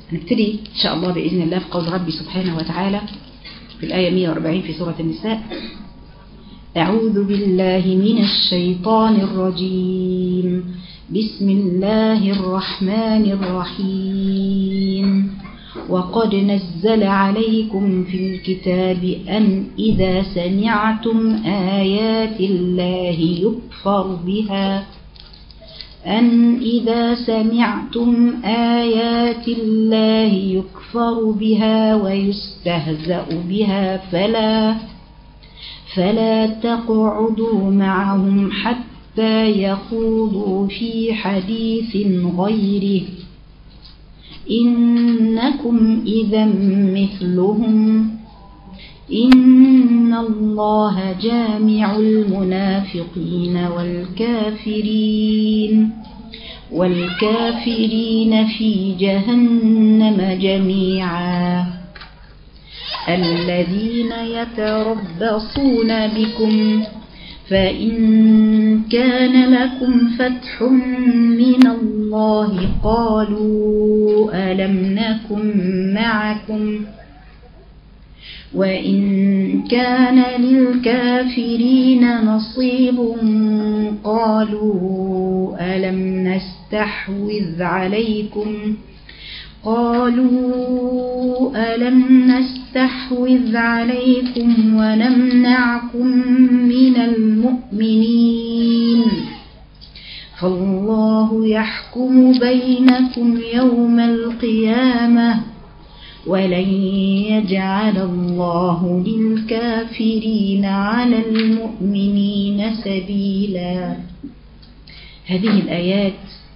هنبتدي إن شاء الله بإذن الله في قول ربي سبحانه وتعالى في الآية 140 في سورة النساء أعوذ بالله من الشيطان الرجيم بسم الله الرحمن الرحيم وقد نزل عليكم في الكتاب أن إذا سمعتم آيات الله يكفر بها أن إذا سمعتم آيات الله يكفر بها ويستهزأ بها فلا فلا تقعدوا معهم حتى يخوضوا في حديث غيره إنكم إذا مثلهم إن الله جامع المنافقين والكافرين والكافرين في جهنم جميعا الذين يتربصون بكم فإن كان لكم فتح من الله قالوا ألم نكن معكم وإن كان للكافرين نصيب قالوا ألم نستحوذ عليكم قالوا ألم نستحوذ عليكم ونمنعكم من المؤمنين فالله يحكم بينكم يوم القيامة ولن يجعل الله للكافرين على المؤمنين سبيلا هذه الآيات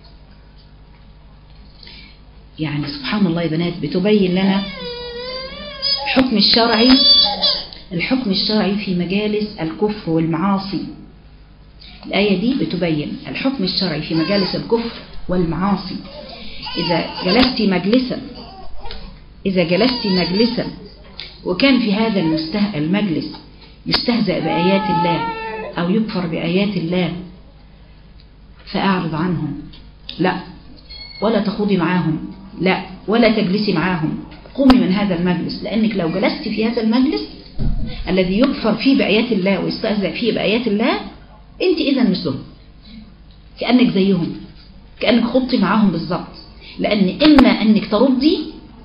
يعني سبحان الله يا بنات بتبين لنا الحكم الشرعي الحكم الشرعي في مجالس الكفر والمعاصي الآية دي بتبين الحكم الشرعي في مجالس الكفر والمعاصي إذا جلست مجلسا إذا جلست مجلسا وكان في هذا المجلس يستهزأ بآيات الله أو يكفر بآيات الله فأعرض عنهم لا ولا تخوضي معاهم لا ولا تجلسي معاهم قومي من هذا المجلس لأنك لو جلست في هذا المجلس الذي يكفر فيه بآيات الله ويستهزأ فيه بآيات الله أنت إذا مثلهم كأنك زيهم كأنك خضتي معاهم بالظبط لأن إما أنك تردي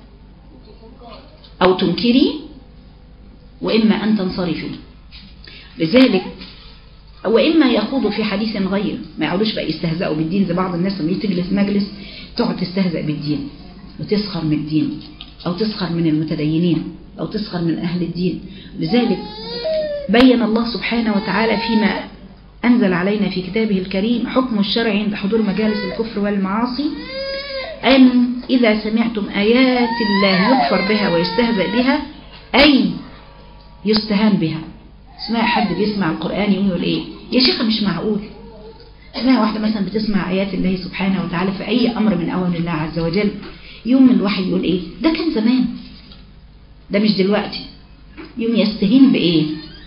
أو تنكري وإما أن تنصرفي لذلك وإما يخوضوا في حديث غير ما يقعدوش بقى يستهزئوا بالدين زي بعض الناس لما تجلس مجلس تقعد تستهزأ بالدين وتسخر من الدين أو تسخر من المتدينين أو تسخر من أهل الدين لذلك بين الله سبحانه وتعالى فيما أنزل علينا في كتابه الكريم حكم الشرع عند حضور مجالس الكفر والمعاصي أن إذا سمعتم آيات الله يكفر بها ويستهزأ بها أي يستهان بها اسمع حد بيسمع القرآن يقول إيه يا شيخة مش معقول اسمع واحدة مثلا بتسمع آيات الله سبحانه وتعالى في أي أمر من أوامر الله عز وجل يوم الوحي يقول إيه ده كان زمان ده مش دلوقتي يوم يستهين بإيه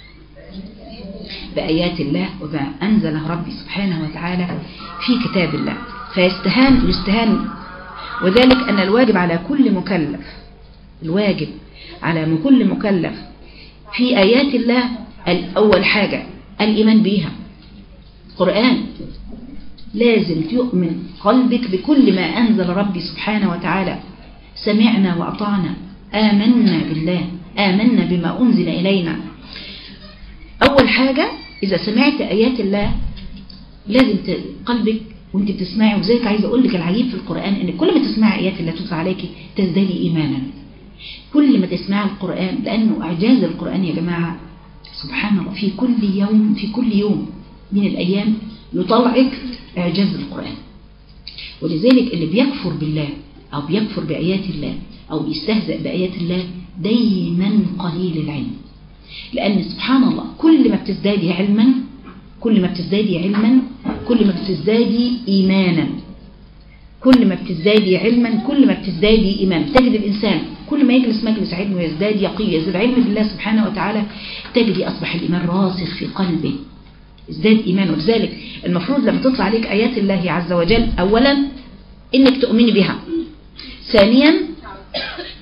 بآيات الله وما أنزله ربي سبحانه وتعالى في كتاب الله فيستهان يستهان وذلك أن الواجب على كل مكلف الواجب على كل مكلف في آيات الله الأول حاجة الإيمان بها قرآن لازم تؤمن قلبك بكل ما أنزل ربي سبحانه وتعالى سمعنا وأطعنا آمنا بالله آمنا بما أنزل إلينا أول حاجة إذا سمعت آيات الله لازم قلبك وانت بتسمعي وزيك عايزة أقول لك العجيب في القرآن إن كل ما تسمعي آيات الله تطلع عليك تزدادي إيمانا كل ما تسمعي القرآن لأنه إعجاز القرآن يا جماعة سبحان الله في كل يوم في كل يوم من الأيام يطلعك إعجاز القرآن ولذلك اللي بيكفر بالله أو بيكفر بآيات الله أو بيستهزأ بآيات الله دايما قليل العلم لأن سبحان الله كل ما بتزدادي علما كل ما بتزدادي علما كل ما بتزدادي إيمانا كل ما بتزدادي علما كل ما بتزدادي إيمان تجد الإنسان كل ما يجلس مجلس علم ويزداد يقين يزداد علم بالله سبحانه وتعالى تجد أصبح الإيمان راسخ في قلبه ازداد إيمان ولذلك المفروض لما تطلع عليك آيات الله عز وجل أولا إنك تؤمني بها ثانيا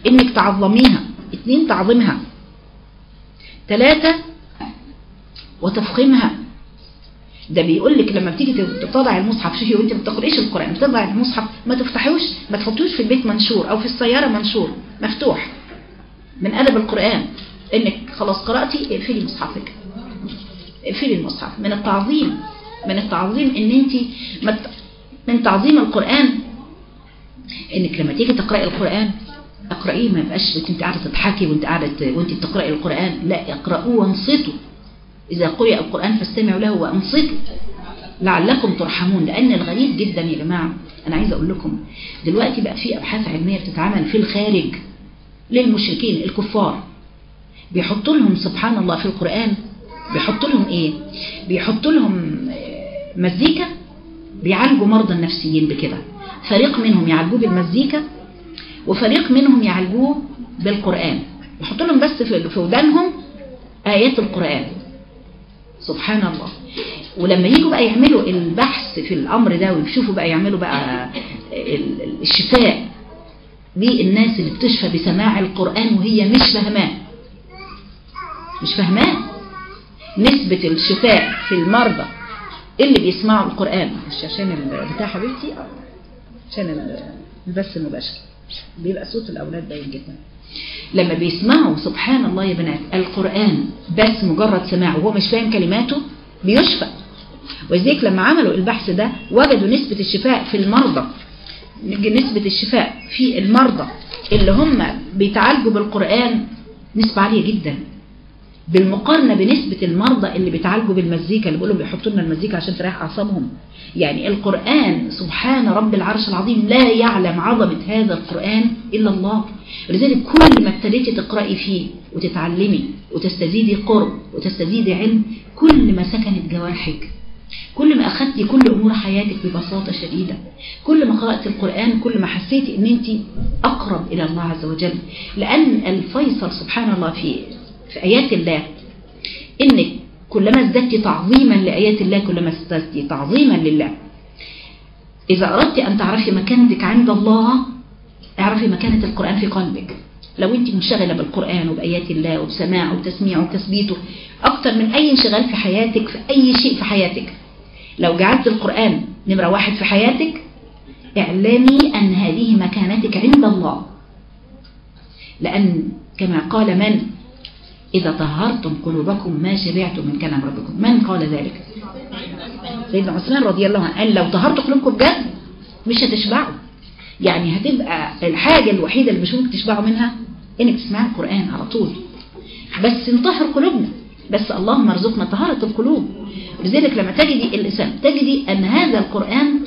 انك تعظميها اتنين تعظيمها ثلاثة وتفخيمها ده بيقول لك لما بتيجي تضع المصحف شوفي وانت ما بتقرئيش القرآن بتضع المصحف ما تفتحوش ما تحطوش في البيت منشور او في السيارة منشور مفتوح من أدب القرآن انك خلاص قرأتي اقفلي مصحفك اقفلي المصحف من التعظيم من التعظيم ان انت من تعظيم القرآن انك لما تيجي تقرأي القرآن اقرأيه ما يبقاش انت قاعدة تضحكي وانت قاعدة وانت بتقرأي القرآن لا اقرأوه وانصتوا إذا قرئ القرآن فاستمعوا له وانصتوا لعلكم ترحمون لأن الغريب جدا يا جماعة أنا عايزة أقول لكم دلوقتي بقى في أبحاث علمية بتتعمل في الخارج للمشركين الكفار بيحطوا لهم سبحان الله في القرآن بيحطوا لهم إيه بيحطوا لهم مزيكا بيعالجوا مرضى النفسيين بكده فريق منهم يعالجوه بالمزيكا وفريق منهم يعالجوه بالقرآن يحطوا لهم بس في ودانهم آيات القرآن سبحان الله ولما يجوا بقى يعملوا البحث في الأمر ده ويشوفوا بقى يعملوا بقى الشفاء للناس اللي بتشفى بسماع القرآن وهي مش فاهماه مش فاهماه نسبة الشفاء في المرضى اللي بيسمعوا القرآن مش عشان بتاع حبيبتي عشان البث المباشر بيبقى صوت الأولاد باين جدا لما بيسمعوا سبحان الله يا بنات القرآن بس مجرد سماع وهو مش فاهم كلماته بيشفى وذلك لما عملوا البحث ده وجدوا نسبة الشفاء في المرضى نسبة الشفاء في المرضى اللي هم بيتعالجوا بالقرآن نسبة عالية جدا بالمقارنة بنسبة المرضى اللي بيتعالجوا بالمزيكا اللي بيقولوا بيحطوا لنا المزيكا عشان تريح أعصابهم يعني القرآن سبحان رب العرش العظيم لا يعلم عظمة هذا القرآن إلا الله لذلك كل ما ابتديتي تقرأي فيه وتتعلمي وتستزيدي قرب وتستزيدي علم كل ما سكنت جوارحك كل ما أخذتي كل أمور حياتك ببساطة شديدة كل ما قرأت القرآن كل ما حسيتي أن أنت أقرب إلى الله عز وجل لأن الفيصل سبحان الله في في آيات الله إنك كلما ازددت تعظيما لآيات الله كلما ازددت تعظيما لله إذا أردت أن تعرفي مكانتك عند الله اعرفي مكانة القرآن في قلبك لو أنت منشغلة بالقرآن وبآيات الله وبسماعه وتسميعه وتثبيته أكتر من أي انشغال في حياتك في أي شيء في حياتك لو جعلت القرآن نمرة واحد في حياتك اعلمي أن هذه مكانتك عند الله لأن كما قال من إذا طهرتم قلوبكم ما شبعتم من كلام ربكم من قال ذلك سيدنا عثمان رضي الله عنه قال لو طهرتوا قلوبكم بجد مش هتشبعوا يعني هتبقى الحاجة الوحيدة اللي بشوفك تشبعوا منها انك تسمعي القرآن على طول بس نطهر قلوبنا بس اللهم ارزقنا طهارة القلوب لذلك لما تجدي الإنسان تجدي أن هذا القرآن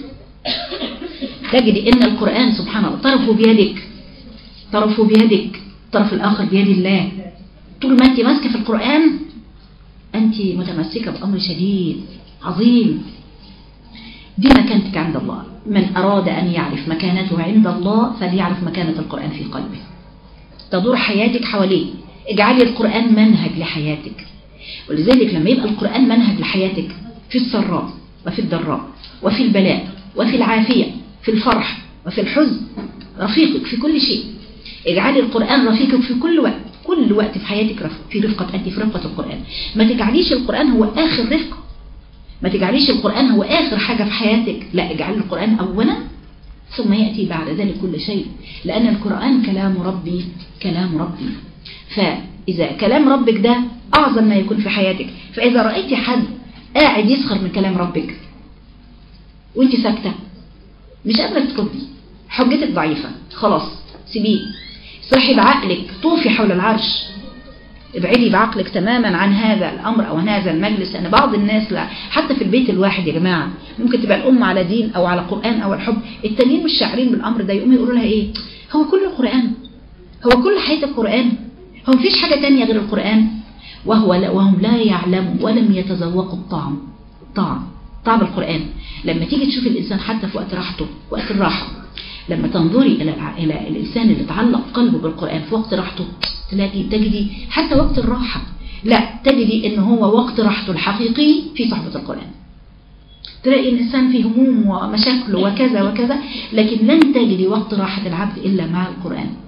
تجدي أن القرآن سبحان الله طرفه بيدك طرفه بيدك طرف الآخر بيد الله طول ما أنت ماسكة في القرآن أنت متمسكة بأمر شديد عظيم دي مكانتك عند الله من أراد أن يعرف مكانته عند الله فليعرف مكانة القرآن في قلبه تدور حياتك حواليه اجعلي القرآن منهج لحياتك ولذلك لما يبقى القرآن منهج لحياتك في السراء وفي الضراء وفي البلاء وفي العافية في الفرح وفي الحزن رفيقك في كل شيء اجعلي القرآن رفيقك في كل وقت كل وقت في حياتك في رفقة أنت في رفقة القرآن ما تجعليش القرآن هو آخر رفقة ما تجعليش القرآن هو آخر حاجة في حياتك لا اجعل القرآن أولا ثم يأتي بعد ذلك كل شيء لأن القرآن كلام ربي كلام ربي فإذا كلام ربك ده أعظم ما يكون في حياتك فإذا رأيت حد قاعد يسخر من كلام ربك وانت ساكتة مش قادرة تردي حجتك ضعيفة خلاص سيبيه صحي بعقلك طوفي حول العرش ابعدي بعقلك تماما عن هذا الأمر أو عن هذا المجلس لأن بعض الناس لا حتى في البيت الواحد يا جماعة ممكن تبقى الأم على دين أو على قرآن أو الحب التانيين مش شاعرين بالأمر ده يقوموا يقولوا لها إيه هو كل القرآن هو كل حياتك قرآن هو مفيش حاجة تانية غير القرآن وهو لا وهم لا يعلموا ولم يتذوقوا الطعم الطعم طعم القرآن لما تيجي تشوف الإنسان حتى في وقت راحته وقت الراحة لما تنظري إلى إلى الإنسان اللي تعلق قلبه بالقرآن في وقت راحته تلاقي تجدي حتى وقت الراحة لا تجدي إن هو وقت راحته الحقيقي في صحبة القرآن تلاقي الإنسان في هموم ومشاكل وكذا وكذا لكن لن تجدي وقت راحة العبد إلا مع القرآن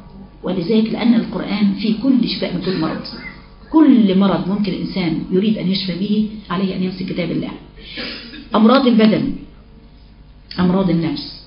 ولذلك لأن القرآن فيه كل شفاء من كل مرض كل مرض ممكن الإنسان يريد أن يشفى به عليه أن يمسك كتاب الله أمراض البدن أمراض النفس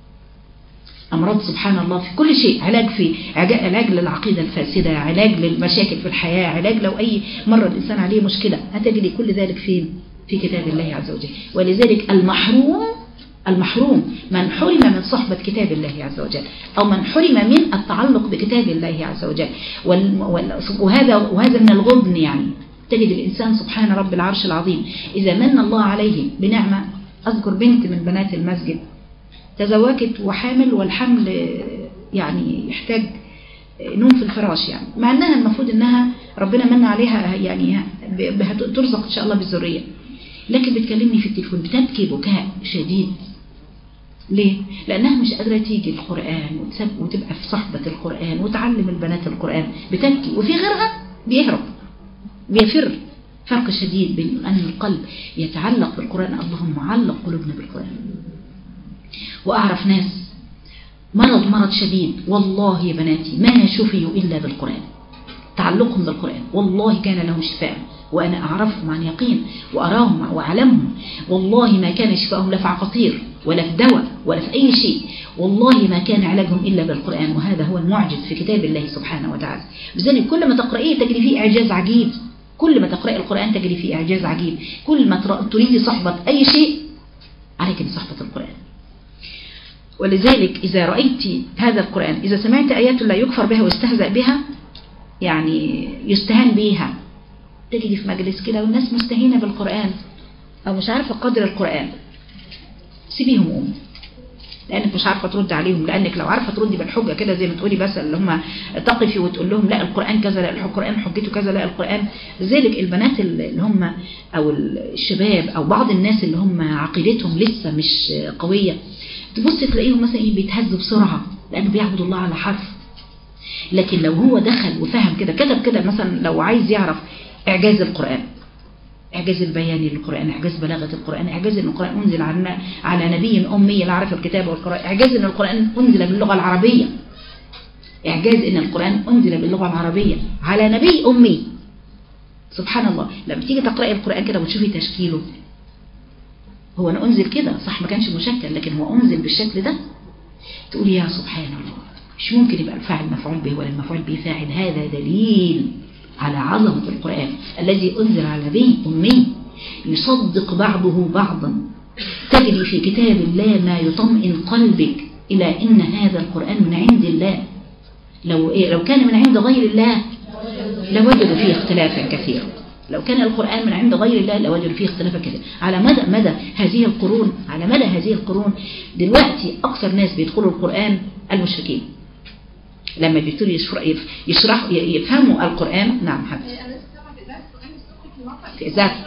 أمراض سبحان الله في كل شيء علاج في علاج للعقيدة الفاسدة علاج للمشاكل في الحياة علاج لو أي مرة الإنسان عليه مشكلة هتجد كل ذلك فين في كتاب الله عز وجل ولذلك المحروم المحروم من حرم من صحبة كتاب الله عز وجل أو من حرم من التعلق بكتاب الله عز وجل وهذا, وهذا من الغبن يعني تجد الإنسان سبحان رب العرش العظيم إذا من الله عليه بنعمة أذكر بنت من بنات المسجد تزوجت وحامل والحمل يعني يحتاج نوم في الفراش يعني مع أنها المفروض أنها ربنا من عليها يعني ترزق إن شاء الله بالذرية لكن بتكلمني في التليفون بتبكي بكاء شديد ليه؟ لأنها مش قادرة تيجي القرآن وتبقى في صحبة القرآن وتعلم البنات القرآن بتبكي وفي غيرها بيهرب بيفر فرق شديد بين أن القلب يتعلق بالقرآن اللهم علق قلوبنا بالقرآن وأعرف ناس مرض مرض شديد والله يا بناتي ما شفيوا إلا بالقرآن تعلقهم بالقرآن والله كان لهم شفاء وأنا أعرفهم عن يقين وأراهم وأعلمهم والله ما كان شفاءهم لا في عقاقير ولا في دواء ولا في أي شيء والله ما كان علاجهم إلا بالقرآن وهذا هو المعجز في كتاب الله سبحانه وتعالى بذلك كل ما تقرأيه تجري فيه إعجاز عجيب كل ما تقرأي القرآن تجري فيه إعجاز عجيب كل ما تريدي صحبة أي شيء عليك بصحبة القرآن ولذلك إذا رأيت هذا القرآن إذا سمعت آيات لا يكفر بها ويستهزأ بها يعني يستهان بها تجدي في مجلس كده والناس مستهينة بالقرآن أو مش عارفة قدر القرآن سيبيهم أم لأنك مش عارفة ترد عليهم لأنك لو عارفة تردي بالحجة كده زي ما تقولي بس اللي هم تقفي وتقول لهم لا القرآن كذا لا القرآن حجته كذا لا القرآن لذلك البنات اللي هم أو الشباب أو بعض الناس اللي هم عقيدتهم لسه مش قوية تبص تلاقيهم مثلا بيتهزوا بسرعة لأنه بيعبدوا الله على حرف لكن لو هو دخل وفهم كده كتب كده مثلا لو عايز يعرف إعجاز القرآن إعجاز البيان للقرآن إعجاز بلاغة القرآن إعجاز أن القرآن أنزل على على نبي أمي لا عرف الكتاب والقراءة إعجاز أن القرآن أنزل باللغة العربية إعجاز أن القرآن أنزل باللغة العربية على نبي أمي سبحان الله لما تيجي تقرأي القرآن كده وتشوفي تشكيله هو أنا أنزل كده صح ما كانش مشكل لكن هو أنزل بالشكل ده تقولي يا سبحان الله مش ممكن يبقى الفاعل مفعول به ولا المفعول به فاعل هذا دليل على عظمة القرآن الذي أنزل على نبي أمي يصدق بعضه بعضا تجري في كتاب الله ما يطمئن قلبك إلى إن هذا القرآن من عند الله لو, إيه لو كان من عند غير الله لوجدوا فيه اختلافا كثيرا لو كان القرآن من عند غير الله لوجدوا فيه اختلافا كثيرا على مدى مدى هذه القرون على مدى هذه القرون دلوقتي أكثر ناس بيدخلوا القرآن المشركين لما بيبتدوا يشرحوا يفهموا القرآن نعم حبيبي في ذات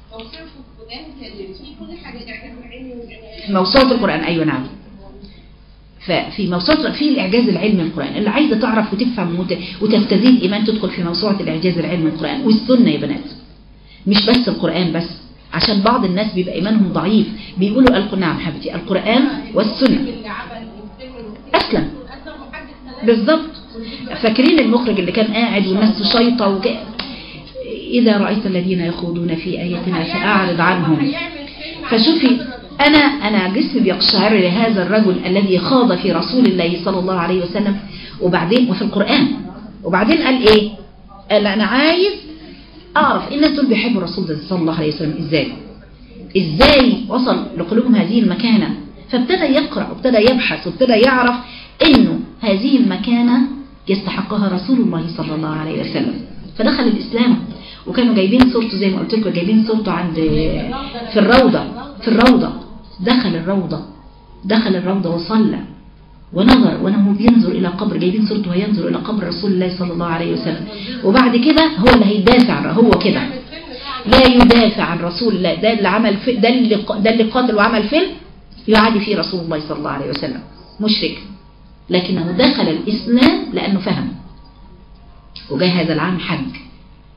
في موسوعة القرآن أيوة نعم ففي موسوعة في الإعجاز العلمي القرآن اللي عايزة تعرف وتفهم وتستزيد إيمان تدخل في موسوعة الإعجاز العلمي القرآن والسنة يا بنات مش بس القرآن بس عشان بعض الناس بيبقى إيمانهم ضعيف بيقولوا القرآن نعم حبيبتي القرآن والسنة أسلم بالظبط فاكرين المخرج اللي كان قاعد والناس شيطة وك... إذا رأيت الذين يخوضون في آياتنا فأعرض عنهم فشوفي أنا أنا جسمي بيقشعر لهذا الرجل الذي خاض في رسول الله صلى الله عليه وسلم وبعدين وفي القرآن وبعدين قال إيه قال أنا عايز أعرف الناس دول بيحبوا الرسول صلى الله عليه وسلم إزاي إزاي وصل لقلوبهم هذه المكانة فابتدى يقرأ وابتدى يبحث وابتدى يعرف إنه هذه المكانة يستحقها رسول الله صلى الله عليه وسلم فدخل الإسلام وكانوا جايبين صورته زي ما قلت لكم جايبين صورته عند في الروضة في الروضة دخل الروضة دخل الروضة وصلى ونظر وانه بينظر إلى قبر جايبين صورته وينظر إلى قبر رسول الله صلى الله عليه وسلم وبعد كده هو اللي هيدافع هو كده لا يدافع عن رسول الله ده اللي عمل في ده اللي ده اللي قاتل وعمل فيلم يعادي فيه رسول الله صلى الله عليه وسلم مشرك لكنه دخل الإسلام لأنه فهم وجاء هذا العام حج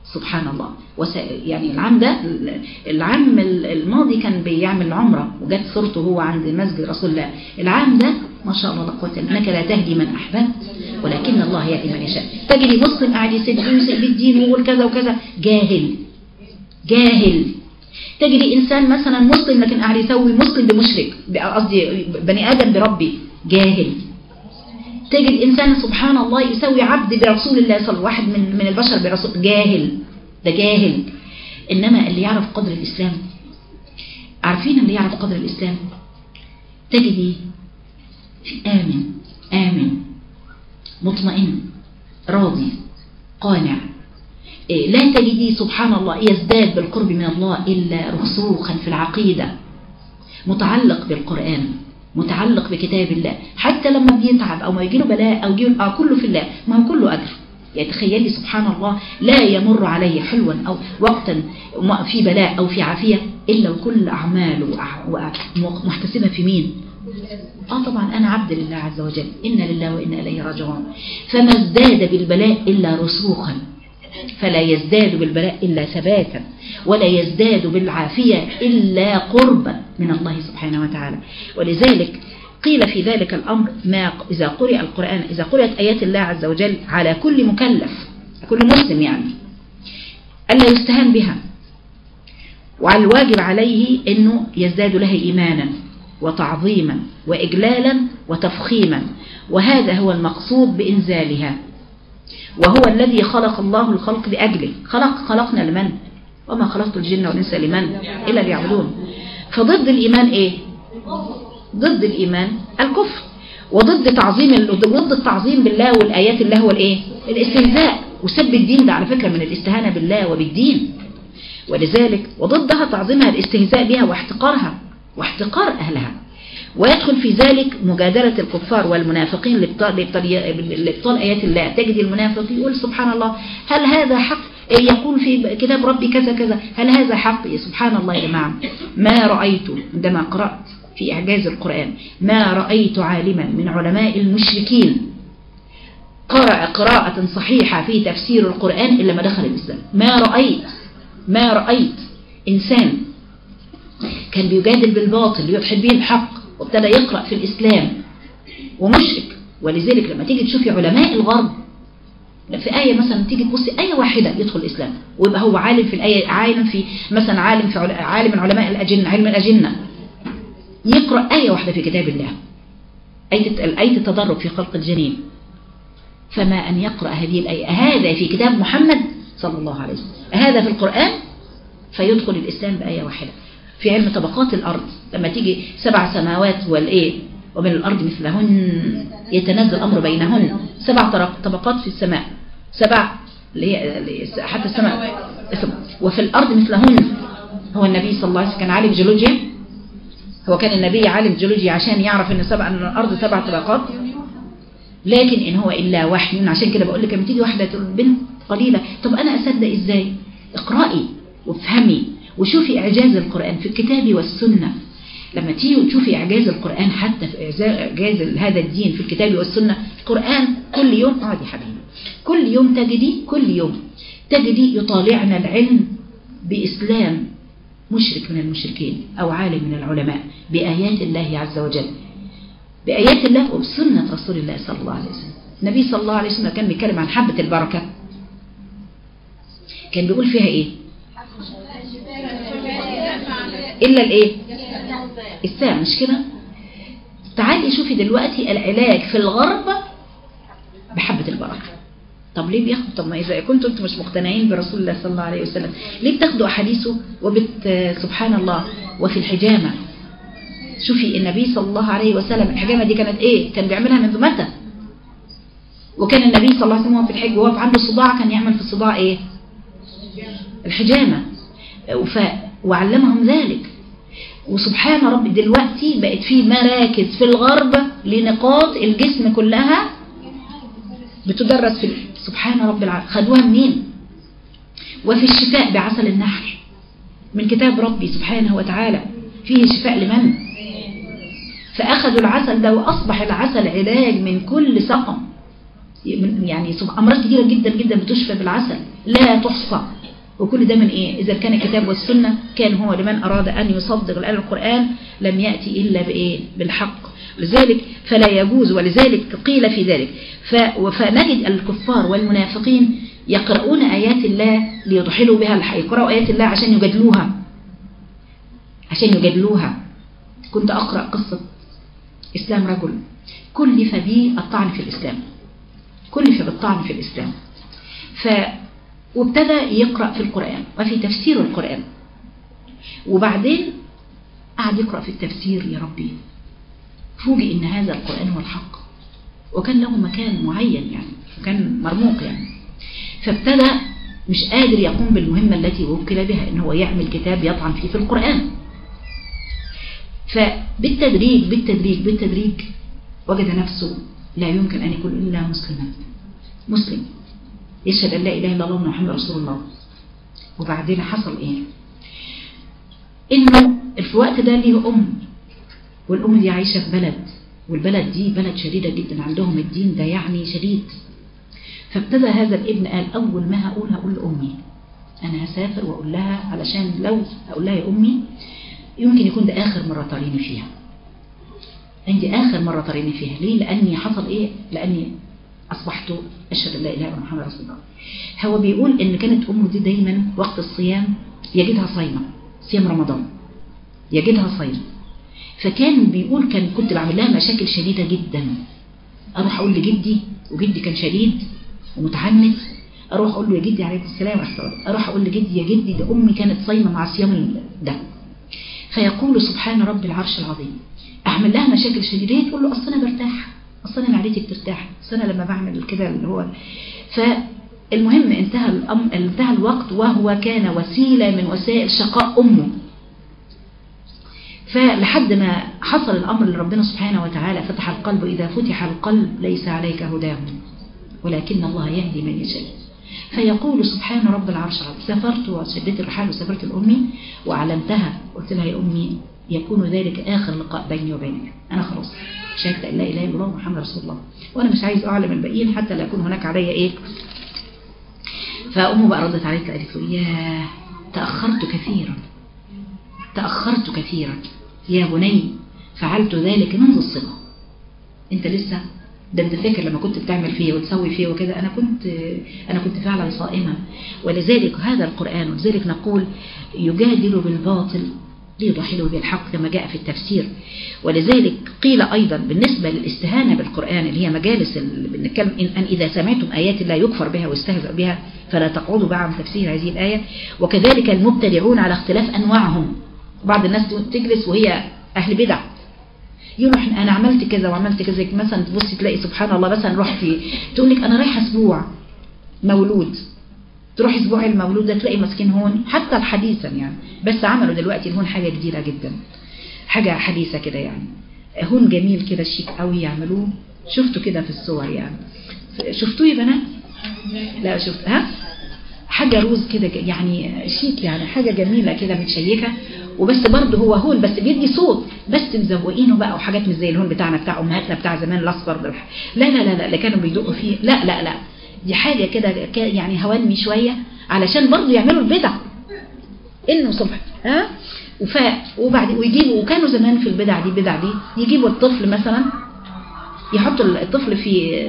سبحان الله وس... يعني العام ده العام الماضي كان بيعمل عمرة وجت صورته هو عند مسجد رسول الله العام ده ما شاء الله لا قوه الا انك لا تهدي من احببت ولكن الله يهدي من يشاء تجري مسلم قاعد يسد ويسد الدين ويقول كذا وكذا جاهل جاهل تجري انسان مثلا مسلم لكن قاعد يسوي مسلم بمشرك قصدي بني ادم بربي جاهل تجد إنسان سبحان الله يسوي عبد برسول الله صلى الله عليه وسلم واحد من, من البشر برسول جاهل ده جاهل إنما اللي يعرف قدر الإسلام عارفين اللي يعرف قدر الإسلام تجدي آمن آمن مطمئن راضي قانع إيه، لا تجدي سبحان الله يزداد بالقرب من الله إلا رسوخا في العقيدة متعلق بالقرآن متعلق بكتاب الله حتى لما بيتعب أو ما يجيله بلاء أو يجيله آه كله في الله ما هو كله أجر يعني تخيلي سبحان الله لا يمر عليه حلوا أو وقتا في بلاء أو في عافية إلا وكل أعماله محتسبة في مين آه طبعا أنا عبد لله عز وجل إنا لله وإنا إليه راجعون فما ازداد بالبلاء إلا رسوخا فلا يزداد بالبلاء إلا ثباتا ولا يزداد بالعافية إلا قربا من الله سبحانه وتعالى ولذلك قيل في ذلك الأمر ما إذا قرئ القرآن إذا قرأت آيات الله عز وجل على كل مكلف كل مسلم يعني ألا يستهان بها وعلى الواجب عليه أنه يزداد لها إيمانا وتعظيما وإجلالا وتفخيما وهذا هو المقصود بإنزالها وهو الذي خلق الله الخلق لأجله خلق خلقنا لمن وما خلقت الجن والإنس لمن إلا ليعبدون فضد الإيمان إيه ضد الإيمان الكفر وضد تعظيم ضد التعظيم بالله والآيات الله هو الإيه الاستهزاء وسب الدين ده على فكرة من الاستهانة بالله وبالدين ولذلك وضدها تعظيمها الاستهزاء بها واحتقارها واحتقار أهلها ويدخل في ذلك مجادلة الكفار والمنافقين لابطال آيات الله تجد المنافق يقول سبحان الله هل هذا حق يقول في كتاب ربي كذا كذا هل هذا حق سبحان الله يا جماعة ما رأيت عندما قرأت في إعجاز القرآن ما رأيت عالما من علماء المشركين قرأ قراءة صحيحة في تفسير القرآن إلا ما دخل الإسلام ما رأيت ما رأيت إنسان كان بيجادل بالباطل ليضحد به الحق وابتدى يقرأ في الإسلام ومشرك ولذلك لما تيجي تشوفي علماء الغرب في آية مثلا تيجي تبصي آية واحدة يدخل الإسلام ويبقى هو عالم في الآية عالم في مثلا عالم في عالم من علماء الأجنة علم الأجنة يقرأ آية واحدة في كتاب الله آية آية التدرب في خلق الجنين فما أن يقرأ هذه الآية هذا في كتاب محمد صلى الله عليه وسلم هذا في القرآن فيدخل الإسلام بآية واحدة في علم طبقات الأرض لما تيجي سبع سماوات والإيه ومن الأرض مثلهن يتنزل الأمر بينهن سبع طبقات في السماء سبع حتى السماء وفي الأرض مثلهن هو النبي صلى الله عليه وسلم كان عالم جيولوجيا هو كان النبي عالم جيولوجيا عشان يعرف ان سبع ان الأرض سبع طبقات لكن إن هو إلا وحي عشان كده بقول لك لما تيجي واحدة تقول بنت قليلة طب أنا أصدق إزاي اقرأي وافهمي وشوفي إعجاز القرآن في الكتاب والسنة لما تيجي تشوفي إعجاز القرآن حتى في إعجاز هذا الدين في الكتاب والسنة القرآن كل يوم اقعدي حبيبي كل يوم تجدي كل يوم تجدي يطالعنا العلم بإسلام مشرك من المشركين أو عالم من العلماء بآيات الله عز وجل بآيات الله وبسنة رسول الله صلى الله عليه وسلم النبي صلى الله عليه وسلم كان بيتكلم عن حبة البركة كان بيقول فيها ايه إلا الإيه السام مش كده تعالي شوفي دلوقتي العلاج في الغرب بحبة البركة طب ليه بياخدوا طب ما إذا كنتوا انتم مش مقتنعين برسول الله صلى الله عليه وسلم ليه بتاخدوا أحاديثه وبت سبحان الله وفي الحجامة شوفي النبي صلى الله عليه وسلم الحجامة دي كانت ايه كان بيعملها منذ متى وكان النبي صلى الله عليه وسلم في الحج وهو عنده صداع كان يعمل في الصداع ايه الحجامة وعلمهم ذلك وسبحان رب دلوقتي بقت في مراكز في الغرب لنقاط الجسم كلها بتدرس في سبحان رب العالمين خدوها منين وفي الشفاء بعسل النحل من كتاب ربي سبحانه وتعالى فيه شفاء لمن فأخذوا العسل ده وأصبح العسل علاج من كل سقم يعني أمراض كثيرة جدا جدا بتشفى بالعسل لا تحصى وكل ده من إيه إذا كان الكتاب والسنة كان هو لمن أراد أن يصدق الآن القرآن لم يأتي إلا بإيه بالحق لذلك فلا يجوز ولذلك قيل في ذلك فنجد الكفار والمنافقين يقرؤون آيات الله ليضحلوا بها الحق يقرأوا آيات الله عشان يجادلوها عشان يجادلوها كنت أقرأ قصة إسلام رجل كلف به الطعن في الإسلام كلف بالطعن في الإسلام ف وابتدى يقرأ في القرآن وفي تفسير القرآن وبعدين قعد يقرأ في التفسير يا ربي فوجئ ان هذا القرآن هو الحق وكان له مكان معين يعني وكان مرموق يعني فابتدى مش قادر يقوم بالمهمة التي وكل بها ان هو يعمل كتاب يطعن فيه في القرآن فبالتدريج بالتدريج بالتدريج وجد نفسه لا يمكن أن يكون إلا مسلما مسلم يشهد أن لا إله إلا الله محمد رسول الله وبعدين حصل إيه إنه في الوقت ده ليه أم والأم دي عايشة في بلد والبلد دي بلد شديدة جدا عندهم الدين ده يعني شديد فابتدى هذا الابن قال أول ما هقول هقول لأمي أنا هسافر وأقول لها علشان لو أقول لها يا أمي يمكن يكون ده آخر مرة تريني فيها عندي آخر مرة تريني فيها ليه لأني حصل إيه لأني أصبحت أشهد أن لا إله إلا محمد رسول الله هو بيقول إن كانت أمه دي دايما وقت الصيام يجدها صايمة صيام رمضان يجدها صايمة فكان بيقول كان كنت بعمل لها مشاكل شديدة جدا أروح أقول لجدي وجدي كان شديد ومتعنت أروح أقول له يا جدي عليه السلام أروح أقول لجدي يا جدي ده أمي كانت صايمة مع صيام ده فيقول سبحان رب العرش العظيم أعمل لها مشاكل شديدة تقول له أصل أنا برتاح أصل أنا معدتي بترتاح أصل أنا لما بعمل كده اللي هو فالمهم انتهى الأم... انتهى الوقت وهو كان وسيلة من وسائل شقاء أمه فلحد ما حصل الأمر لربنا سبحانه وتعالى فتح القلب إذا فتح القلب ليس عليك هداهم ولكن الله يهدي من يشاء فيقول سبحان رب العرش العظيم سافرت وشديت الرحال وسافرت لأمي وأعلمتها قلت لها يا أمي يكون ذلك آخر لقاء بيني وبينك أنا خلاص شهدت أن لا إله إلا الله محمد رسول الله وأنا مش عايز أعلم الباقيين حتى لا يكون هناك علي إيه فأمه بقى ردت عليك قالت له ياه تأخرت كثيرا تأخرت كثيرا يا بني فعلت ذلك منذ الصغر انت لسه ده انت فاكر لما كنت بتعمل فيه وتسوي فيه وكده انا كنت انا كنت فعلا صائمة ولذلك هذا القرآن ولذلك نقول يجادل بالباطل ليضحله بالحق كما جاء في التفسير ولذلك قيل أيضا بالنسبة للاستهانة بالقرآن اللي هي مجالس بنتكلم إن, أن إذا سمعتم آيات لا يكفر بها واستهزأ بها فلا تقعدوا بقى عن تفسير هذه الآية وكذلك المبتدعون على اختلاف أنواعهم بعض الناس تجلس وهي أهل بدع يروح أنا عملت كذا وعملت كذا مثلا تبصي تلاقي سبحان الله مثلا رحت تقول لك أنا رايحة أسبوع مولود تروح اسبوع المولود ده تلاقي ماسكين هون حتى الحديثا يعني بس عملوا دلوقتي الهون حاجة جديدة جدا حاجة حديثة كده يعني هون جميل كده شيك قوي يعملوه شفتوا كده في الصور يعني شفتوه يا بنات لا شفت ها حاجة روز كده يعني شيك يعني حاجة جميلة كده متشيكة وبس برضه هو هون بس بيدي صوت بس مزوقينه بقى وحاجات مش زي الهون بتاعنا بتاع امهاتنا بتاع زمان الاصفر لا لا لا لا اللي كانوا بيدقوا فيه لا لا لا دي حاجة كده يعني هوانمي شوية علشان برضه يعملوا البدع انه صبح ها وف وبعد ويجيبوا وكانوا زمان في البدع دي بدع دي يجيبوا الطفل مثلا يحطوا الطفل في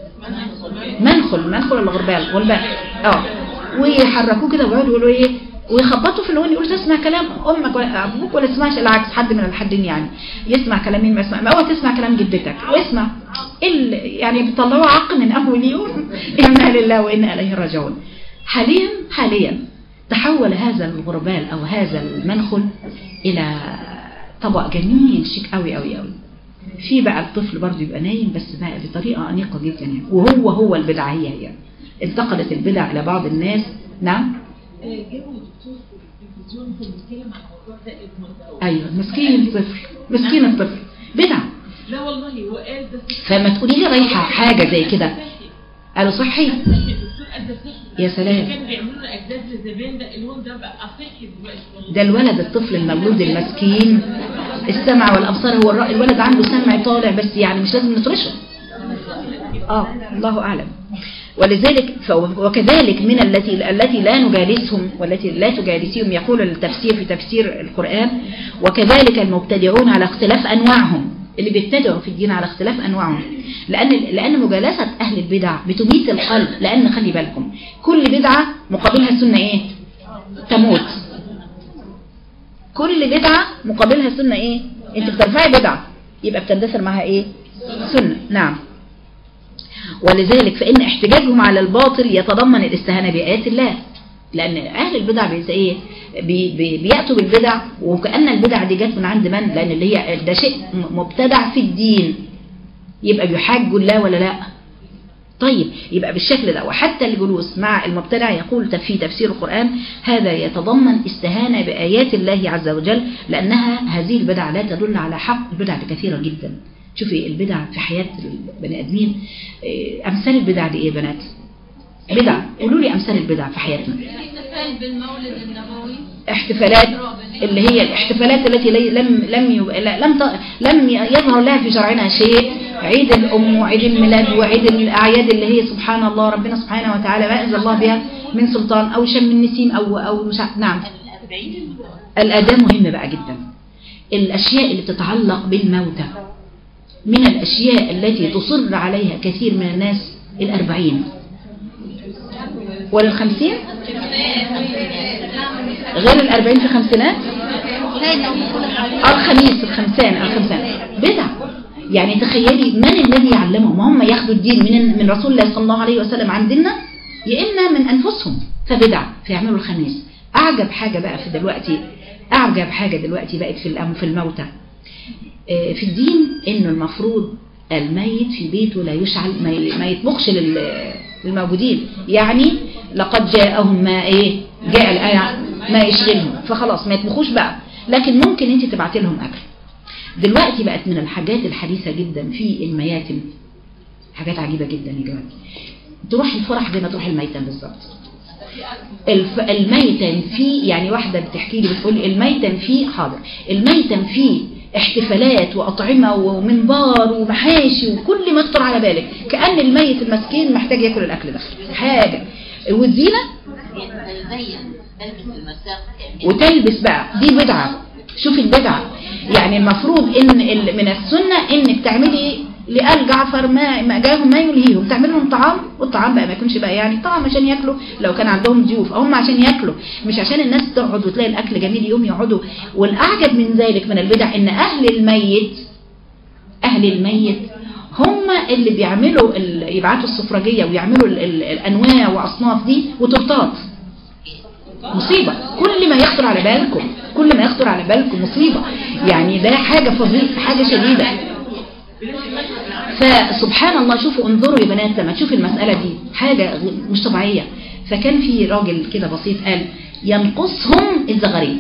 منخل منخل الغربال غربال اه ويحركوه كده ويقعدوا يقولوا ايه ويخبطوا في الهون يقولوا تسمع كلام امك ولا ابوك ولا تسمعش العكس حد من الحدين يعني يسمع كلام مين ما يسمع ما هو تسمع كلام جدتك واسمع ال يعني بيطلعوا عق من اول يوم انا لله وانا اليه راجعون حاليا حاليا تحول هذا الغربال او هذا المنخل الى طبق جميل شيك قوي قوي قوي في بقى الطفل برضه يبقى نايم بس بقى بطريقه انيقه جدا يعني وهو هو البدعه هي هي انتقلت البدع الى بعض الناس نعم جابوا دكتور في التلفزيون كان بيتكلم عن الموضوع ده ابنه ايوه مسكين الطفل مسكين الطفل بدع لا والله هو قال ده فما تقولي لي رايحه حاجه زي كده قالوا صحي الدكتور قال ده صحي يا سلام كانوا بيعملوا له اجداد لزمان ده اللون ده بقى صحي دلوقتي والله ده الولد الطفل المولود المسكين السمع والابصار هو الرأي الولد عنده سمع طالع بس يعني مش لازم نطرشه اه الله اعلم ولذلك ف- وكذلك من التي التي لا نجالسهم والتي لا تجالسيهم يقول التفسير في تفسير القرآن وكذلك المبتدعون على اختلاف انواعهم اللي بيبتدعوا في الدين على اختلاف انواعهم لان لان مجالسه اهل البدع بتميت القلب لان خلي بالكم كل بدعه مقابلها السنه ايه تموت كل بدعة مقابلها سنة ايه انت بترفعي بدعة يبقى بتندثر معها ايه سنة نعم ولذلك فإن احتجاجهم على الباطل يتضمن الاستهانة بآيات الله لأن أهل البدع بيز ايه بي بي بيأتوا بالبدع وكأن البدع دي جت من عند من لأن اللي هي ده شيء م- مبتدع في الدين يبقى بيحاجوا الله ولا لا طيب يبقى بالشكل ده وحتى الجلوس مع المبتدع يقول في تفسير القرآن هذا يتضمن استهانة بآيات الله عز وجل لأنها هذه البدع لا تدل على حق البدع دي كثيرة جدا شوفي البدع في حياة البني آدمين إيه، أمثال البدع دي إيه يا بنات بدع قولوا لي أمثال البدع في حياتنا الاحتفال بالمولد النبوي احتفالات اللي هي الاحتفالات التي لي- لم لم يب... لا- لم ت... لم يظهر لها في شرعنا شيء عيد الأم وعيد الميلاد وعيد الأعياد اللي هي سبحان الله ربنا سبحانه وتعالى ما أنزل الله بها من سلطان أو شم النسيم أو أو مش ع- نعم الأداء مهم بقى جدا الأشياء اللي بتتعلق بالموتى من الأشياء التي تصر عليها كثير من الناس الأربعين وللخمسين غير الأربعين في خمسينات الخميس الخمسان الخمسان بدع يعني تخيلي من الذي يعلمهم هم ياخدوا الدين من من رسول الله صلى الله عليه وسلم عن ديننا يا اما من انفسهم فبدع فيعملوا الخميس اعجب حاجه بقى في دلوقتي اعجب حاجه دلوقتي بقت في الأم في الموتى آه، في الدين انه المفروض الميت في بيته لا يشعل ما ي- ما يطبخش لل- للموجودين يعني لقد جاءهم ما ايه جاء الآية ما يشغلهم فخلاص ما يطبخوش بقى لكن ممكن انت تبعتي لهم اكل دلوقتي بقت من الحاجات الحديثة جدا في المياتم حاجات عجيبة جدا يا جماعة تروح الفرح زي ما تروح الميتم بالظبط الف... الميتم فيه يعني واحدة بتحكي لي بتقول لي الميتم فيه حاضر الميتم فيه احتفالات وأطعمة ومنبار ومحاشي وكل ما يخطر على بالك كأن الميت المسكين محتاج ياكل الأكل ده حاجة والزينة يتزين تلبس المساق وتلبس بقى دي بدعة شوفي البدعة يعني المفروض ان ال- من السنة انك تعملي لآل جعفر ما ما جاهم ما يلهيهم تعملي لهم طعام والطعام بقى ما يكونش بقى يعني طعام عشان ياكلوا لو كان عندهم ضيوف أو هم عشان ياكلوا مش عشان الناس تقعد وتلاقي الاكل جميل يوم يقعدوا والاعجب من ذلك من البدع ان اهل الميت اهل الميت هم اللي بيعملوا ال- يبعتوا السفرجية ويعملوا ال- ال- الانواع واصناف دي وتورتات مصيبة كل ما يخطر على بالكم كل ما يخطر على بالكم مصيبة يعني ده حاجة فظيعة حاجة شديدة فسبحان الله شوفوا انظروا يا بنات لما تشوفوا المسألة دي حاجة غ- مش طبيعية فكان في راجل كده بسيط قال ينقصهم الزغاريد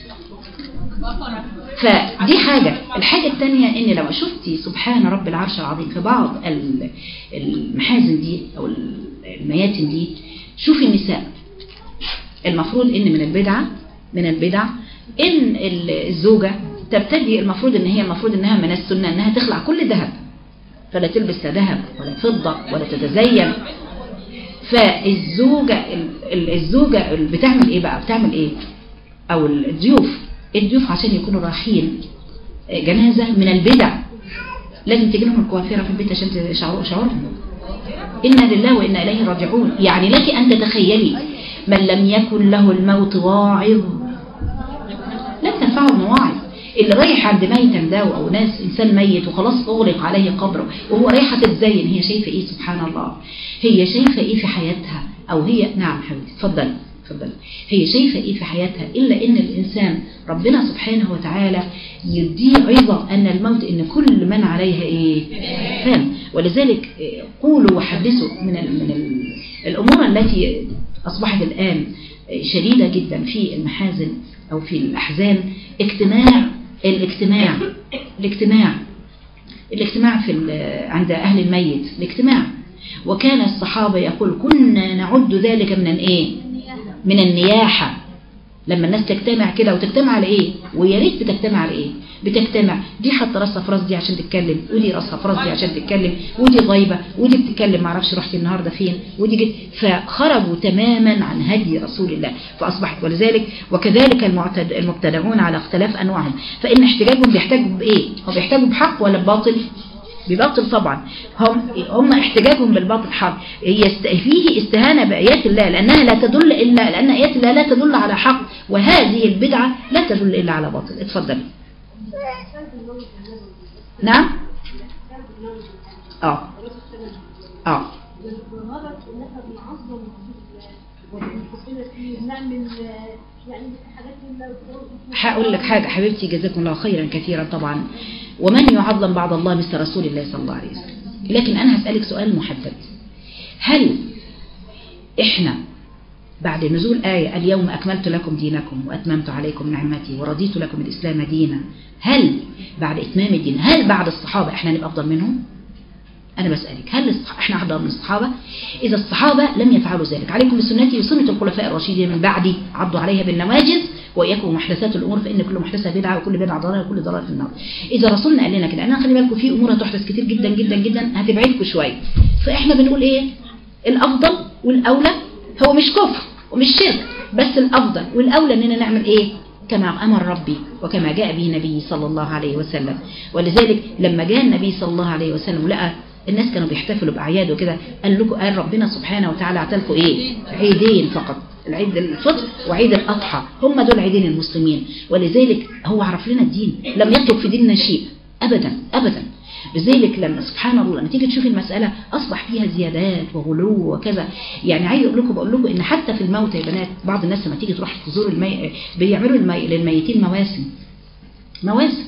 فدي حاجة الحاجة الثانية ان لو شفتي سبحان رب العرش العظيم في بعض ال- المحازن دي او المياتم دي شوفي النساء المفروض ان من البدعة من البدع ان ال- الزوجة تبتدي المفروض ان هي المفروض انها من السنة انها تخلع كل ذهب فلا تلبس لا ذهب ولا فضة ولا تتزين فالزوجة ال- ال- الزوجة ال- بتعمل ايه بقى بتعمل ايه او الضيوف الضيوف عشان يكونوا رايحين جنازة من البدع لازم تجي لهم الكوافيرة في البيت عشان تشعروا شعورهم إنا لله وإنا إليه راجعون يعني لك أن تتخيلي من لم يكن له الموت واعظ لن تنفعه المواعظ اللي رايح عند ميتا ده أو ناس إنسان ميت وخلاص أغلق عليه قبره وهو رايحة تتزين هي شايفة إيه سبحان الله هي شايفة إيه في حياتها أو هي نعم حبيبتي اتفضلي اتفضلي هي شايفة إيه في حياتها إلا إن الإنسان ربنا سبحانه وتعالى يديه عظة أن الموت إن كل من عليها إيه فان ولذلك إيه، قولوا وحدثوا من ال من ال الأمور التي أصبحت الآن إيه، شديدة جدا في المحازن أو في الأحزان اجتماع الاجتماع الاجتماع الاجتماع في ال- عند أهل الميت الاجتماع وكان الصحابة يقول كنا نعد ذلك من الايه من النياحة لما الناس تجتمع كده وتجتمع على ايه ويا ريت بتجتمع على ايه بتجتمع دي حاطه راسها في راس دي عشان تتكلم ودي راسها في راس دي عشان تتكلم ودي غايبه ودي بتتكلم معرفش رحتي النهارده فين ودي جت فخرجوا تماما عن هدي رسول الله فاصبحت ولذلك وكذلك المعتد المبتدعون على اختلاف انواعهم فان احتجاجهم بيحتاجوا بايه هم بيحتاجوا بحق ولا بباطل بباطل طبعا هم هم احتجاجهم بالباطل حق يست... فيه استهانة بآيات الله لأنها لا تدل إلا لأن آيات الله لا تدل على حق وهذه البدعة لا تدل إلا على باطل اتفضلي نعم اه اه الغرض ان احنا بنعظم ونحطنا فيه ونعمل يعني حاجات لله هقول لك حاجة حبيبتي جزاكم الله خيرا كثيرا طبعا ومن يعظم بعد الله مثل رسول الله صلى الله عليه وسلم لكن أنا هسألك سؤال محدد هل إحنا بعد نزول آية اليوم أكملت لكم دينكم وأتممت عليكم نعمتي ورضيت لكم الإسلام دينا هل بعد إتمام الدين هل بعد الصحابة إحنا نبقى أفضل منهم أنا بسألك هل الصح... إحنا أفضل من الصحابة إذا الصحابة لم يفعلوا ذلك عليكم بسنتي وسنة الخلفاء الراشدين من بعدي عضوا عليها بالنواجذ وإياكم محدثات الأمور فإن كل محدثة بدعة وكل بدعة ضلالة وكل ضلالة في النار إذا رسولنا قال لنا كده أنا خلي بالكم في أمور هتحدث كتير جدا جدا جدا هتبعدكم شوية فإحنا بنقول إيه الأفضل والأولى هو مش كفر ومش شرك بس الأفضل والأولى إننا نعمل إيه كما أمر ربي وكما جاء به النبي صلى الله عليه وسلم ولذلك لما جاء النبي صلى الله عليه وسلم لقى الناس كانوا بيحتفلوا بأعياد وكده قال لكم قال ربنا سبحانه وتعالى اعتلكوا ايه عيدين فقط العيد الفطر وعيد الأضحى هم دول عيدين المسلمين ولذلك هو عرف لنا الدين لم يترك في ديننا شيء أبدا أبدا لذلك لما سبحان الله لما تيجي تشوف المسألة أصبح فيها زيادات وغلو وكذا يعني عايز أقول لكم بقول لكم إن حتى في الموت يا بنات بعض الناس لما تيجي تروح تزور المي... بيعملوا المي... للميتين مواسم مواسم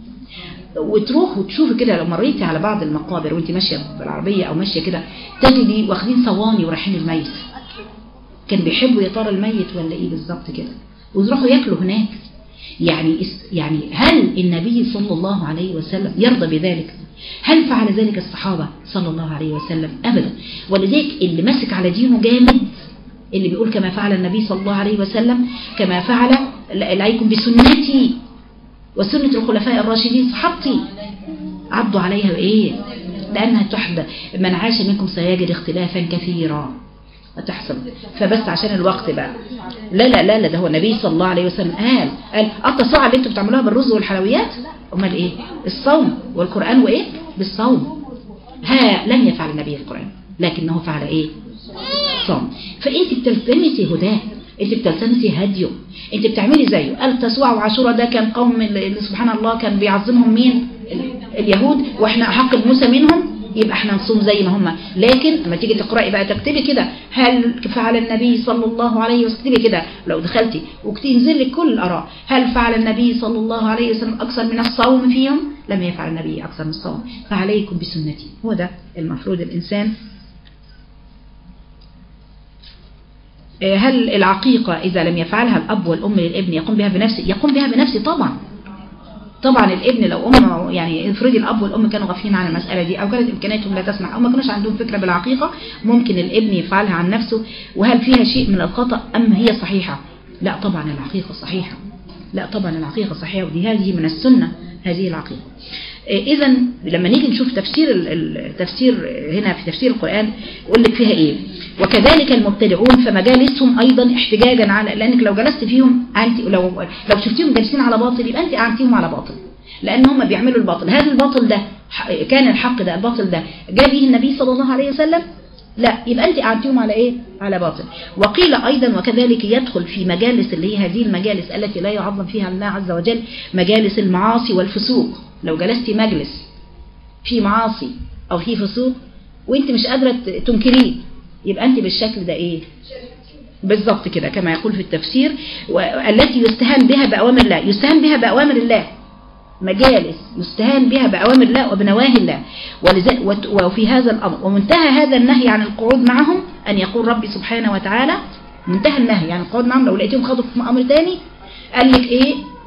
وتروح وتشوفي كده لو مريتي على بعض المقابر وانت ماشيه بالعربيه او ماشيه كده تجدي واخدين صواني ورايحين الميت كان بيحبوا يا ترى الميت ولا ايه بالظبط كده ويروحوا ياكلوا هناك يعني يعني هل النبي صلى الله عليه وسلم يرضى بذلك هل فعل ذلك الصحابة صلى الله عليه وسلم أبدا ولذلك اللي مسك على دينه جامد اللي بيقول كما فعل النبي صلى الله عليه وسلم كما فعل عليكم بسنتي وسنة الخلفاء الراشدين صحابتي عضوا عليها بإيه لأنها تحدى من عاش منكم سيجد اختلافا كثيرا هتحصل فبس عشان الوقت بقى لا لا لا لا ده هو النبي صلى الله عليه وسلم قال قال التصاعد اللي انتوا بتعملوها بالرز والحلويات امال ايه الصوم والقرآن وايه بالصوم ها لم يفعل النبي القرآن لكنه فعل ايه صوم فانت بتلتمسي هداه انت بتلتمسي هديه انت بتعملي زيه قال تسوع وعاشورا ده كان قوم اللي سبحان الله كان بيعظمهم مين اليهود واحنا احق بموسى منهم يبقى احنا نصوم زي ما هم لكن لما تيجي تقرأي بقى تكتبي كده هل فعل النبي صلى الله عليه وسلم اكتبي كده لو دخلتي وتنزل لك كل الآراء هل فعل النبي صلى الله عليه وسلم أكثر من الصوم فيهم لم يفعل النبي أكثر من الصوم فعليكم بسنتي هو ده المفروض الإنسان هل العقيقة إذا لم يفعلها الأب والأم للابن يقوم بها بنفسه يقوم بها بنفسه طبعا طبعا الابن لو أمه يعني افرضي الأب والأم كانوا غافلين عن المسألة دي أو كانت إمكانياتهم لا تسمح أو ما كانوش عندهم فكرة بالعقيقة ممكن الابن يفعلها عن نفسه وهل فيها شيء من الخطأ أم هي صحيحة لا طبعا العقيقة صحيحة لا طبعا العقيقة صحيحة ودي هذه من السنة هذه العقيقة إذا لما نيجي نشوف تفسير التفسير هنا في تفسير القرآن يقول لك فيها إيه وكذلك المبتدعون فمجالسهم أيضا احتجاجا على لأنك لو جلست فيهم أنت لو لو شفتيهم جالسين على باطل يبقى أنت أعنتيهم على باطل لأن هم بيعملوا الباطل هذا الباطل ده كان الحق ده الباطل ده جاء به النبي صلى الله عليه وسلم لا يبقى أنت أعنتيهم على إيه على باطل وقيل أيضا وكذلك يدخل في مجالس اللي هي هذه المجالس التي لا يعظم فيها الله عز وجل مجالس المعاصي والفسوق لو جلستي مجلس في معاصي أو في فسوق وانت مش قادرة تنكريه يبقى انت بالشكل ده ايه بالظبط كده كما يقول في التفسير التي يستهان بها بأوامر الله يستهان بها بأوامر الله مجالس يستهان بها بأوامر الله وبنواهي الله وفي هذا الأمر ومنتهى هذا النهي عن القعود معهم أن يقول ربي سبحانه وتعالى منتهى النهي عن القعود معهم لو لقيتهم خاضوا في أمر تاني قال لك إيه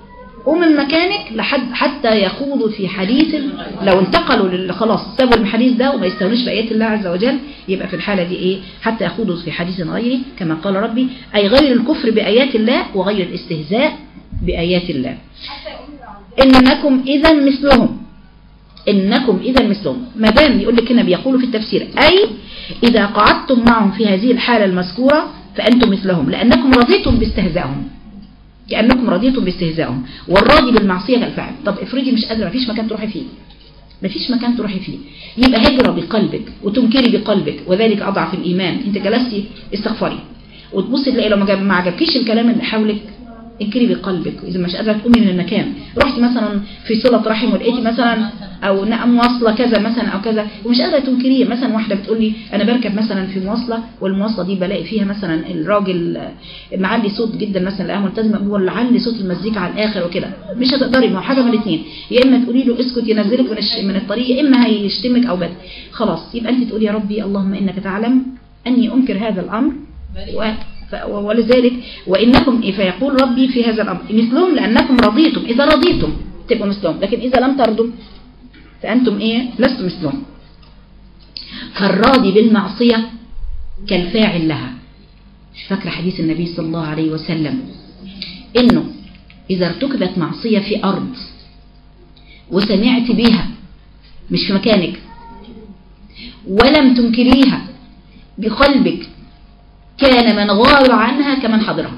قوم من مكانك لحد حتى يخوضوا في حديث لو انتقلوا لل- خلاص سابوا الحديث ده وما يستونوش بآيات الله عز وجل يبقى في الحالة دي ايه حتى يخوضوا في حديث غيره كما قال ربي أي غير الكفر بآيات الله وغير الاستهزاء بآيات الله إنكم إذا مثلهم إنكم إذا مثلهم ما دام يقول لك هنا بيقولوا في التفسير أي إذا قعدتم معهم في هذه الحالة المذكورة فأنتم مثلهم لأنكم رضيتم باستهزائهم كأنكم رضيتم باستهزائهم والراضي بالمعصية كالفعل طب افرضي مش قادرة مفيش مكان تروحي فيه مفيش مكان تروحي فيه يبقى هجرة بقلبك وتنكري بقلبك وذلك أضعف الإيمان انت جلستي استغفري وتبصي تلاقي لو ما جاب- ما عجبكيش الكلام اللي حولك انكري بقلبك اذا مش قادره تقومي من المكان رحتي مثلا في صله رحم ولقيتي مثلا او ن- مواصله كذا مثلا او كذا ومش قادره تنكريه مثلا واحده بتقول لي انا بركب مثلا في مواصله والمواصله دي بلاقي فيها مثلا الراجل آه، معلي صوت جدا مثلا لا ملتزمه هو اللي علي صوت المزيكا على الاخر وكده مش هتقدري ما هو حاجه من الاثنين يا اما تقولي له اسكت ينزلك من الش- من الطريق يا اما هيشتمك او بد خلاص يبقى انت تقولي يا ربي اللهم انك تعلم اني انكر هذا الامر و- ف- ولذلك وإنكم فيقول ربي في هذا الأمر مثلهم لأنكم رضيتم إذا رضيتم تبقوا مثلهم لكن إذا لم ترضوا فأنتم إيه لستم مثلهم فالراضي بالمعصية كالفاعل لها فاكر حديث النبي صلى الله عليه وسلم إنه إذا ارتكبت معصية في أرض وسمعت بها مش في مكانك ولم تنكريها بقلبك كان من غاب عنها كمن حضرها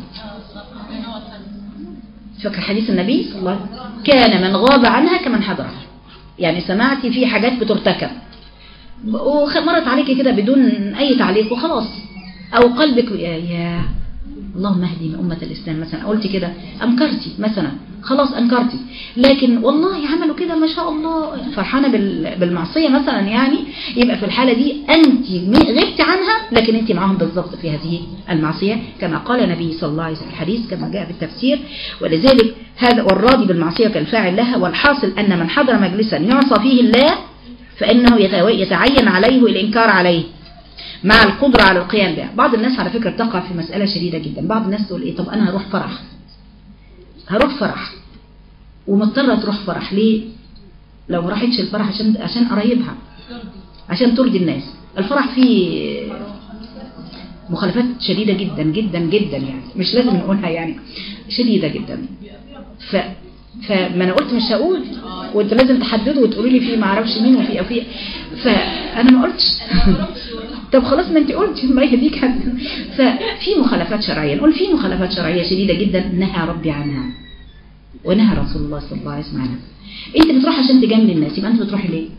فاكر حديث النبي صلى الله عليه وسلم كان من غاب عنها كمن حضرها يعني سمعتي في حاجات بترتكب ومرت عليك كده بدون أي تعليق وخلاص أو قلبك يا, يا اللهم اهدي من أمة الإسلام مثلا قلت كده أنكرتي مثلا خلاص أنكرتي لكن والله عملوا كده ما شاء الله فرحانة بال- بالمعصية مثلا يعني يبقى في الحالة دي أنت غبت عنها لكن أنت معاهم بالضبط في هذه المعصية كما قال النبي صلى الله عليه وسلم في الحديث كما جاء في التفسير ولذلك هذا والراضي بالمعصية كالفاعل لها والحاصل أن من حضر مجلسا يعصى فيه الله فإنه يتو- يتعين عليه الإنكار عليه مع القدرة على القيام بها بعض الناس على فكرة تقع في مسألة شديدة جدا بعض الناس تقول إيه طب أنا هروح فرح هروح فرح ومضطرة تروح فرح ليه لو ما راحتش الفرح عشان عشان قرايبها عشان ترضي الناس الفرح فيه مخالفات شديدة جدا جدا جدا يعني مش لازم نقولها يعني شديدة جدا ف فما انا قلت مش هقول وانت لازم تحددوا وتقولوا لي في ما اعرفش مين وفي او في فانا ما قلتش طب خلاص ما انت قلتي الله يهديك حد ففي مخالفات شرعيه نقول في مخالفات شرعيه شديده جدا نهى ربي عنها ونهى رسول الله صلى الله عليه وسلم عنها انت بتروح عشان تجامل الناس يبقى انت بتروحي ليه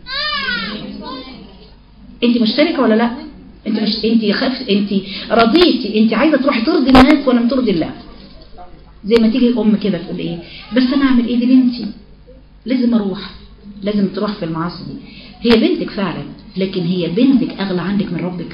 انت مشتركه ولا لا انت مش انت خف انت رضيتي انت عايزه تروحي ترضي الناس ولا ترضي الله زي ما تيجي الام كده تقول ايه بس انا اعمل ايه دي بنتي لازم اروح لازم تروح في المعاصي دي هي بنتك فعلا لكن هي بنتك اغلى عندك من ربك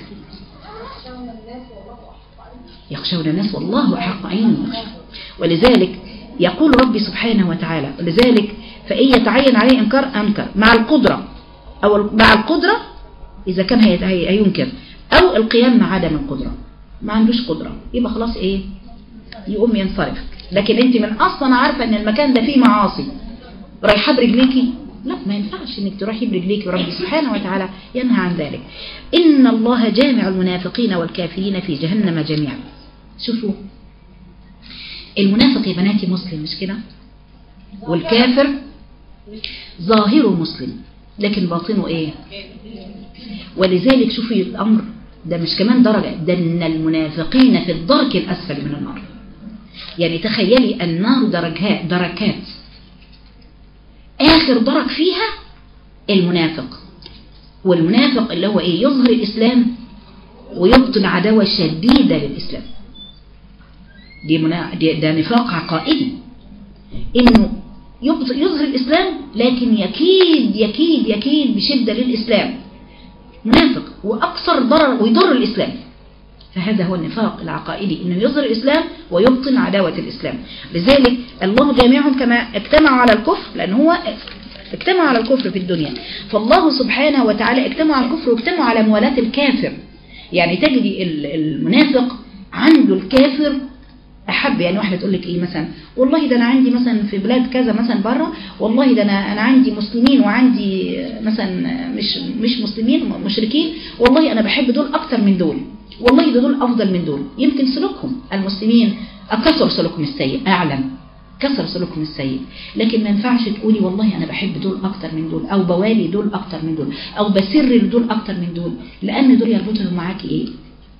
يخشون الناس والله احق ان يخشى ولذلك يقول ربي سبحانه وتعالى ولذلك فإن يتعين عليه إنكار أنكر مع القدرة أو مع القدرة إذا كان هي- هي- هينكر أو القيام مع عدم القدرة ما عندوش قدرة يبقى خلاص إيه يقوم ينصرف لكن أنت من أصلا عارفة أن المكان ده فيه معاصي رايحة برجليكي لا ما ينفعش انك تروحي برجليك وربي سبحانه وتعالى ينهى عن ذلك إن الله جامع المنافقين والكافرين في جهنم جميعا شوفوا المنافق يا بناتي مسلم مش كده والكافر ظاهره مسلم لكن باطنه ايه ولذلك شوفي الامر ده مش كمان درجة ده ان المنافقين في الدرك الاسفل من النار يعني تخيلي النار درجات دركات اخر درك فيها المنافق والمنافق اللي هو ايه يظهر الاسلام ويبطن عداوة شديدة للاسلام دي, منا... دي ده نفاق عقائدي انه يبط- يظهر الاسلام لكن يكيد يكيد يكيد بشدة للاسلام منافق واكثر ضرر ويضر الاسلام فهذا هو النفاق العقائدي انه يظهر الاسلام ويبطن عداوة الاسلام لذلك الله جامعهم كما اجتمعوا على الكفر لان هو اجتمعوا على الكفر في الدنيا فالله سبحانه وتعالى اجتمع على الكفر واجتمعوا على موالاة الكافر يعني تجدي ال- المنافق عنده الكافر احب يعني واحده تقول لك ايه مثلا والله ده انا عندي مثلا في بلاد كذا مثلا بره والله ده انا انا عندي مسلمين وعندي مثلا مش مش مسلمين مشركين والله انا بحب دول اكتر من دول والله ده دول افضل من دول يمكن سلوكهم المسلمين كثر سلوكهم السيء اعلم كثر سلوكهم السيء لكن ما ينفعش تقولي والله انا بحب دول اكتر من دول او بوالي دول اكتر من دول او بسر لدول اكتر من دول لان دول يربطهم معاكي ايه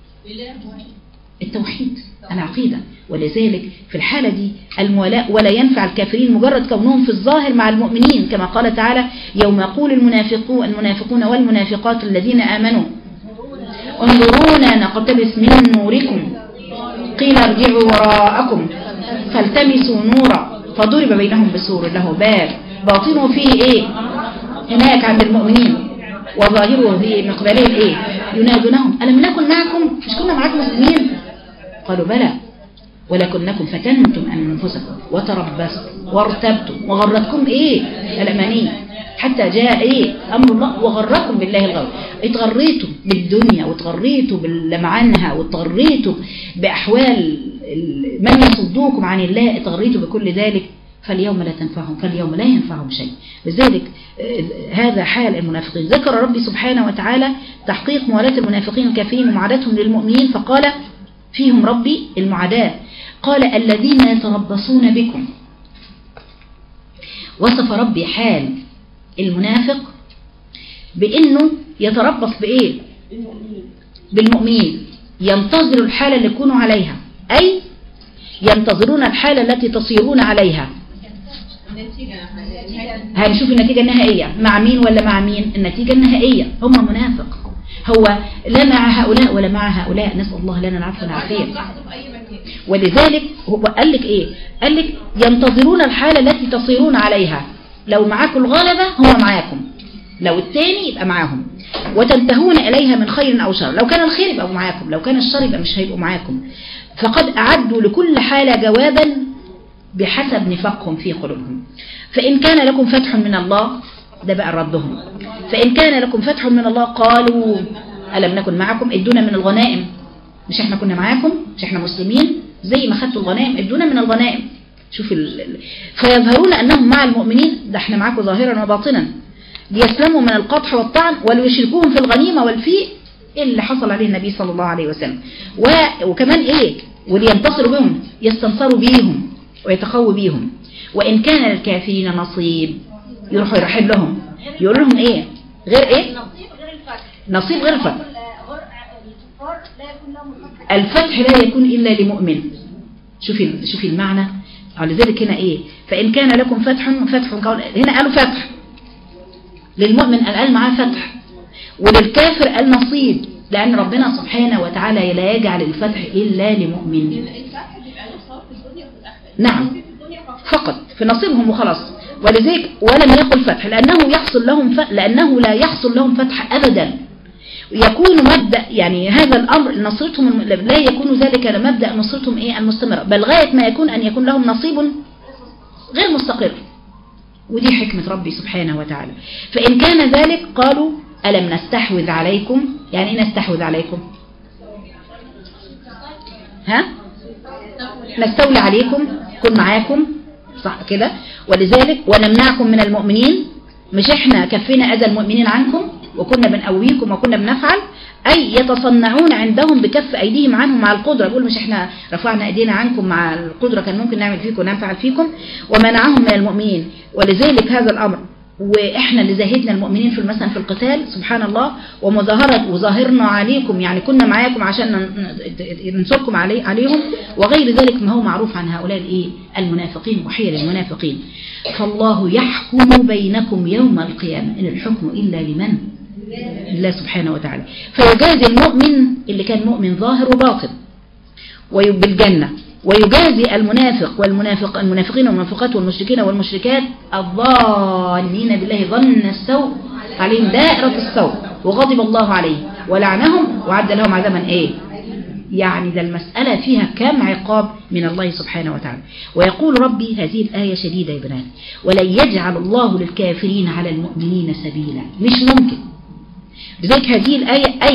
التوحيد العقيدة ولذلك في الحالة دي المولاء ولا ينفع الكافرين مجرد كونهم في الظاهر مع المؤمنين كما قال تعالى يوم يقول المنافقون, المنافقون والمنافقات الذين آمنوا انظرونا نقتبس من نوركم قيل ارجعوا وراءكم فالتمسوا نورا فضرب بينهم بسور له باب باطنه فيه ايه هناك عند المؤمنين وظاهره في مقبلين ايه ينادونهم ألم نكن معكم مش كنا معاكم مسلمين قالوا بلى ولكنكم فتنتم أنفسكم وتربصتم وارتبتم وغرتكم ايه الأماني حتى جاء ايه أمر الله وغركم بالله الغرب اتغريتم بالدنيا واتغريتم باللمعنها واتغريتم بأحوال من يصدوكم عن الله اتغريتم بكل ذلك فاليوم لا تنفعهم فاليوم لا ينفعهم شيء لذلك هذا حال المنافقين ذكر ربي سبحانه وتعالى تحقيق موالاة المنافقين الكافرين ومعاداتهم للمؤمنين فقال فيهم ربي المعاداة قال الذين يتربصون بكم وصف ربي حال المنافق بأنه يتربص بإيه بالمؤمنين ينتظر الحالة اللي يكونوا عليها أي ينتظرون الحالة التي تصيرون عليها هنشوف النتيجة النهائية مع مين ولا مع مين النتيجة النهائية هم منافق هو لا مع هؤلاء ولا مع هؤلاء نسأل الله لنا العفو والعافية ولذلك هو قال لك ايه قال لك ينتظرون الحالة التي تصيرون عليها لو معاكم الغلبة هم معاكم لو الثاني يبقى معاهم وتنتهون إليها من خير أو شر لو كان الخير يبقى معاكم لو كان الشر يبقى مش هيبقوا معاكم فقد أعدوا لكل حالة جوابا بحسب نفاقهم في قلوبهم فإن كان لكم فتح من الله ده بقى ردهم فإن كان لكم فتح من الله قالوا ألم نكن معكم ادونا من الغنائم مش احنا كنا معاكم مش احنا مسلمين زي ما خدتوا الغنائم ادونا من الغنائم شوف ال... فيظهرون أنهم مع المؤمنين ده احنا معاكم ظاهرا وباطنا ليسلموا من القطح والطعن وليشركوهم في الغنيمة والفيء اللي حصل عليه النبي صلى الله عليه وسلم و... وكمان ايه ولينتصروا بهم يستنصروا بيهم ويتقووا بيهم وإن كان للكافرين نصيب يروحوا يرحب لهم يقول لهم ايه غير ايه نصيب غير الفتح نصيب غير الفتح غير الكفار لا يكون لهم الفتح الفتح لا يكون إلا لمؤمن شوفي شوفي المعنى لذلك هنا ايه فإن كان لكم فتح فتح قول هنا قالوا فتح للمؤمن قال معاه فتح وللكافر قال نصيب لأن ربنا سبحانه وتعالى لا يجعل الفتح إلا لمؤمن نعم فقط في نصيبهم وخلاص ولذلك ولم يقل فتح لأنه يحصل لهم ف... لأنه لا يحصل لهم فتح أبدا يكون مبدأ يعني هذا الأمر نصرتهم الم- لا يكون ذلك مبدأ نصرتهم إيه المستمرة بل غاية ما يكون أن يكون لهم نصيب غير مستقر ودي حكمة ربي سبحانه وتعالى فإن كان ذلك قالوا ألم نستحوذ عليكم يعني إيه نستحوذ عليكم ها نستولي عليكم كن معاكم صح كده ولذلك ونمنعكم من المؤمنين مش احنا كفينا أذى المؤمنين عنكم وكنا بنقويكم وكنا بنفعل أي يتصنعون عندهم بكف أيديهم عنهم مع القدرة بيقول مش احنا رفعنا أيدينا عنكم مع القدرة كان ممكن نعمل فيكم ونفعل فيكم ومنعهم من المؤمنين ولذلك هذا الأمر واحنا اللي زاهدنا المؤمنين في مثلا في القتال سبحان الله ومظاهرة وظاهرنا عليكم يعني كنا معاكم عشان ن- ننصركم علي عليهم وغير ذلك ما هو معروف عن هؤلاء الايه المنافقين وحيل المنافقين فالله يحكم بينكم يوم القيامة إن الحكم إلا لمن الله سبحانه وتعالى فيجازي المؤمن اللي كان مؤمن ظاهر وباطن وي- بالجنة ويجازي المنافق والمنافق المنافقين والمنافقات والمشركين والمشركات الظانين بالله ظن السوء عليهم دائرة السوء وغضب الله عليه ولعنهم وعد لهم عذابا ايه يعني ده المسألة فيها كم عقاب من الله سبحانه وتعالى ويقول ربي هذه الآية شديدة يا بنات ولن يجعل الله للكافرين على المؤمنين سبيلا مش ممكن لذلك هذه الآية أي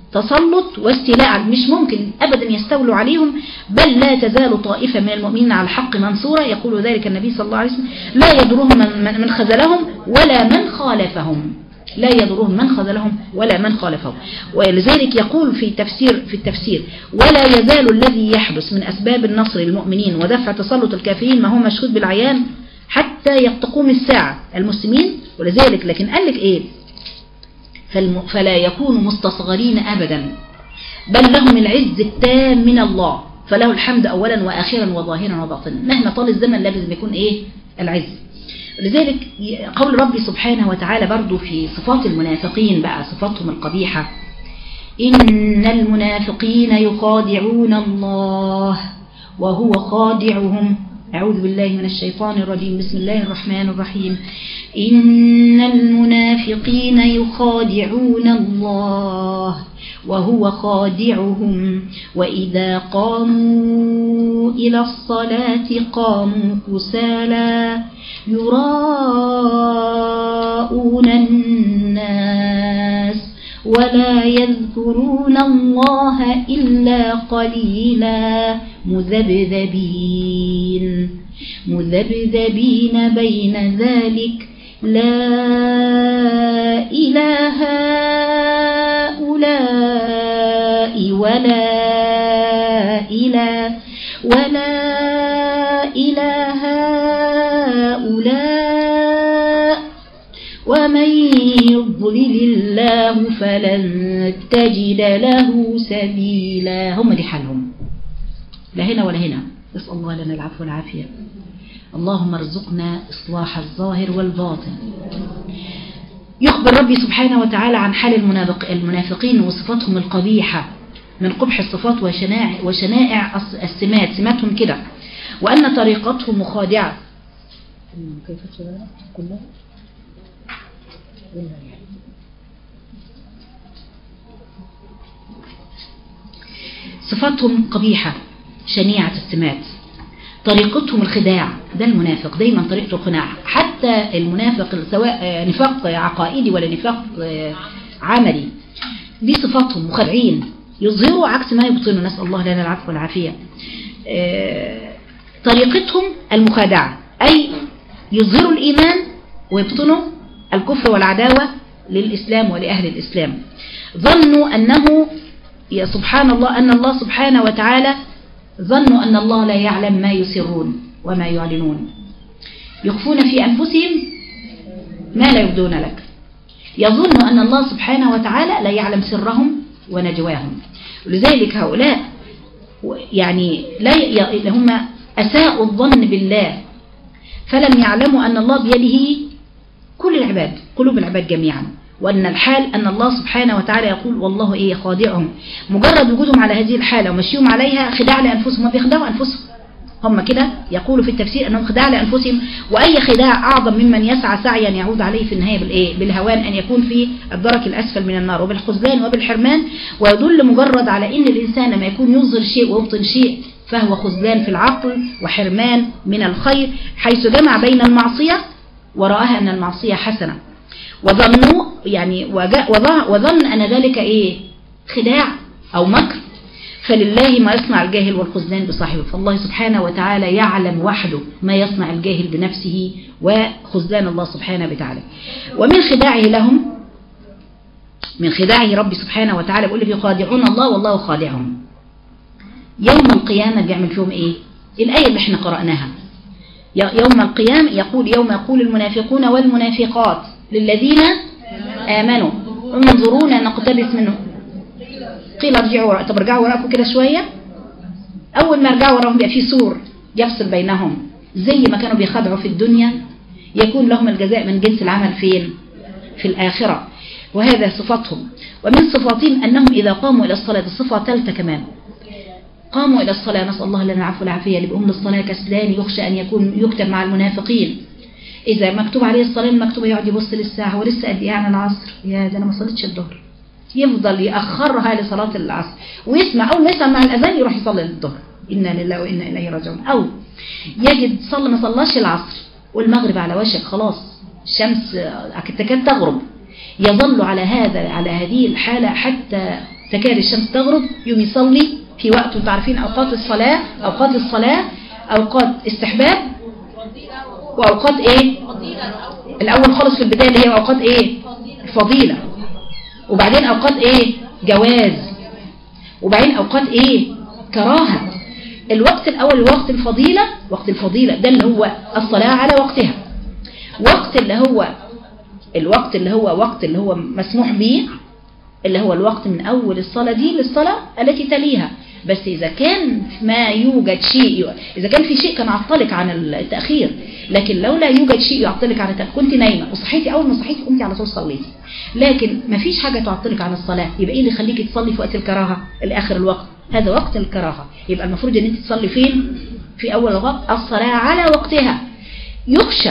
تسلط واستيلاء على- مش ممكن أبدا يستولوا عليهم بل لا تزال طائفة من المؤمنين على الحق منصورة يقول ذلك النبي صلى الله عليه وسلم لا يضرهم من, من, من خذلهم ولا من خالفهم لا يضرهم من خذلهم ولا من خالفهم ولذلك يقول في تفسير في التفسير ولا يزال الذي يحدث من أسباب النصر للمؤمنين ودفع تسلط الكافرين ما هو مشهود بالعيان حتى تقوم الساعة المسلمين ولذلك لكن قال لك ايه فالم- فلا يكونوا مستصغرين أبدا بل لهم العز التام من الله فله الحمد أولا وآخرا وظاهرا وباطنا مهما طال الزمن لازم يكون إيه العز لذلك ي- قول ربي سبحانه وتعالى برضو في صفات المنافقين بقى صفاتهم القبيحة إن المنافقين يخادعون الله وهو خادعهم أعوذ بالله من الشيطان الرجيم بسم الله الرحمن الرحيم إن المنافقين يخادعون الله وهو خادعهم وإذا قاموا إلى الصلاة قاموا كسالى يراءون الناس ولا يذكرون الله إلا قليلا مذبذبين مذبذبين بين ذلك لا إله هؤلاء ولا إله ولا إله هؤلاء ومن يضلل الله فلن تجد له سبيلا هم دي حالهم لا هنا ولا هنا نسأل الله لنا العفو والعافية اللهم ارزقنا إصلاح الظاهر والباطن يخبر ربي سبحانه وتعالى عن حال المنافق المنافقين وصفاتهم القبيحة من قبح الصفات وشنائع, وشنائع الس- السمات سماتهم كده وأن طريقتهم مخادعة كيف كلها صفاتهم قبيحة شنيعة السمات طريقتهم الخداع ده المنافق دايما طريقته الخداع حتى المنافق سواء آه، نفاق عقائدي ولا نفاق آه، عملي دي صفاتهم مخادعين يظهروا عكس ما يبطنوا نسأل الله لنا العفو والعافية آه، طريقتهم المخادعة أي يظهروا الإيمان ويبطنوا الكفر والعداوة للإسلام ولأهل الإسلام ظنوا أنه يا سبحان الله أن الله سبحانه وتعالى ظنوا أن الله لا يعلم ما يسرون وما يعلنون يخفون في أنفسهم ما لا يبدون لك يظن أن الله سبحانه وتعالى لا يعلم سرهم ونجواهم ولذلك هؤلاء يعني لا ي- هم أساءوا الظن بالله فلم يعلموا أن الله بيده كل العباد قلوب العباد جميعا وأن الحال أن الله سبحانه وتعالى يقول والله إيه خادعهم مجرد وجودهم على هذه الحالة ومشيهم عليها خداع لأنفسهم ما بيخدعوا أنفسهم هم كده يقولوا في التفسير أنهم خداع لأنفسهم وأي خداع أعظم ممن يسعى سعيا يعود عليه في النهاية بالإيه بالهوان أن يكون في الدرك الأسفل من النار وبالخذلان وبالحرمان ويدل مجرد على أن الإنسان لما يكون يظهر شيء ويبطن شيء فهو خذلان في العقل وحرمان من الخير حيث جمع بين المعصية ورآها أن المعصية حسنة وظنوا يعني وجاء وظن, وظن أن ذلك إيه خداع أو مكر فلله ما يصنع الجاهل والخذلان بصاحبه فالله سبحانه وتعالى يعلم وحده ما يصنع الجاهل بنفسه وخذلان الله سبحانه وتعالى ومن خداعه لهم من خداعه ربي سبحانه وتعالى بيقول لك يخادعون الله والله خادعهم يوم القيامة بيعمل فيهم ايه الآية اللي احنا قرأناها يوم القيامة يقول يوم يقول المنافقون والمنافقات للذين آمنوا انظرونا نقتبس منه قيل ارجعوا وراء طب ارجعوا وراءكم كده شوية أول ما ارجعوا وراءهم بيبقى في سور يفصل بينهم زي ما كانوا بيخدعوا في الدنيا يكون لهم الجزاء من جنس العمل فين في الآخرة وهذا صفاتهم ومن صفاتهم أنهم إذا قاموا إلى الصلاة الصفة ثالثة كمان قاموا إلى الصلاة نسأل الله لنا العفو والعافية اللي بيقوم للصلاة كسلان يخشى أن يكون يكتب مع المنافقين إذا مكتوب عليه الصلاة المكتوبة يقعد يبص للساعة هو لسه قد إيه عن العصر يا ده أنا ما صليتش الظهر يفضل يأخرها لصلاة العصر ويسمع أول ما يسمع مع الأذان يروح يصلي الظهر إنا لله وإنا إليه راجعون أو يجد صلى ما صلاش العصر والمغرب على وشك خلاص الشمس تكاد تغرب يظل على هذا على هذه الحالة حتى تكاد الشمس تغرب يوم يصلي في وقت انتوا عارفين اوقات الصلاة اوقات الصلاة اوقات استحباب واوقات ايه الاول خالص في البداية اللي هي اوقات ايه فضيلة وبعدين اوقات ايه جواز وبعدين اوقات ايه كراهة الوقت الاول وقت الفضيلة وقت الفضيلة ده اللي هو الصلاة على وقتها وقت اللي هو الوقت اللي هو وقت اللي هو مسموح به اللي هو الوقت من أول الصلاة دي للصلاة التي تليها بس إذا كان ما يوجد شيء إذا كان في شيء كان عطلك عن التأخير لكن لو لا يوجد شيء يعطلك عن التأخير كنت نايمة وصحيتي أول ما صحيتي قمتي على طول صليتي لكن ما فيش حاجة تعطلك عن الصلاة يبقى إيه اللي يخليكي تصلي في وقت الكراهة الآخر الوقت هذا وقت الكراهة يبقى المفروض أن أنت تصلي فين في أول الوقت الصلاة على وقتها يخشى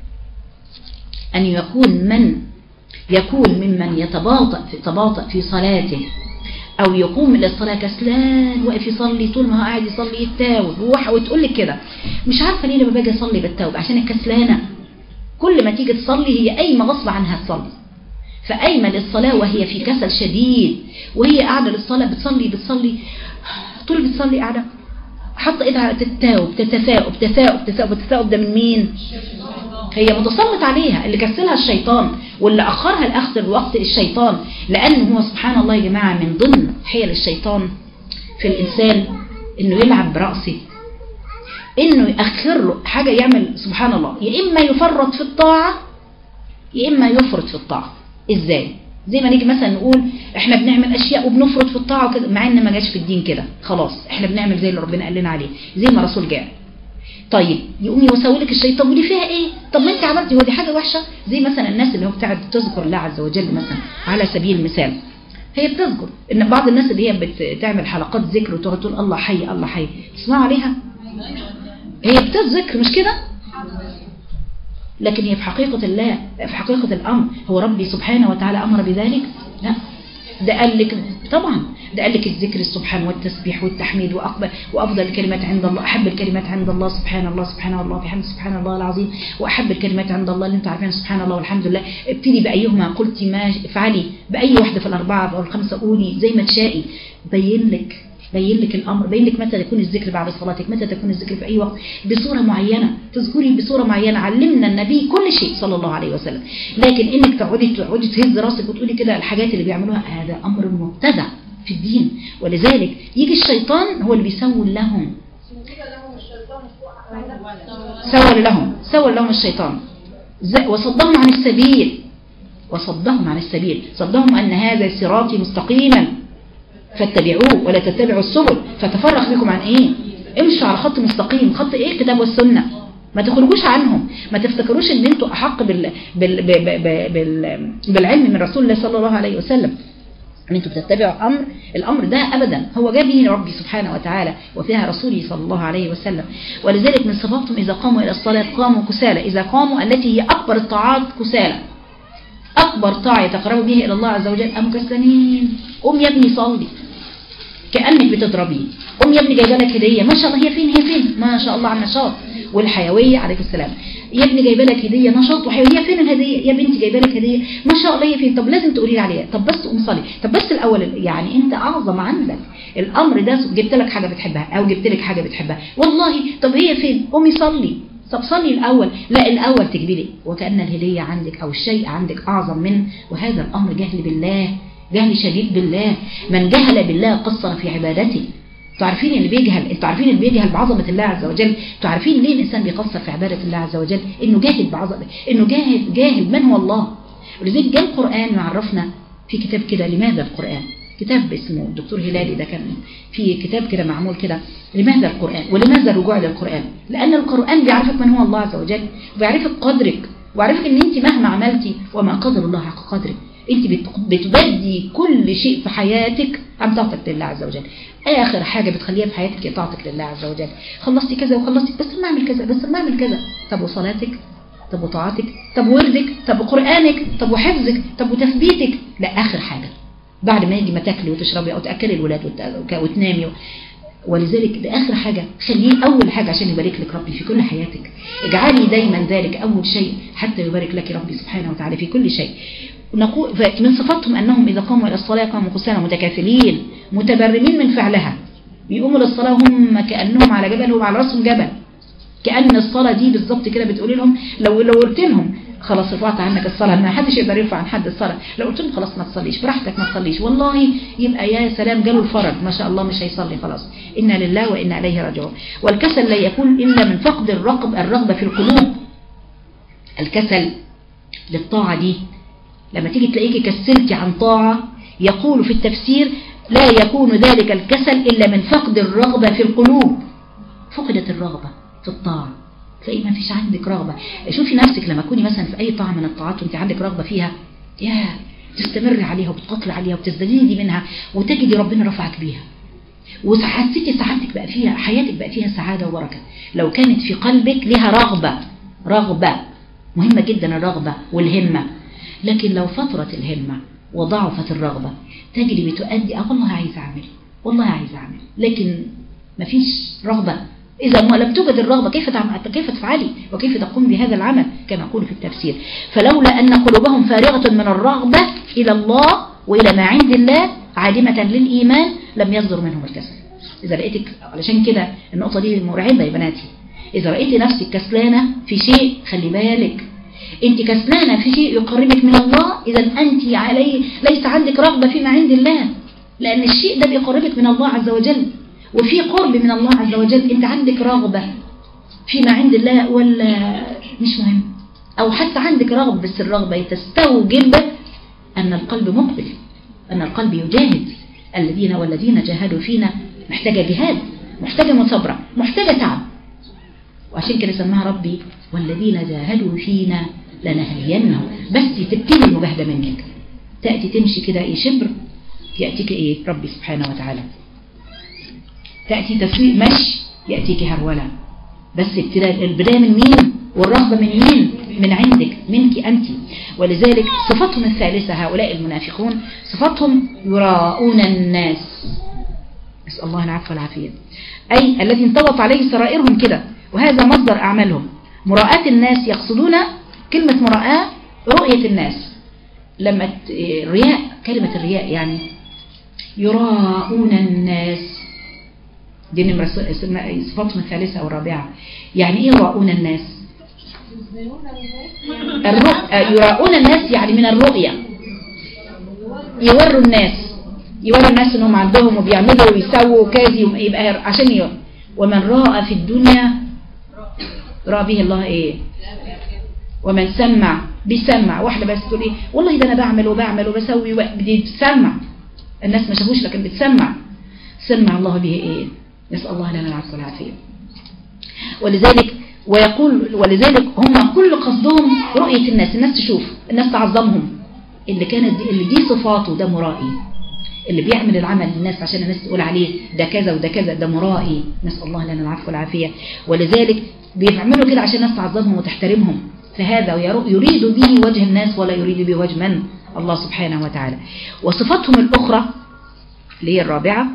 أن يكون من يكون ممن يتباطأ في تباطأ في صلاته أو يقوم إلى الصلاة كسلان واقف يصلي طول ما هو قاعد يصلي يتاوب وح- وتقول لك كده مش عارفة ليه لما باجي أصلي بتاوب عشان الكسلانة كل ما تيجي تصلي هي قايمة غصب عنها تصلي فقايمة للصلاة وهي في كسل شديد وهي قاعدة للصلاة بتصلي بتصلي طول بتصلي قاعدة حاطة ايدها تتاوب تتثاؤب تثاؤب تثاؤب التثاؤب ده من مين هي متسلط عليها اللي كسلها الشيطان واللي أخرها لآخر الوقت الشيطان لأنه هو سبحان الله يا جماعة من ضمن حيل الشيطان في الإنسان إنه يلعب برأسه إنه يأخر له حاجة يعمل سبحان الله يا إما يفرط في الطاعة يا إما يفرط في الطاعة إزاي زي ما نيجي مثلا نقول احنا بنعمل اشياء وبنفرط في الطاعه وكده مع ان ما جاش في الدين كده خلاص احنا بنعمل زي اللي ربنا قال لنا عليه زي ما الرسول جاء طيب يقوم يسوي لك الشيطان ودي فيها ايه طب ما انت عملتي هو دي حاجه وحشه زي مثلا الناس اللي هو بتقعد تذكر الله عز وجل مثلا على سبيل المثال هي بتذكر ان بعض الناس اللي هي بتعمل حلقات ذكر وتقعد تقول الله حي الله حي تسمعوا عليها هي بتذكر مش كده لكن هي في حقيقة الله في حقيقة الأمر هو ربي سبحانه وتعالى أمر بذلك لا ده قال لك طبعا ده قال لك الذكر السبحان والتسبيح والتحميد وأقبل وأفضل الكلمات عند الله أحب الكلمات عند الله سبحان الله سبحان الله بحمد سبحان الله العظيم وأحب الكلمات عند الله اللي انتوا عارفين سبحان الله والحمد لله ابتدي بأيهما قلت ما افعلي بأي واحدة في الأربعة أو الخمسة قولي زي ما تشائي بين لك بين لك الأمر بين لك متى يكون الذكر بعد صلاتك متى تكون الذكر في أي وقت بصورة معينة تذكري بصورة معينة علمنا النبي كل شيء صلى الله عليه وسلم لكن إنك تقعدي تقعدي تهز راسك وتقولي كده الحاجات اللي بيعملوها هذا أمر مبتدع في الدين ولذلك يجي الشيطان هو اللي بيسول لهم سول لهم سول لهم الشيطان ز- وصدهم عن السبيل وصدهم عن السبيل صدهم أن هذا صراطي مستقيما فاتبعوه ولا تتبعوا السبل فتفرق بكم عن ايه امشوا على خط مستقيم خط ايه الكتاب والسنة ما تخرجوش عنهم ما تفتكروش ان انتوا احق بال... بال... ب... ب... ب... بال... بالعلم من رسول الله صلى الله عليه وسلم ان انتوا بتتبعوا امر الامر ده ابدا هو جاء به ربي سبحانه وتعالى وفيها رسوله صلى الله عليه وسلم ولذلك من صفاتهم اذا قاموا الى الصلاه قاموا كسالى اذا قاموا التي هي اكبر الطاعات كسالى أكبر طاعة يتقربوا به إلى الله عز وجل أم كسلانين قوم يا ابني صلي كأنك بتضربيه قوم يا ابني جايبه لك هدية ما شاء الله هي فين هي فين ما شاء الله على النشاط والحيوية عليك السلام يا ابني جايبه لك هدية نشاط وحيوية فين الهدية يا بنتي جايبه لك هدية ما شاء الله هي فين طب لازم تقولي لي عليها طب بس قوم صلي طب بس الأول يعني أنت أعظم عندك الأمر ده جبت لك حاجة بتحبها أو جبت لك حاجة بتحبها والله طب هي فين قومي صلي طب صلي الأول لا الأول تجيبي لي وكأن الهدية عندك أو الشيء عندك أعظم منه وهذا الأمر جهل بالله جهل شديد بالله من جهل بالله قصر في عبادته انتوا عارفين اللي بيجهل انتوا عارفين اللي بيجهل بعظمة الله عز وجل انتوا عارفين ليه الإنسان بيقصر في عبادة الله عز وجل انه جاهل بعظمة انه جاهل جاهل من هو الله ولذلك جاء القرآن يعرفنا في كتاب كده لماذا القرآن كتاب اسمه الدكتور هلالي ده كان في كتاب كده معمول كده لماذا القرآن ولماذا الرجوع للقرآن لأن القرآن بيعرفك من هو الله عز وجل وبيعرفك قدرك وبيعرفك ان انت مهما عملتي وما قدر الله حق قدرك انت بتبدي كل شيء في حياتك عن طاعتك لله عز وجل اخر حاجة بتخليها في حياتك هي طاعتك لله عز وجل خلصتي كذا وخلصتي بس ما اعمل كذا بس ما اعمل كذا طب وصلاتك طب وطاعتك طب وردك طب وقرآنك طب وحفظك طب وتثبيتك لا اخر حاجة بعد ما يجي ما تاكلي وتشربي او تاكلي الولاد وتنامي ولذلك ده اخر حاجه خليه اول حاجه عشان يبارك لك ربي في كل حياتك اجعلي دايما ذلك اول شيء حتى يبارك لك ربي سبحانه وتعالى في كل شيء نقول من صفاتهم أنهم إذا قاموا إلى الصلاة قاموا كسالى متكاسلين متبرمين من فعلها بيقوموا للصلاة هم كأنهم على جبل هم على رأسهم جبل كأن الصلاة دي بالظبط كده بتقول لهم لو لو قلت لهم خلاص رفعت عنك الصلاة ما حدش يقدر يرفع عن حد الصلاة لو قلت لهم خلاص ما تصليش براحتك ما تصليش والله يبقى يا سلام جاله الفرج ما شاء الله مش هيصلي خلاص إنا لله وإنا إليه راجعون والكسل لا يكون إلا من فقد الرغب الرغبة في القلوب الكسل للطاعة دي لما تيجي تلاقيكي كسلتي عن طاعة يقول في التفسير لا يكون ذلك الكسل إلا من فقد الرغبة في القلوب فقدت الرغبة في الطاعة تلاقي ما فيش عندك رغبة شوفي نفسك لما تكوني مثلا في أي طاعة من الطاعات وانت عندك رغبة فيها يا تستمر عليها وبتقطر عليها وبتزدادي منها وتجدي ربنا رفعك بيها وحسيتي سعادتك بقى فيها حياتك بقى فيها سعادة وبركة لو كانت في قلبك لها رغبة رغبة مهمة جدا الرغبة والهمة لكن لو فترت الهمة وضعفت الرغبة تجري بتؤدي اه والله عايز اعمل والله عايز اعمل لكن مفيش رغبة إذا ما لم توجد الرغبة كيف تعم- كيف تفعلي وكيف تقوم بهذا العمل كما يقول في التفسير فلولا أن قلوبهم فارغة من الرغبة إلى الله وإلى ما عند الله عادمة للإيمان لم يصدر منهم الكسل إذا لقيتك علشان كده النقطة دي مرعبة يا بناتي إذا رأيتي نفسك كسلانة في شيء خلي بالك انت كسلانة في شيء يقربك من الله إذا أنت علي ليس عندك رغبة فيما عند الله لأن الشيء ده بيقربك من الله عز وجل وفي قرب من الله عز وجل انت عندك رغبة فيما عند الله ولا مش مهم أو حتى عندك رغبة بس الرغبة تستوجب أن القلب مقبل أن القلب يجاهد الذين والذين جاهدوا فينا محتاجة جهاد محتاجة مثابرة محتاجة تعب وعشان كده سماها ربي والذين جاهدوا فينا لنهدينهم بس تبتدي المجاهدة منك تأتي تمشي كده ايه شبر يأتيك ايه ربي سبحانه وتعالى تأتي تسويق مشي يأتيك هرولة بس ابتداء البداية من مين والرغبة من مين من عندك منك أنت ولذلك صفتهم الثالثة هؤلاء المنافقون صفتهم يراؤون الناس نسأل الله العفو والعافية أي الذي انطبط عليه سرائرهم كده وهذا مصدر أعمالهم مراءة الناس يقصدون كلمة مراءة رؤية الناس لما ت- الرياء كلمة الرياء يعني يراءون الناس دي نمرة س- اسمها- صفاتهم الثالثة أو الرابعة يعني إيه يراءون الناس الرؤ... آه، يراءون الناس يعني من الرؤية يوروا الناس يوروا الناس انهم عندهم وبيعملوا ويسووا كذي يبقى عشان يور ومن راى في الدنيا راى به الله ايه ومن سمع بيسمع واحدة بس تقول ايه والله ده انا بعمل وبعمل وبسوي و- دي بتسمع الناس ما شافوش لكن بتسمع سمع الله به ايه نسأل الله لنا العفو والعافية ولذلك ويقول ولذلك هم كل قصدهم رؤية الناس الناس تشوف الناس تعظمهم اللي كانت دي اللي دي صفاته ده مرائي اللي بيعمل العمل للناس عشان الناس تقول عليه ده كذا وده كذا ده مرائي نسأل الله لنا العفو والعافية ولذلك بيعملوا كده عشان الناس تعظمهم وتحترمهم فهذا ويرو- يريد به وجه الناس ولا يريد به وجه من الله سبحانه وتعالى وصفاتهم الأخرى اللي هي الرابعة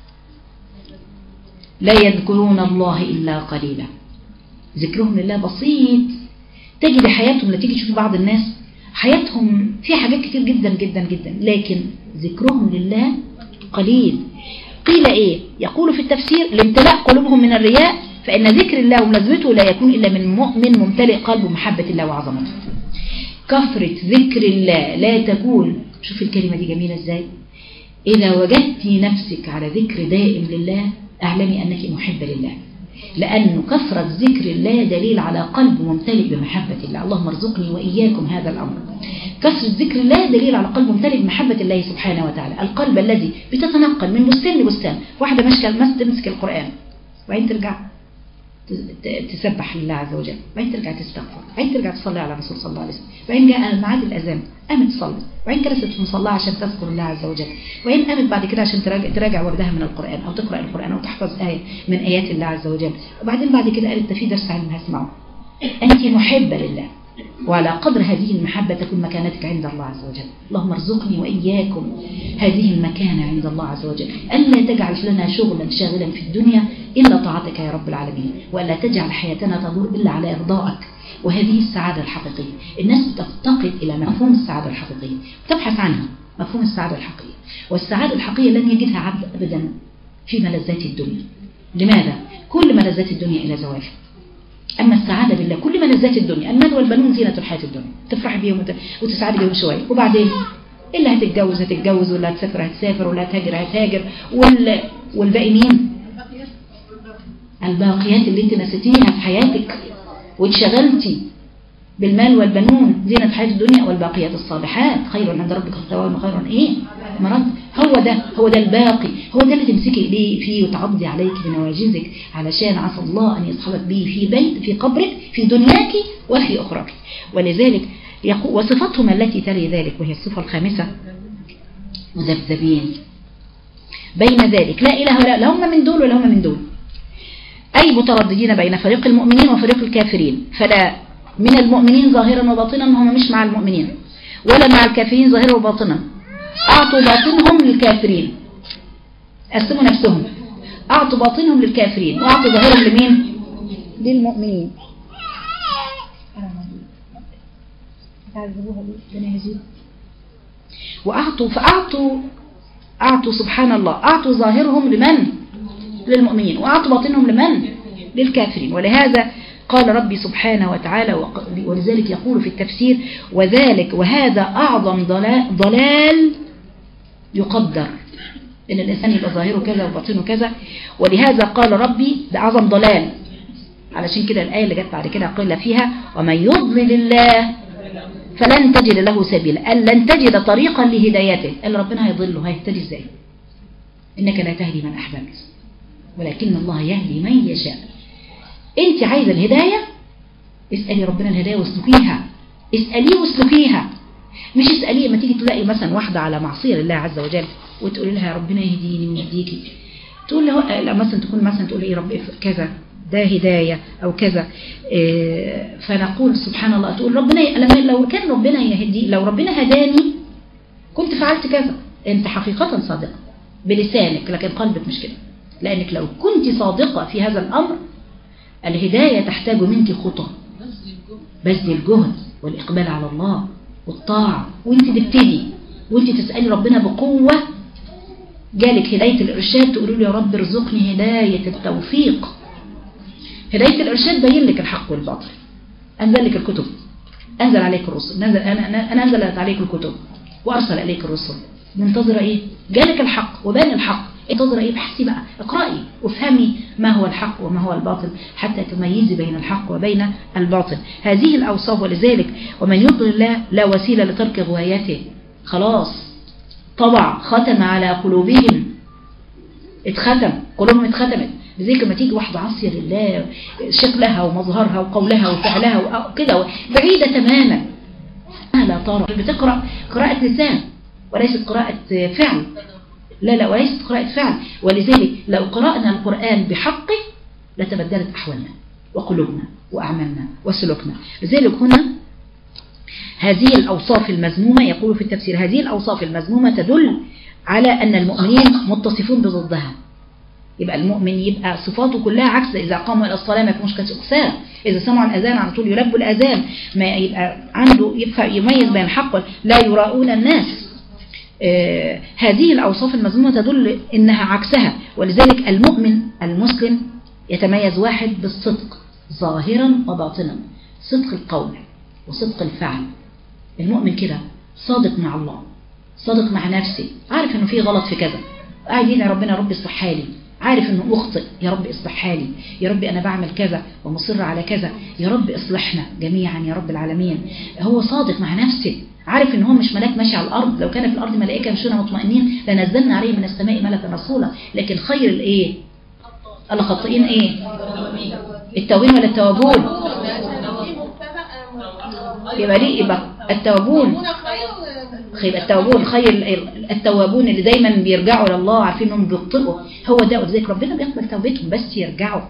لا يذكرون الله إلا قليلا ذكرهم لله بسيط تجد حياتهم لما تيجي تشوف بعض الناس حياتهم فيها حاجات كتير جدا جدا جدا لكن ذكرهم لله قليل قيل ايه يقول في التفسير لامتلاء قلوبهم من الرياء فإن ذكر الله ومنزلته لا يكون إلا من مؤمن ممتلئ قلبه محبة الله وعظمته كثرة ذكر الله لا تكون شوف الكلمة دي جميلة ازاي إذا وجدت نفسك على ذكر دائم لله اعلمي أنك محبة لله لأن كثرة ذكر الله دليل على قلب ممتلئ بمحبة الله اللهم ارزقني وإياكم هذا الأمر كثرة ذكر الله دليل على قلب ممتلئ بمحبة الله سبحانه وتعالى القلب الذي بتتنقل من بستان لبستان واحدة ماشية المس تمسك القرآن وبعدين ترجع ت- تسبح لله عز وجل بعدين ترجع تستغفر بعدين ترجع تصلي على الرسول صلى الله عليه وسلم بعدين جاء ميعاد الأذان قامت تصلي بعدين جلست في مصلاه عشان تذكر الله عز وجل بعدين قامت بعد كده عشان تراجع, تراجع وردها من القرآن أو تقرأ القرآن أو تحفظ آية من آيات الله عز وجل وبعدين بعد كده قالت ده في درس علم هسمعه أنت محبة لله وعلى قدر هذه المحبة تكون مكانتك عند الله عز وجل اللهم ارزقني وإياكم هذه المكانة عند الله عز وجل ألا تجعل لنا شغلا شاغلا في الدنيا إلا طاعتك يا رب العالمين وألا تجعل حياتنا تدور إلا على إرضائك وهذه السعادة الحقيقية الناس تفتقد إلى مفهوم السعادة الحقيقية تبحث عنها مفهوم السعادة الحقيقية والسعادة الحقيقية لن يجدها عبد أبدا في ملذات الدنيا لماذا؟ كل ملذات الدنيا إلى زوال أما السعادة بالله كل ملذات الدنيا المال والبنون زينة الحياة الدنيا تفرحي بيهم وت- وتسعدي بيهم شوية وبعدين اللي هتتجوز هتتجوز واللي هتسافر هتسافر واللي هتهاجر هتهاجر وال... والباقي مين؟ الباقيات اللي انت نسيتيها في حياتك واتشغلتي بالمال والبنون زينة حياة الدنيا والباقيات الصالحات خير عند ربك الثواب خير ايه مرض هو ده هو ده الباقي هو ده اللي تمسكي ايديه فيه وتعضي عليك بنواجذك علشان عسى الله ان يصحبك به في بيت في قبرك في دنياك وفي اخراك ولذلك يقول وصفتهم التي تلي ذلك وهي الصفة الخامسة مذبذبين بين ذلك لا إله ولا لا هم من دول ولا هم من دول أي مترددين بين فريق المؤمنين وفريق الكافرين فلا من المؤمنين ظاهرا وباطنا هم مش مع المؤمنين ولا مع الكافرين ظاهرا وباطنا أعطوا باطنهم للكافرين قسموا نفسهم أعطوا باطنهم للكافرين وأعطوا ظاهرهم لمين للمؤمنين وأعطوا فأعطوا أعطوا سبحان الله أعطوا ظاهرهم لمن للمؤمنين وأعطوا باطنهم لمن للكافرين ولهذا قال ربي سبحانه وتعالى وق- ولذلك يقول في التفسير وذلك وهذا أعظم ضلال, ضلال يقدر إن الإنسان يبقى ظاهره كذا وباطنه كذا ولهذا قال ربي ده أعظم ضلال علشان كده الآية اللي جت بعد كده قيل فيها ومن يضلل الله فلن تجد له سبيلا قال لن تجد طريقا لهدايته قال ربنا هيضله هيهتدي ازاي انك لا تهدي من احببت ولكن الله يهدي من يشاء انت عايزه الهدايه اسالي ربنا الهدايه واسلكيها اساليه واسلكيها مش اساليه ما تيجي تلاقي مثلا واحده على معصيه لله عز وجل وتقولي لها يا ربنا يهديني ويهديكي تقول له لا مثلا تكون مثلا تقول ايه رب افعل كذا ده هداية أو كذا إيه، فنقول سبحان الله تقول ربنا لما لو كان ربنا يهدي لو ربنا هداني كنت فعلت كذا انت حقيقة صادقة بلسانك لكن قلبك مش كده لأنك لو كنت صادقة في هذا الأمر الهداية تحتاج منك خطى بذل الجهد والإقبال على الله والطاعة وانت تبتدي وانت تسألي ربنا بقوة جالك هداية الإرشاد تقولوا له يا رب ارزقني هداية التوفيق هداية الإرشاد بين لك الحق والباطل أنزل لك الكتب أنزل عليك الرسل نزل أنا, أنا, أنا أنزلت عليك الكتب وأرسل إليك الرسل منتظرة إيه جالك الحق وبان الحق انتظر ايه بحثي بقى اقرأي وافهمي ما هو الحق وما هو الباطل حتى تميزي بين الحق وبين الباطل هذه الأوصاف ولذلك ومن يضل الله لا وسيلة لترك غوايته خلاص طبع ختم على قلوبهم اتختم قلوبهم اتختمت لذلك لما تيجي واحدة عاصية لله شكلها ومظهرها وقولها وفعلها وكده بعيدة تماما لا ترى بتقرأ قراءة لسان وليست قراءة فعل لا لا وليست قراءة فعل ولذلك لو قرأنا القرآن بحقه لتبدلت أحوالنا وقلوبنا وأعمالنا وسلوكنا لذلك هنا هذه الأوصاف المذمومة يقول في التفسير هذه الأوصاف المذمومة تدل على أن المؤمنين متصفون بضدها يبقى المؤمن يبقى صفاته كلها عكس إذا قاموا إلى الصلاة ما يكونوش كسكسان إذا سمعوا الأذان على طول يلبوا الأذان ما يبقى عنده يبقى يميز بين الحق لا يراؤون الناس آه هذه الأوصاف المذمومة تدل إنها عكسها ولذلك المؤمن المسلم يتميز واحد بالصدق ظاهرا وباطنا صدق القول وصدق الفعل المؤمن كده صادق مع الله صادق مع نفسه عارف انه في غلط في كذا قاعد يدعي ربنا يا رب اصلح حالي عارف انه اخطئ يا رب اصلح حالي يا رب انا بعمل كذا ومصر على كذا يا رب اصلحنا جميعا يا رب العالمين هو صادق مع نفسه عارف ان هو مش ملاك ماشي على الارض لو كان في الارض ملائكه يمشون مطمئنين لنزلنا عليه من السماء ملكا رسولا لكن خير الايه الخاطئين ايه التوابين ولا التوابون يبقى ليه يبقى التوابون خير التوابون خير التوابون اللي دايما بيرجعوا لله عارفين انهم بيخطئوا هو ده ولذلك ربنا بيقبل توبتهم بس يرجعوا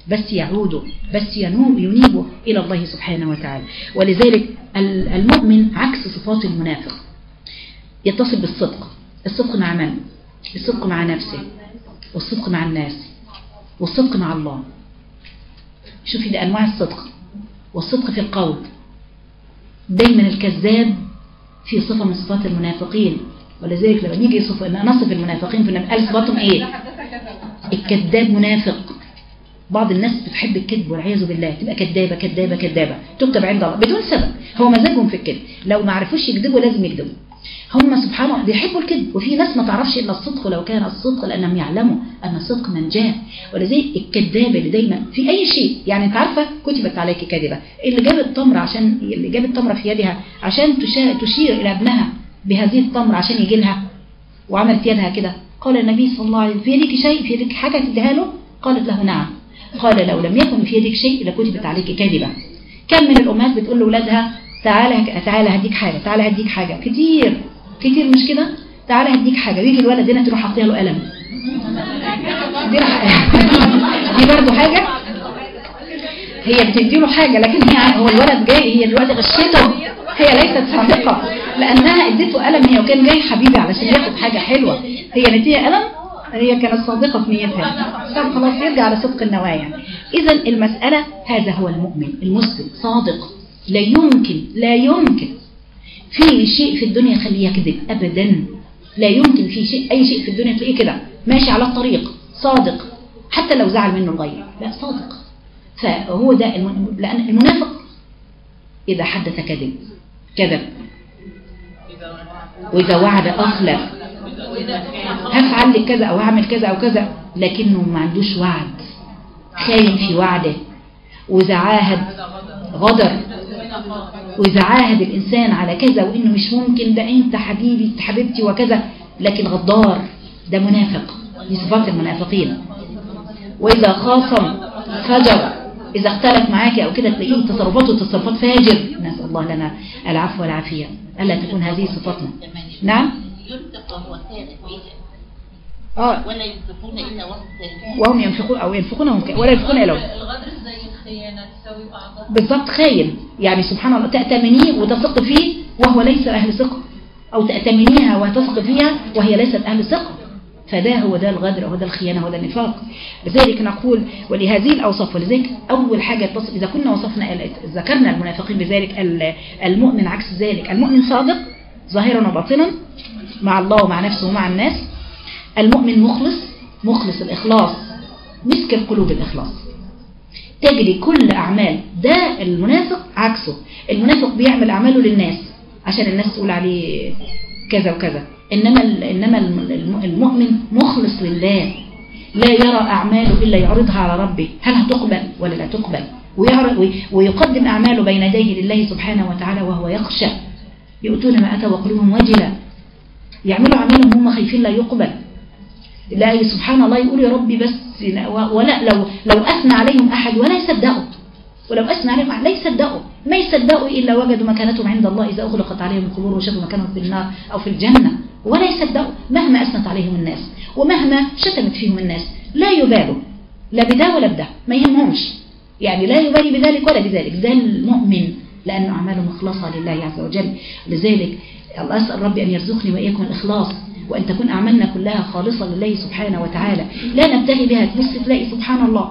بس يعودوا بس ينوب ينيبوا إلى الله سبحانه وتعالى ولذلك ال- المؤمن عكس صفات المنافق يتصل بالصدق الصدق مع من؟ الصدق مع نفسه والصدق مع الناس والصدق مع الله شوفي ده أنواع الصدق والصدق في القول دايما الكذاب في صفة من صفات المنافقين ولذلك لما نيجي يصف نصف المنافقين في قال صفاتهم ايه الكذاب منافق بعض الناس بتحب الكذب والعياذ بالله تبقى كذابه كذابه كذابه تكتب عند الله بدون سبب هو مزاجهم في الكذب لو ما عرفوش يكذبوا لازم يكذبوا هم سبحان الله بيحبوا الكذب وفي ناس ما تعرفش الا الصدق لو كان الصدق لانهم يعلموا ان الصدق منجاه ولذلك الكذاب اللي دايما في اي شيء يعني انت عارفه كتبت عليك كذبه اللي جابت تمر عشان اللي جابت تمره في يدها عشان تشا- تشير الى ابنها بهذه التمر عشان يجي لها وعملت يدها كده قال النبي صلى الله عليه وسلم في يدك شيء في يدك حاجه تديها له قالت له نعم قال لو لم يكن في يدك شيء لكتبت عليك كذبه كم من الامهات بتقول لاولادها تعالى تعالى هديك حاجه تعالى هديك حاجه كتير كتير مش كده تعالى هديك حاجه ويجي الولد هنا تروح حاطيه له قلم دي رح- دي برضه حاجه هي بتدي له حاجه لكن هي هو الولد جاي هي دلوقتي غشيته هي ليست صادقه لانها اديته قلم هي وكان جاي حبيبي علشان ياخد حاجه حلوه هي نديها قلم هي كانت صادقة في نيتها طب خلاص يرجع على صدق النوايا إذا المسألة هذا هو المؤمن المسلم صادق لا يمكن لا يمكن في شيء في الدنيا يخليه يكذب أبدا لا يمكن في شيء أي شيء في الدنيا تلاقيه كده ماشي على الطريق صادق حتى لو زعل منه الغير لا صادق فهو ده الم... لأن المنافق إذا حدث كذب كذب وإذا وعد أخلف هفعل لك كذا أو هعمل كذا أو كذا لكنه ما عندوش وعد خاين في وعده وإذا عاهد غدر وإذا عاهد الإنسان على كذا وإنه مش ممكن ده أنت حبيبي أنت حبيبتي وكذا لكن غدار ده منافق دي صفات المنافقين وإذا خاصم فجر إذا اختلف معاك أو كده تلاقيه تصرفاته تصرفات فاجر نسأل الله لنا العفو والعافية ألا تكون هذه صفاتنا نعم ينفق وهو كاره فيه آه ولا ينفقون إلا وقت وهم ينفقون أو ينفقون وهم ك- ولا ينفقون إلا وهم. الغدر زي الخيانة تساوي بعضها بالضبط خاين يعني سبحان الله تأتمنيه وتثق فيه وهو ليس أهل ثقة أو تأتمنيها وتثق فيها وهي ليست أهل ثقة فده هو ده الغدر هو ده الخيانة هو ده النفاق لذلك نقول ولهذه الأوصاف ولذلك أول حاجة تصف إذا كنا وصفنا ذكرنا المنافقين بذلك ال- المؤمن عكس ذلك المؤمن صادق ظاهرا وباطنا مع الله ومع نفسه ومع الناس المؤمن مخلص مخلص الإخلاص مسك القلوب الإخلاص تجري كل أعمال ده المنافق عكسه المنافق بيعمل أعماله للناس عشان الناس تقول عليه كذا وكذا إنما ال- إنما الم- المؤمن مخلص لله لا يرى أعماله إلا يعرضها على ربه هل هتقبل ولا لا تقبل ويعرض وي- ويقدم أعماله بين يديه لله سبحانه وتعالى وهو يخشى يؤتون ما أتى وقلوبهم وجلة يعملوا أعمالهم هم خايفين لا يقبل لا سبحان الله يقول يا ربي بس ولا لو لو أثنى عليهم أحد ولا يصدقوا ولو أثنى عليهم أحد لا يصدقوا ما يصدقوا إلا وجدوا مكانتهم عند الله إذا أغلقت عليهم القبور وشافوا مكانهم في النار أو في الجنة ولا يصدقوا مهما أثنت عليهم الناس ومهما شتمت فيهم الناس لا يبالوا لا بده ولا بده ما يهمهمش يعني لا يبالي بذلك ولا بذلك ده المؤمن لأن أعماله مخلصة لله عز وجل لذلك الله أسأل ربي أن يرزقني وإياكم الإخلاص وأن تكون أعمالنا كلها خالصة لله سبحانه وتعالى لا نبتغي بها تبص تلاقي سبحان الله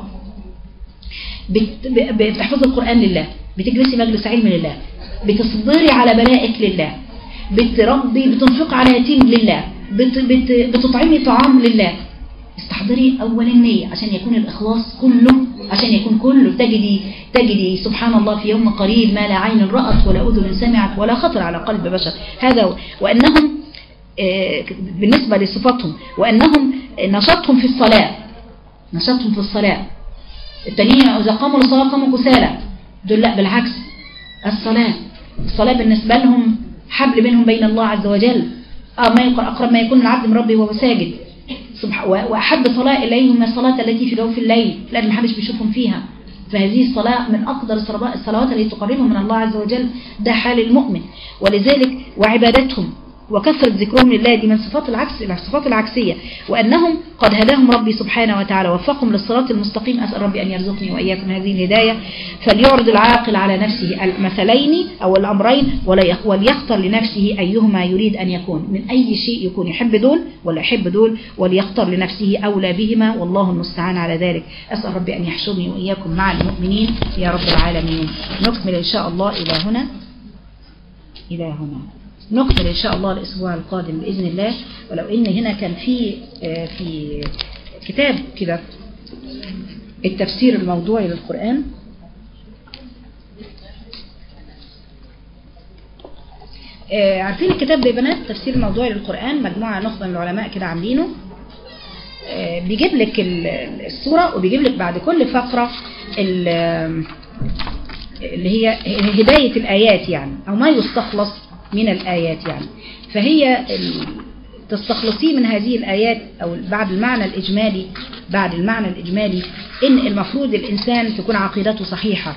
بت- ب- بتحفظي القرآن لله بتجلسي مجلس علم لله بتصبري على بلائك لله بتربي بتنفق على يتيم لله بت بت بتطعمي طعام لله استحضري أول النية عشان يكون الإخلاص كله عشان يكون كله تجدي تجدي سبحان الله في يوم قريب ما لا عين رأت ولا أذن سمعت ولا خطر على قلب بشر هذا هو. وأنهم آه، بالنسبة لصفاتهم وأنهم نشاطهم في الصلاة نشاطهم في الصلاة التانيين إذا قاموا للصلاة قاموا كسالى دول لا بالعكس الصلاة الصلاة بالنسبة لهم حبل بينهم بين الله عز وجل آه ما يقرأ أقرب ما يكون العبد من ربه وهو ساجد سبحان وأحب صلاة إليهم الصلاة التي في جوف الليل لأن محدش بيشوفهم فيها فهذه الصلاة من أقدر الصلوات التي تقربهم من الله عز وجل ده حال المؤمن ولذلك وعبادتهم وكثرة ذكرهم لله دي من صفات العكس الصفات العكسية وأنهم قد هداهم ربي سبحانه وتعالى وفقهم للصراط المستقيم أسأل ربي أن يرزقني وإياكم هذه الهداية فليعرض العاقل على نفسه المثلين أو الأمرين ولا يخ- وليختر لنفسه أيهما يريد أن يكون من أي شيء يكون يحب دول ولا يحب دول وليختر لنفسه أولى بهما والله المستعان على ذلك أسأل ربي أن يحشرني وإياكم مع المؤمنين يا رب العالمين نكمل إن شاء الله إلى هنا إلى هنا نكمل إن شاء الله الأسبوع القادم بإذن الله ولو إن هنا كان في آه، في كتاب كده التفسير الموضوعي للقرآن آه، عارفين الكتاب ده يا بنات تفسير الموضوعي للقرآن مجموعة نخبة من العلماء كده عاملينه آه، بيجيب لك ال- السورة وبيجيب لك بعد كل فقرة ال- اللي هي هداية الآيات يعني أو ما يستخلص من الآيات يعني فهي ال- تستخلصيه من هذه الآيات أو بعد المعنى الإجمالي بعد المعنى الإجمالي إن المفروض الإنسان تكون عقيدته صحيحة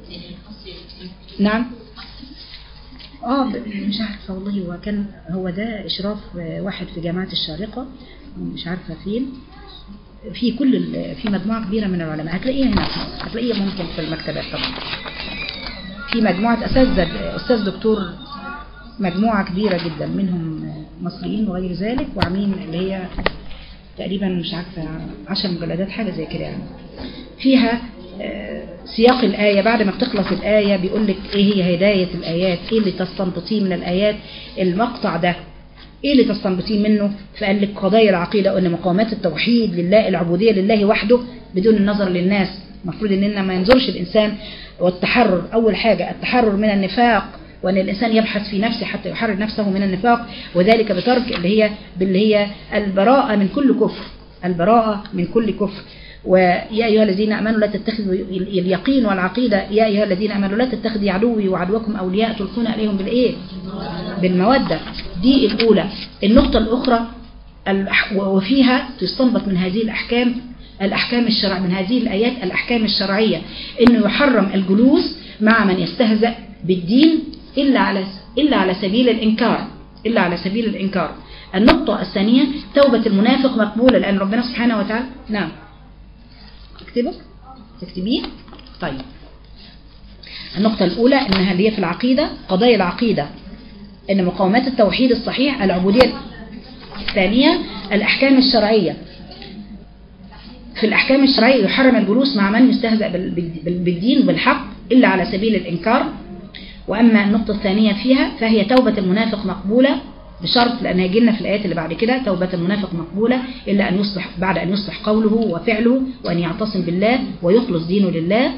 نعم اه ب- مش عارفة والله هو كان هو ده إشراف آه، واحد في جامعة الشارقة مش عارفة فين في كل ال- في مجموعة كبيرة من العلماء هتلاقيها هنا في مصر هتلاقيها ممكن في المكتبات طبعا في مجموعة أساتذة أستاذ دكتور مجموعة كبيرة جدا منهم مصريين وغير ذلك وعاملين اللي هي تقريبا مش عارفة عشر مجلدات حاجة زي كده يعني فيها آه، سياق الآية بعد ما بتخلص الآية بيقول لك إيه هي هداية الآيات إيه اللي تستنبطيه من الآيات المقطع ده إيه اللي تستنبطيه منه فقال لك قضايا العقيدة وأن مقامات التوحيد لله العبودية لله وحده بدون النظر للناس المفروض إننا ما ينظرش الإنسان والتحرر أول حاجة التحرر من النفاق وأن الإنسان يبحث في نفسه حتى يحرر نفسه من النفاق وذلك بترك اللي هي باللي هي البراءة من كل كفر البراءة من كل كفر ويا أيها الذين أمنوا لا تتخذوا اليقين والعقيدة يا أيها الذين أمنوا لا تتخذوا عدوي وعدوكم أولياء تلقون عليهم بالإيه بالمودة دي الأولى النقطة الأخرى الأح- وفيها تستنبط من هذه الأحكام الأحكام الشرع من هذه الآيات الأحكام الشرعية إنه يحرم الجلوس مع من يستهزأ بالدين إلا على إلا على سبيل الإنكار إلا على سبيل الإنكار النقطة الثانية توبة المنافق مقبولة لأن ربنا سبحانه وتعالى نعم تكتبه تكتبيه طيب النقطة الأولى إنها اللي هي في العقيدة قضايا العقيدة إن مقاومات التوحيد الصحيح العبودية الثانية الأحكام الشرعية في الأحكام الشرعية يحرم الجلوس مع من يستهزأ بال- بال- بالدين بالحق إلا على سبيل الإنكار وأما النقطة الثانية فيها فهي توبة المنافق مقبولة بشرط لأن هيجي لنا في الآيات اللي بعد كده توبة المنافق مقبولة إلا أن يصلح بعد أن يصلح قوله وفعله وأن يعتصم بالله ويخلص دينه لله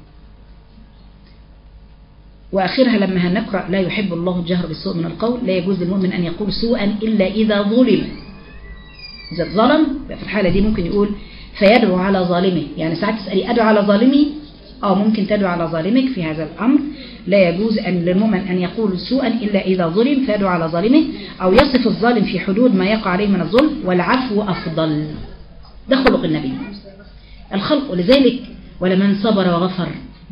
وآخرها لما هنقرأ لا يحب الله الجهر بالسوء من القول لا يجوز للمؤمن أن يقول سوءا إلا إذا ظلم إذا اتظلم يبقى في الحالة دي ممكن يقول فيدعو على ظالمه يعني ساعات تسألي أدعو على ظالمي أو ممكن تدعو على ظالمك في هذا الأمر لا يجوز أن للمؤمن أن يقول سوءا إلا إذا ظلم فيدعو على ظالمه أو يصف الظالم في حدود ما يقع عليه من الظلم والعفو أفضل ده خلق النبي الخلق ولذلك ولمن صبر وغفر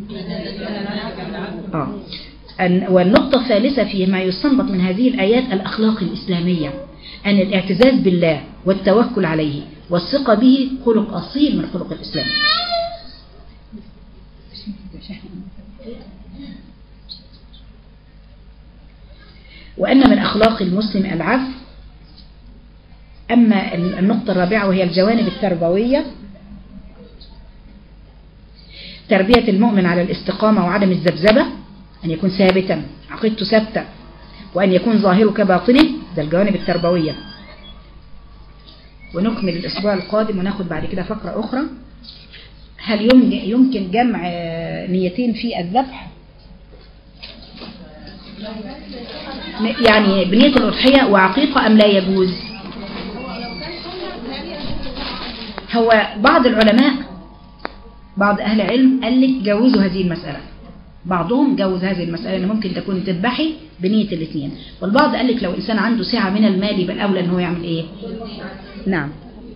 آه. أن- والنقطة الثالثة فيما يستنبط من هذه الآيات الأخلاق الإسلامية أن الاعتزاز بالله والتوكل عليه والثقة به خلق أصيل من خلق الإسلام وأن من أخلاق المسلم العفو أما النقطة الرابعة وهي الجوانب التربوية تربية المؤمن على الاستقامة وعدم الذبذبة أن يكون ثابتا عقيدته ثابتة وأن يكون ظاهره كباطنه ده الجوانب التربوية ونكمل الأسبوع القادم وناخد بعد كده فقرة أخرى هل يم- يمكن جمع آه، نيتين في الذبح ن- يعني بنية الأضحية وعقيقة أم لا يجوز هو بعض العلماء بعض أهل العلم قال لك جوزوا هذه المسألة بعضهم جوز هذه المسألة أن ممكن تكون تذبحي بنية الاثنين والبعض قال لك لو إنسان عنده سعة من المال يبقى الأولى أن هو يعمل إيه نعم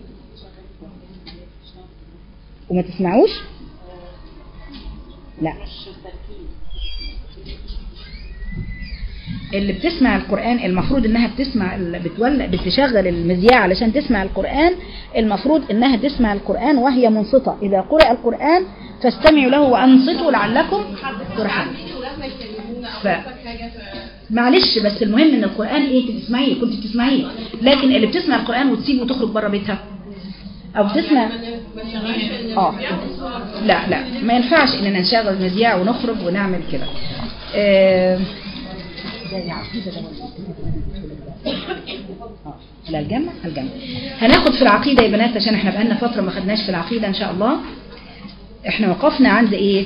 وما تسمعوش لا اللي بتسمع القرآن المفروض انها بتسمع ال- بتولى بتشغل المذياع علشان تسمع القرآن المفروض انها تسمع القرآن وهي منصتة اذا قرأ القرآن فاستمعوا له وانصتوا لعلكم ترحمون ف... معلش بس المهم ان القرآن ايه تسمعيه كنت بتسمعيه لكن اللي بتسمع القرآن وتسيبه وتخرج بره بيتها او بتسمع اه لا لا ما ينفعش اننا نشغل مذياع ونخرج ونعمل كده آه، زي عقيدة ده ولا آه، لا الجنة الجنة هناخد في العقيدة يا بنات عشان احنا بقالنا فترة ما خدناش في العقيدة ان شاء الله احنا وقفنا عند ايه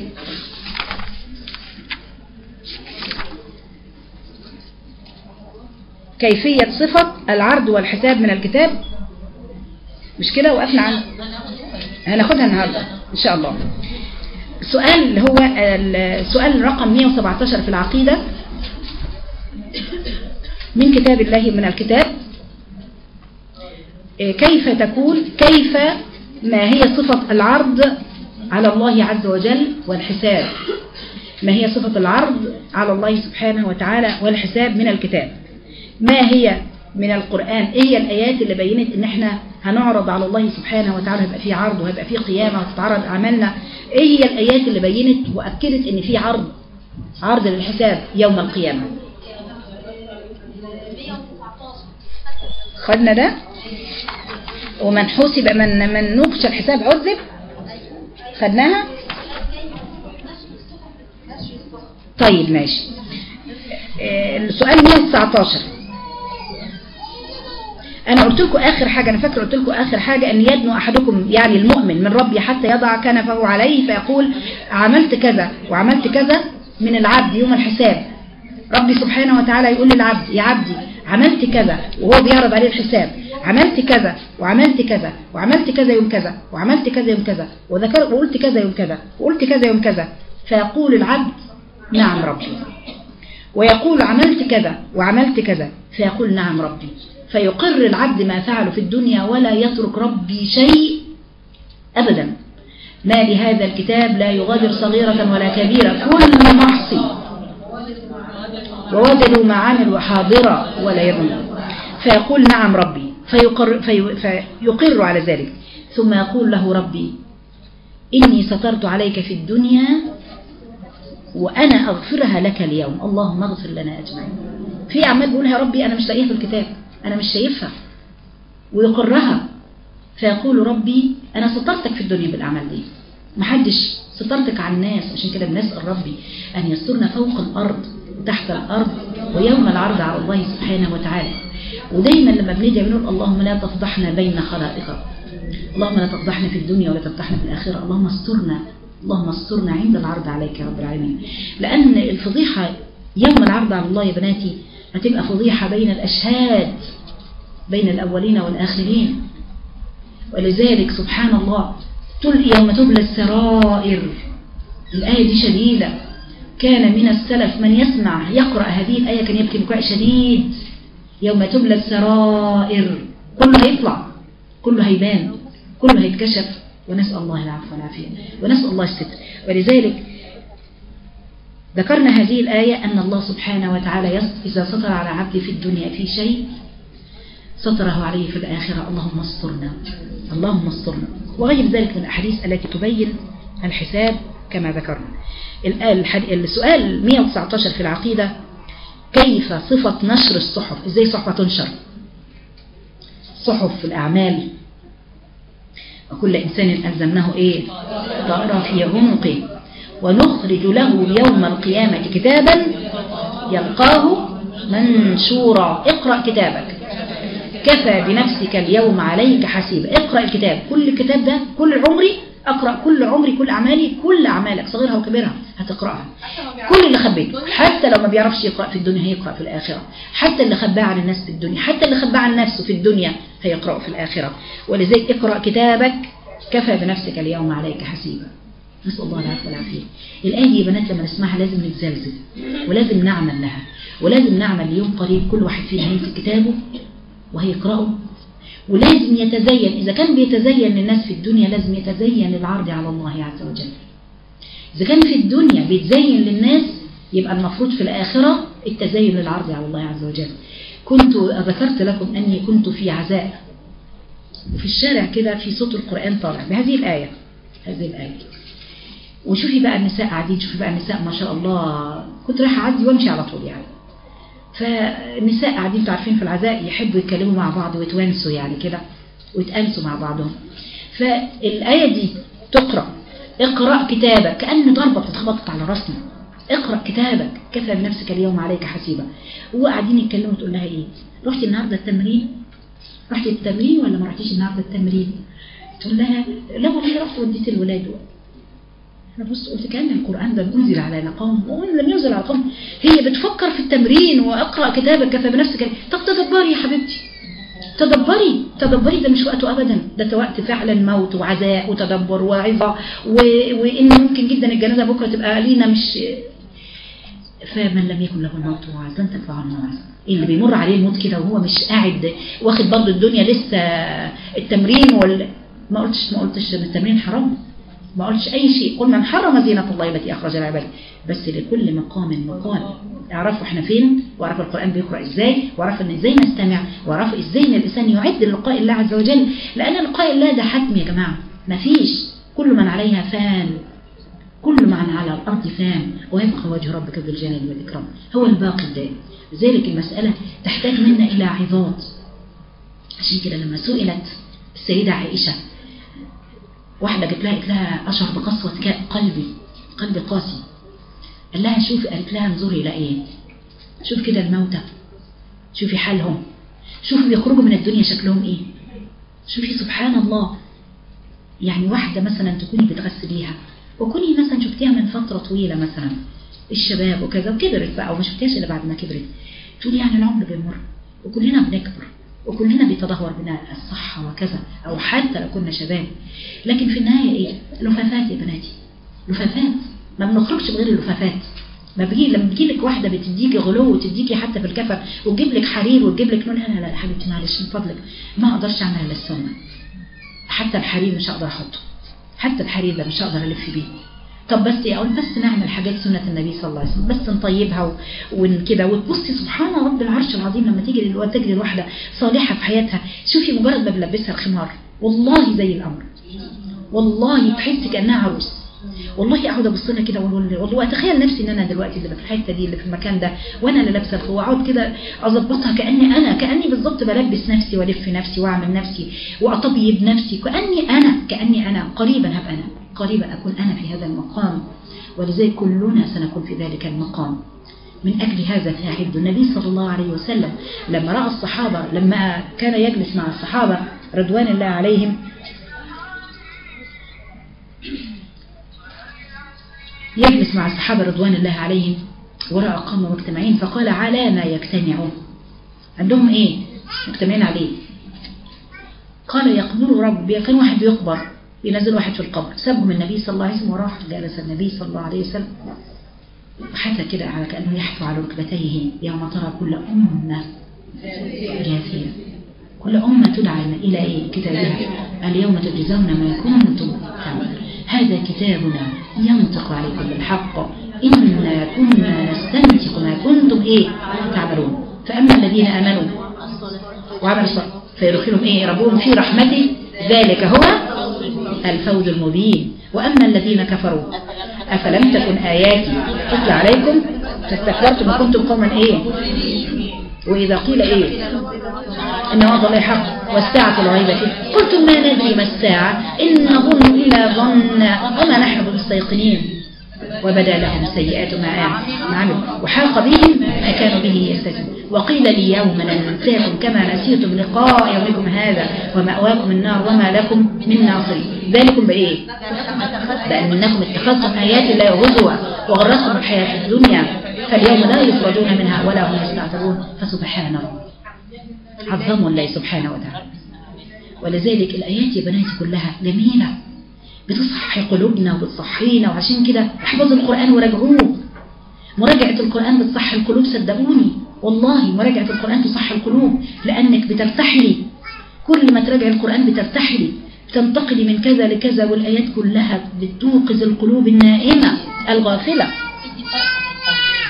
كيفية صفة العرض والحساب من الكتاب مش كده وقفنا عند هناخدها النهاردة ان شاء الله السؤال اللي هو السؤال رقم 117 في العقيدة من كتاب الله من الكتاب إيه، كيف تكون كيف ما هي صفة العرض على الله عز وجل والحساب ما هي صفة العرض على الله سبحانه وتعالى والحساب من الكتاب ما هي من القرآن ايه هي الآيات اللي بينت ان احنا هنعرض على الله سبحانه وتعالى هيبقى في عرض وهيبقى في قيامة وتتعرض أعمالنا ايه هي الآيات اللي بينت وأكدت ان في عرض عرض للحساب يوم القيامة خدنا ده ومن حسب من من نقش الحساب عذب خدناها طيب ماشي آه، السؤال 119 انا قلت لكم اخر حاجة انا فاكر قلت لكم اخر حاجة ان يدنو احدكم يعني المؤمن من ربي حتى يضع كنفه عليه فيقول عملت كذا وعملت كذا من العبد يوم الحساب ربي سبحانه وتعالى يقول للعبد يا عبدي عملت كذا وهو بيعرض عليه الحساب عملت كذا وعملت كذا وعملت كذا يوم كذا وعملت كذا يوم كذا وذكر وقلت كذا يوم كذا وقلت كذا يوم كذا فيقول العبد نعم ربي ويقول عملت كذا وعملت كذا فيقول نعم ربي فيقر العبد ما فعله في الدنيا ولا يترك ربي شيء أبدا ما لهذا الكتاب لا يغادر صغيرة ولا كبيرة كل محصي ووجدوا ما عملوا حاضرا ولا يظلم فيقول نعم ربي فيقر, في فيقر على ذلك ثم يقول له ربي إني سترت عليك في الدنيا وأنا أغفرها لك اليوم اللهم اغفر لنا أجمعين في أعمال بيقولها يا ربي أنا مش لاقيها في الكتاب أنا مش شايفها ويقرها فيقول ربي أنا سترتك في الدنيا بالأعمال دي محدش سترتك على الناس عشان كده بنسأل ربي أن يسترنا فوق الأرض وتحت الأرض ويوم العرض على الله سبحانه وتعالى ودايما لما بندعي بنقول اللهم لا تفضحنا بين خلائقك اللهم لا تفضحنا في الدنيا ولا تفضحنا في الآخرة اللهم استرنا اللهم استرنا عند العرض عليك يا رب العالمين لأن الفضيحة يوم العرض على الله يا بناتي هتبقى فضيحة بين الأشهاد بين الأولين والآخرين ولذلك سبحان الله تل يوم تبلى السرائر الآية دي شديدة كان من السلف من يسمع يقرأ هذه الآية كان يبكي بكاء شديد يوم تبلى السرائر كله هيطلع كله هيبان كله هيتكشف ونسأل الله العفو والعافية ونسأل الله الستر ولذلك ذكرنا هذه الآية أن الله سبحانه وتعالى يس- إذا سطر على عبده في الدنيا في شيء سطره عليه في الآخرة اللهم استرنا اللهم استرنا وغير ذلك من الأحاديث التي تبين الحساب كما ذكرنا الآن الحد- السؤال 119 في العقيدة كيف صفة نشر الصحف ازاي صحفة تنشر صحف الأعمال وكل إنسان ألزمناه إيه طائرة في عنقه ونخرج له يوم القيامة كتابا يلقاه منشورا اقرأ كتابك كفى بنفسك اليوم عليك حسيبا اقرأ الكتاب كل الكتاب ده كل عمري أقرأ كل عمري كل أعمالي كل أعمالك صغيرها وكبيرها هتقرأها كل اللي خبيته حتى لو ما بيعرفش يقرأ في الدنيا هيقرأ في الآخرة حتى اللي خباه عن الناس في الدنيا حتى اللي خباه عن نفسه في الدنيا هيقرأ في الآخرة ولذلك اقرأ كتابك كفى بنفسك اليوم عليك حسيبا نسأل الله العافية والعافية الآية دي يا بنات لما نسمعها لازم نتزلزل ولازم نعمل لها ولازم نعمل يوم قريب كل واحد فينا هيمسك كتابه وهيقرأه ولازم يتزين إذا كان بيتزين للناس في الدنيا لازم يتزين للعرض على الله عز وجل إذا كان في الدنيا بيتزين للناس يبقى المفروض في الآخرة التزين للعرض على الله عز وجل كنت ذكرت لكم أني كنت في عزاء في الشارع كده في صوت القرآن طالع بهذه الآية هذه الآية وشوفي بقى النساء قاعدين شوفي بقى النساء ما شاء الله كنت رايحة أعدي وامشي على طول يعني فالنساء قاعدين انتوا عارفين في العزاء يحبوا يتكلموا مع بعض ويتوانسوا يعني كده ويتأنسوا مع بعضهم فالآية دي تقرأ اقرأ كتابك كأن ضربة بتتخبطت على راسنا اقرأ كتابك كفى بنفسك اليوم عليك حسيبا وقاعدين يتكلموا تقول لها ايه رحتي النهارده التمرين رحتي التمرين ولا ما رحتيش النهارده التمرين تقول لها لا والله رحت وديت الولاد انا بص قلت كان القرآن ده انزل على قوم لم ينزل على قوم هي بتفكر في التمرين واقرأ كتابك كفى بنفسك طب تدبري يا حبيبتي تدبري تدبري ده مش وقته ابدا ده وقت فعلا موت وعزاء وتدبر وعظة و... وان ممكن جدا الجنازة بكرة تبقى لينا مش فمن لم يكن له الموت وعزا تنفع الناس اللي بيمر عليه الموت كده وهو مش قاعد واخد برضه الدنيا لسه التمرين وال... ما قلتش ما قلتش ان التمرين حرام ما قلتش أي شيء قل من حرم زينة الله التي أخرج العباد بس لكل مقام مقال اعرفوا احنا فين واعرفوا القرآن بيقرأ ازاي واعرفوا ان ازاي نستمع واعرفوا ازاي ان الإنسان يعد للقاء الله عز وجل لأن لقاء الله ده حتم يا جماعة مفيش كل من عليها فان كل من على الأرض فان ويبقى وجه ربك ذو الجلال والإكرام هو الباقي الدائم لذلك المسألة تحتاج منا إلى عظات عشان كده لما سئلت السيدة عائشة واحدة جت لها قالت لها أشعر بقسوة قلبي قلبي قاسي قال لها شوفي قالت لها انظري إلى إيه شوف كده الموتى شوفي حالهم شوفي بيخرجوا من الدنيا شكلهم إيه شوفي سبحان الله يعني واحدة مثلا تكوني بتغسليها وكوني مثلا شفتيها من فترة طويلة مثلا الشباب وكذا وكبرت بقى وما شفتهاش إلا بعد ما كبرت تقولي يعني العمر بيمر وكلنا بنكبر وكلنا بيتدهور بنا الصحة وكذا أو حتى لو كنا شباب لكن في النهاية إيه لفافات يا بناتي لفافات ما بنخرجش بغير اللفافات ما بيجي لما بيجي لك واحدة بتديكي غلو وتديكي حتى في الكفن وتجيب لك حرير وتجيب لك لا لا لا يا حبيبتي معلش من فضلك ما اقدرش اعمل الا السنة حتى الحرير مش هقدر احطه حتى الحرير ده مش هقدر الف بيه طب بس اقول بس نعمل حاجات سنة النبي صلى الله عليه وسلم بس نطيبها وكده وتبصي سبحان رب العرش العظيم لما تيجي للوقت تجري الواحدة صالحة في حياتها شوفي مجرد ما بلبسها الخمار والله زي الأمر والله تحسي كأنها عروس والله اقعد ابص لها كده والله واتخيل نفسي ان انا دلوقتي اللي في الحته دي اللي في المكان ده وانا اللي لابسه الخوة واقعد كده اظبطها كاني انا كاني بالظبط بلبس نفسي والف نفسي واعمل نفسي واطيب نفسي كاني انا كاني انا قريبا هبقى انا قريبا اكون انا في هذا المقام ولذلك كلنا سنكون في ذلك المقام من أجل هذا فاعد النبي صلى الله عليه وسلم لما رأى الصحابة لما كان يجلس مع الصحابة رضوان الله عليهم يجلس مع الصحابة رضوان الله عليهم ورأى قوم مجتمعين فقال على ما يجتمعون عندهم ايه مجتمعين عليه قال يقبر رب كان واحد بيقبر ينزل واحد في القبر سابهم النبي صلى الله عليه وسلم وراح جلس النبي صلى الله عليه وسلم حتى كده على كأنه يحفو على ركبتيه يوم ترى كل أمة جاثية كل أمة تدعى إلى إيه كتابها اليوم تجزون ما كنتم تعملون هذا كتابنا ينطق عليكم بالحق إنا كنا نستنطق ما كنتم إيه تعملون فأما الذين آمنوا وعملوا الصالح فيدخلهم إيه ربهم في رحمته ذلك هو الفوز المبين وأما الذين كفروا أفلم تكن آياتي تتلى عليكم فاستكبرتم وكنتم قوما إيه وإذا قيل إيه إن وعد الله حق والساعة لا ريب فيه قلتم ما ندري ما الساعة إن نظن إلا ظن وما نحن بمستيقنين وبدا لهم سيئات ما عملوا وحاق بهم ما كانوا به يستهزئون وقيل اليوم ننساكم كما نسيتم لقاء يومكم هذا ومأواكم النار وما لكم من ناصرين ذلكم بإيه بأنكم اتخذتم آيات الله هزوا وغرتكم الحياة الدنيا فاليوم لا يخرجون منها ولا هم يستعتبون فسبحان الله عظموا الله سبحانه وتعالى ولذلك الآيات يا بناتي كلها جميلة بتصحي قلوبنا وبتصحينا وعشان كده احفظوا القرآن وراجعوه مراجعة القرآن بتصحي القلوب صدقوني والله مراجعة القرآن تصحي القلوب لأنك بترتحلي كل ما تراجع القرآن بترتحلي بتنتقلي من كذا لكذا والآيات كلها بتوقظ القلوب النائمة الغافلة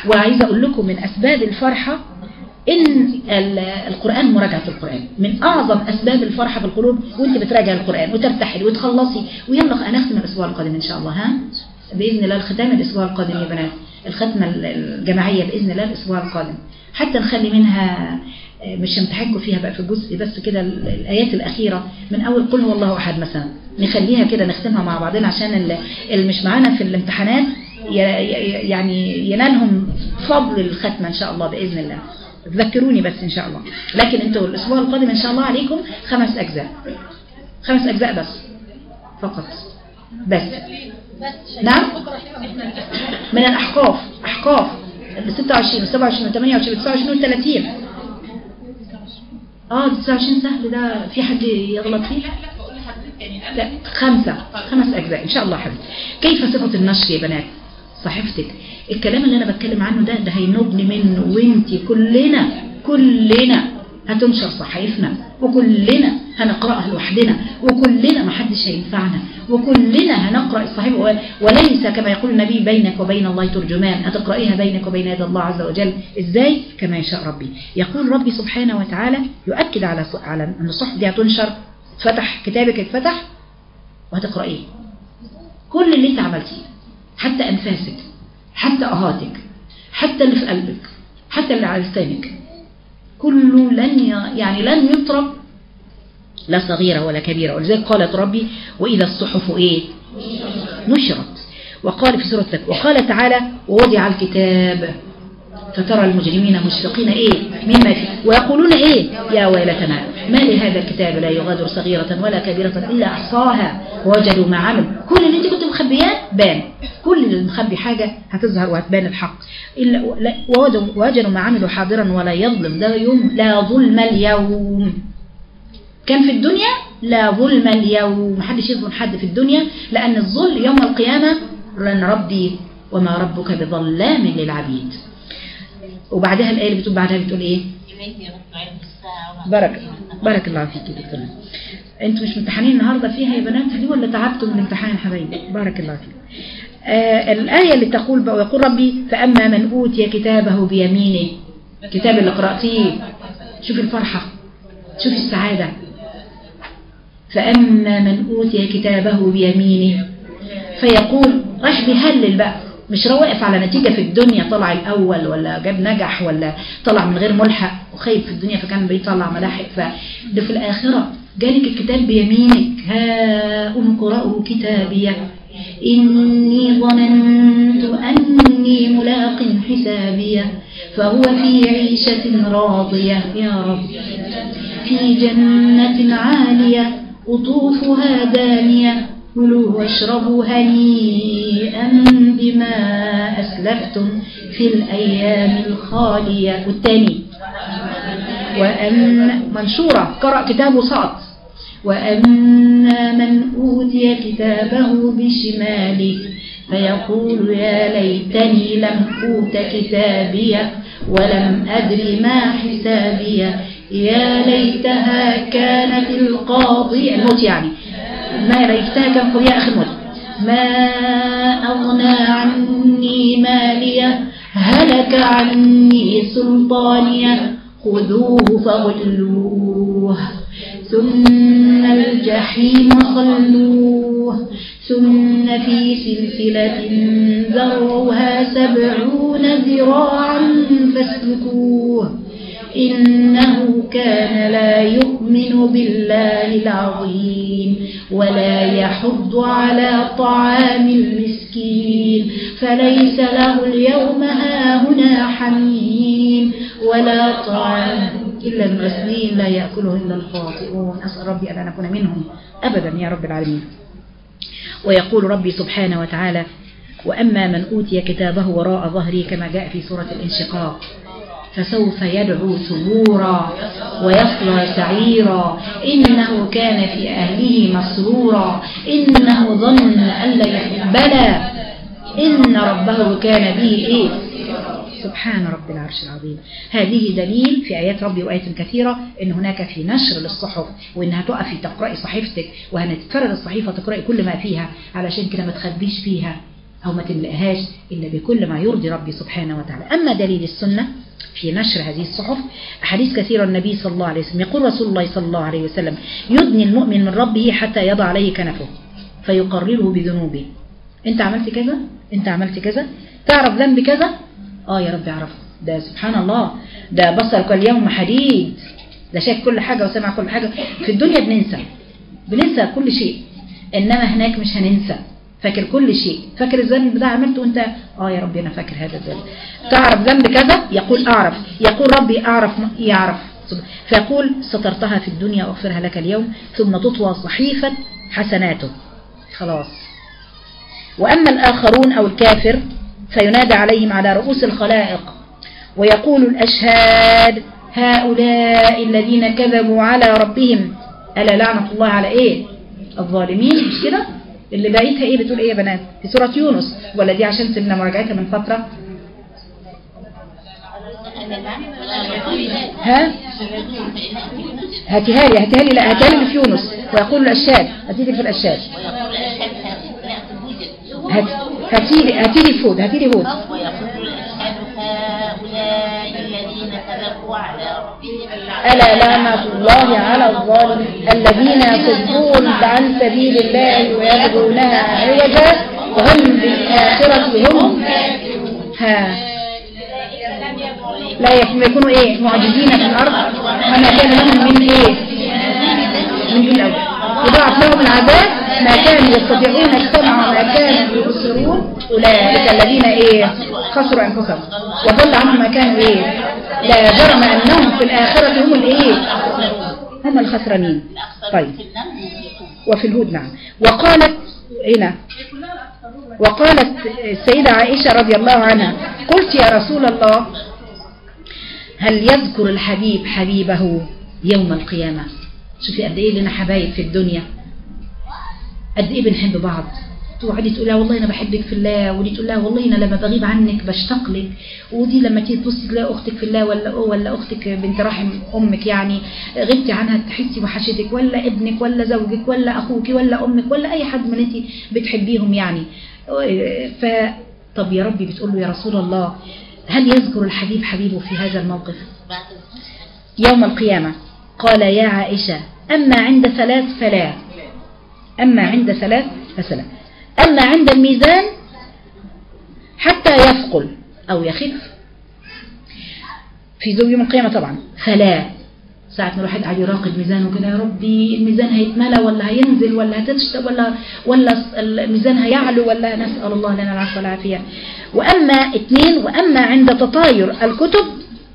وعايزة أقول لكم من أسباب الفرحة إن ال- القرآن مراجعة القرآن من أعظم أسباب الفرحة في القلوب وأنت بتراجع القرآن وترتحل وتخلصي ويلا هنختم الأسبوع القادم إن شاء الله ها بإذن الله الختام الأسبوع القادم يا بنات الختمة ال- الجماعية بإذن الله الأسبوع القادم حتى نخلي منها آه، مش همتحكوا فيها بقى في الجزء بس كده ال- الآيات الأخيرة من أول قل هو الله أحد مثلا نخليها كده نختمها مع بعضنا عشان ال- اللي مش معانا في الامتحانات ي- ي- يعني ينالهم فضل الختمة إن شاء الله بإذن الله تذكروني بس إن شاء الله لكن أنتوا الأسبوع القادم إن شاء الله عليكم خمس أجزاء خمس أجزاء بس فقط بس نعم من الأحقاف أحقاف ال 26 و 27 و 28 و 29 و 30 اه 29 سهل ده في حد يغلط فيه لا خمسة خمس أجزاء إن شاء الله حبيبي كيف صفة النشر يا بنات صحيفتك الكلام اللي أنا بتكلم عنه ده ده هينوبني منه وانتي كلنا كلنا هتنشر صحيفنا وكلنا هنقرأها لوحدنا وكلنا ما حدش هينفعنا وكلنا هنقرأ الصحيفة و- وليس كما يقول النبي بينك وبين الله ترجمان هتقرأيها بينك وبين يد الله عز وجل ازاي كما يشاء ربي يقول ربي سبحانه وتعالى يؤكد على على ان الصحف دي هتنشر فتح كتابك اتفتح وهتقرأيه كل اللي انت عملتيه حتى أنفاسك حتى أهاتك حتى اللي في قلبك حتى اللي على لسانك كله لن ي- يعني لن يترك لا صغيرة ولا كبيرة ولذلك قالت ربي وإذا الصحف إيه نشرت وقال في سورة لك وقال تعالى ووضع الكتاب فترى المجرمين مشفقين ايه مما فيه ويقولون ايه يا ويلتنا ما لهذا الكتاب لا يغادر صغيرة ولا كبيرة إلا أحصاها ووجدوا ما عملوا كل اللي انت كنت مخبياه بان كل اللي مخبي حاجة هتظهر وهتبان الحق إلا لا- ووجدوا ووجدوا ما عملوا حاضرا ولا يظلم ده يوم لا ظلم اليوم كان في الدنيا لا ظلم اليوم محدش يظلم حد في الدنيا لأن الظلم يوم القيامة لن ربي وما ربك بظلام للعبيد وبعدها الآية اللي بتقول بعدها بتقول إيه إليه يرد علم الساعة بارك بارك الله فيك يا دكتور انتوا مش امتحانين النهارده فيها يا بنات دي ولا تعبتوا من الامتحان يا حبايبي بارك الله فيك آه الآية اللي تقول بقى ويقول ربي فأما من أوتي كتابه بيمينه كتاب اللي قرأتيه شوف الفرحة شوف السعادة فأما من أوتي كتابه بيمينه فيقول راح بيهلل بقى مش واقف على نتيجة في الدنيا طلع الأول ولا جاب نجح ولا طلع من غير ملحق وخايف في الدنيا فكان بيطلع ملاحق فده في الآخرة جالك الكتاب بيمينك ها أم قرأوا كتابية إني ظننت أني ملاق حسابية فهو في عيشة راضية يا رب في جنة عالية قطوفها دانية كلوا واشربوا هنيئا بما أسلفتم في الأيام الخالية والتاني وأن منشورة قرأ كتابه سقط وأما من أوتي كتابه بشماله فيقول يا ليتني لم أوت كتابيه ولم أدر ما حسابيه يا ليتها كانت القاضية الموت يعني ما ليتها كان قضية آخر موت ما أغنى عني مالية هلك عني سلطانية خذوه فغلوه ثم الجحيم صلوه ثم في سلسلة ذرعها سبعون ذراعا فاسلكوه إنه كان لا يؤمن بالله العظيم ولا يحض على طعام المسكين فليس له اليوم هاهنا حميم ولا طعام إلا المسلين لا يأكله إلا الخاطئون أسأل ربي أن نكون منهم أبدا يا رب العالمين ويقول ربي سبحانه وتعالى وأما من أوتي كتابه وراء ظهره كما جاء في سورة الانشقاق فسوف يدعو ثبورا ويصلى سعيرا إنه كان في أهله مسرورا إنه ظن أن لا يحب بلى إن ربه كان به إيه سبحان رب العرش العظيم هذه دليل في آيات ربي وآيات كثيرة إن هناك في نشر للصحف وإنها تقفي تقرأي صحيفتك وهنتفرد الصحيفة تقرأي كل ما فيها علشان كده ما تخبيش فيها أو ما تملئهاش إلا بكل ما يرضي ربي سبحانه وتعالى أما دليل السنة في نشر هذه الصحف أحاديث كثيرة النبي صلى الله عليه وسلم يقول رسول الله صلى الله عليه وسلم يدني المؤمن من ربه حتى يضع عليه كنفه فيقرره بذنوبه انت عملت كذا انت عملت كذا تعرف ذنب كذا اه يا رب اعرفه ده سبحان الله ده بصر كل يوم حديد ده شايف كل حاجة وسمع كل حاجة في الدنيا بننسى بننسى كل شيء انما هناك مش هننسى فاكر كل شيء فاكر الذنب ده عملته انت اه يا ربي انا فاكر هذا الذنب تعرف ذنب كذا يقول اعرف يقول ربي اعرف يعرف فيقول سترتها في الدنيا واغفرها لك اليوم ثم تطوى صحيفة حسناته خلاص وأما الآخرون أو الكافر فينادى عليهم على رؤوس الخلائق ويقول الأشهاد هؤلاء الذين كذبوا على ربهم ألا لعنة الله على إيه الظالمين مش كده اللي بايتها إيه بتقول إيه يا بنات في سورة يونس ولا دي عشان سيبنا مراجعتها من فترة ها هاتيها لي هاتيها لي لا هاتيها لي في يونس ويقول الأشهاد هاتيلي في الأشهاد هات هاتيلي هاتيلي فود هاتيلي هود ويقول الأشهاد هؤلاء الذين كذبوا على ربهم ألا لعنة الله على الظالمين الذين يصدون عن سبيل الله ويبغونها عوجا وهم بالآخرة هم ها لا يكون- يكونوا ايه معجزين في الأرض وما كان لهم من ايه من دون الأول يضاعف لهم العذاب ما كانوا يستطيعون السمع وما كانوا يبصرون أولئك الذين ايه خسروا أنفسهم وضل عنهم ما كانوا ايه لا جرم أنهم في الآخرة هم الايه هم الخسرانين طيب في النمل وفي الهود نعم وقالت هنا وقالت السيدة عائشة رضي الله عنها قلت يا رسول الله هل يذكر الحبيب حبيبه يوم القيامة شوفي قد ايه لنا حبايب في الدنيا قد ايه بنحب بعض تقعدي تقول لها والله انا بحبك في الله ودي تقول لها والله انا لما بغيب عنك بشتاق لك ودي لما تيجي تبصي تلاقي اختك في الله ولا ولا اختك بنت رحم امك يعني غبتي عنها تحسي وحشتك ولا ابنك ولا زوجك ولا اخوك ولا امك ولا اي حد من انت بتحبيهم يعني ف طب يا ربي بتقول له يا رسول الله هل يذكر الحبيب حبيبه في هذا الموقف بعد يوم القيامة قال يا عائشة أما عند ثلاث فلا أما عند ثلاث فسلا أما عند الميزان حتى يثقل أو يخف في زوج يوم القيامة طبعا فلا ساعة ما الواحد قاعد يراقب ميزانه كده يا ربي الميزان هيتملى ولا هينزل ولا هتشتى ولا ولا الميزان هيعلو ولا نسأل الله لنا العفو والعافية وأما اثنين وأما عند تطاير الكتب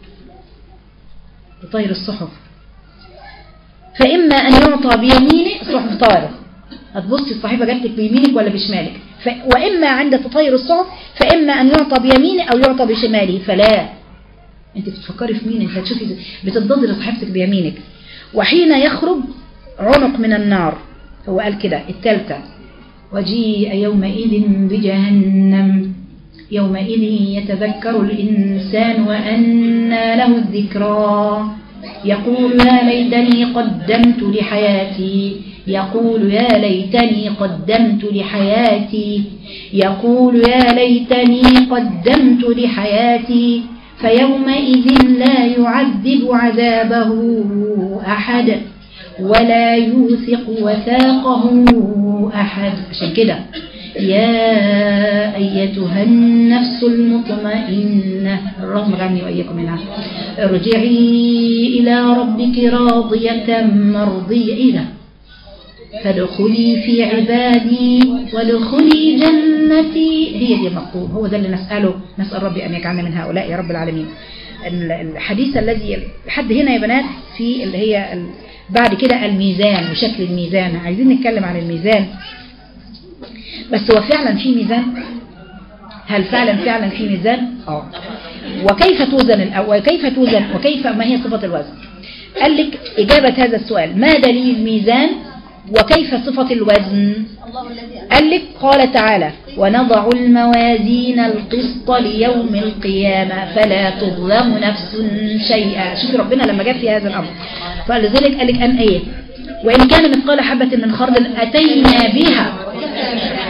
تطاير الصحف فإما أن يعطى بيمينه صحف طائرة هتبصي الصحيفة جاتلك بيمينك ولا بشمالك ف... وإما عند تطاير الصحف فإما أن يعطى بيمينه أو يعطى بشماله فلا أنت بتفكري في مين أنت هتشوفي بتنتظر صحيفتك بيمينك وحين يخرج عنق من النار هو قال كده التالتة وجيء يومئذ بجهنم يومئذ يتذكر الإنسان وأنى له الذكرى يقول يا ليتني قدمت لحياتي يقول يا ليتني قدمت لحياتي يقول يا ليتني قدمت لحياتي فيومئذ لا يعذب عذابه أحد ولا يوثق وثاقه أحد عشان كده يا أيتها النفس المطمئنة اللهم اجعلني وإياكم منها ارجعي إلى ربك راضية مرضية إذا فادخلي في عبادي وادخلي جنتي هي دي المطلوب هو ده اللي نسأله نسأل ربي أن يجعلنا من هؤلاء يا رب العالمين الحديث الذي لحد هنا يا بنات في اللي هي ال- بعد كده الميزان وشكل الميزان عايزين نتكلم عن الميزان بس هو فعلا في ميزان هل فعلا فعلا في ميزان اه وكيف توزن الأ- وكيف توزن وكيف ما هي صفة الوزن قال لك إجابة هذا السؤال ما دليل الميزان وكيف صفة الوزن قال لك قال تعالى ونضع الموازين القسط ليوم القيامة فلا تظلم نفس شيئا شوفي ربنا لما جاب في هذا الأمر فلذلك قال لك أن إيه وإن كان مثقال حبة من خردل أتينا بها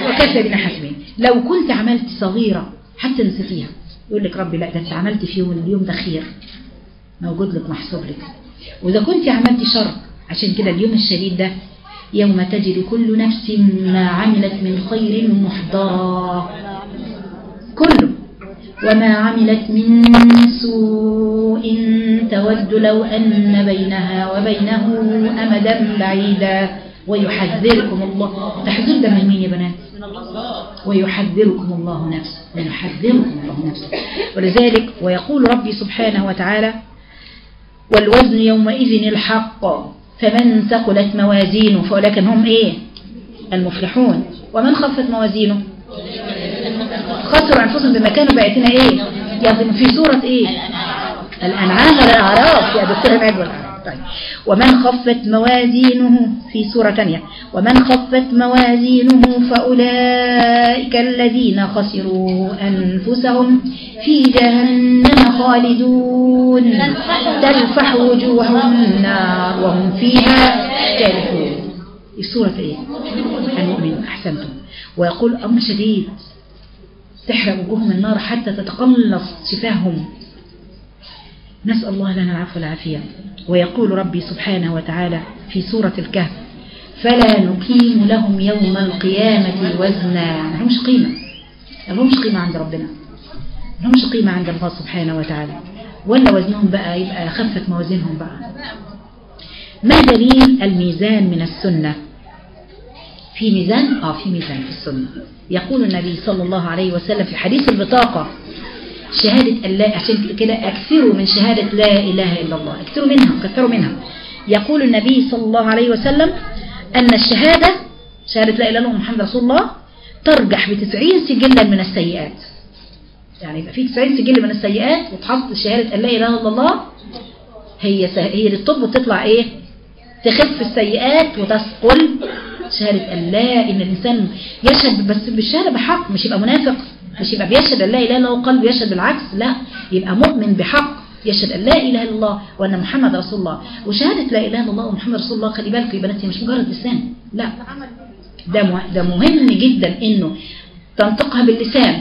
وكفى بنا حاسبين لو كنت عملت صغيرة حتى نسيتيها يقول لك ربي لا ده انت عملت في يوم اليوم ده خير موجود لك محسوب لك وإذا كنت عملت شر عشان كده اليوم الشديد ده يوم تجد كل نفس ما عملت من خير محضرا كله وما عملت من سوء تود لو أن بينها وبينه أمدا بعيدا ويحذركم الله تحذير ده من مين يا بنات ويحذركم الله نفسه ويحذركم الله نفسه ولذلك ويقول ربي سبحانه وتعالى والوزن يومئذ الحق فمن ثقلت موازينه فأولئك هم إيه المفلحون ومن خفت موازينه خسروا أنفسهم بما كانوا بآياتنا إيه يظلم في سورة إيه الأنعام ولا الأعراف يا دكتور عماد والأعراف طيب ومن خفت موازينه في سورة ثانية ومن خفت موازينه فأولئك الذين خسروا أنفسهم في جهنم خالدون تلفح وجوههم النار وهم فيها كالحون في سورة ايه المؤمن أحسنتم ويقول أمر شديد تحرق وجوههم النار حتى تتقلص شفاههم نسأل الله لنا العفو والعافية ويقول ربي سبحانه وتعالى في سورة الكهف فلا نقيم لهم يوم القيامة وزنا ما لهمش قيمة ما لهمش قيمة عند ربنا ما لهمش قيمة عند الله سبحانه وتعالى ولا وزنهم بقى يبقى خفت موازينهم بقى ما دليل الميزان من السنة في ميزان اه في ميزان في السنة يقول النبي صلى الله عليه وسلم في حديث البطاقة شهادة الله عشان كده أكثروا من شهادة لا إله إلا الله أكثروا منها كثروا منها يقول النبي صلى الله عليه وسلم أن الشهادة شهادة لا إله إلا الله محمد رسول الله ترجح بتسعين سجلا من السيئات يعني يبقى في 90 سجل من السيئات وتحط شهادة أن لا إله إلا الله هي سه... هي للطب وتطلع إيه تخف السيئات وتثقل شهادة أن لا إن الإنسان يشهد بس بالشهادة بحق مش يبقى منافق مش يبقى بيشهد أن لا إله إلا الله وقلبه يشهد بالعكس لا يبقى مؤمن بحق يشهد أن لا إله إلا الله وأن محمد رسول الله وشهادة لا إله إلا الله ومحمد رسول الله خلي بالك يا بناتي مش مجرد لسان لا ده مه- ده مهم جدا إنه تنطقها باللسان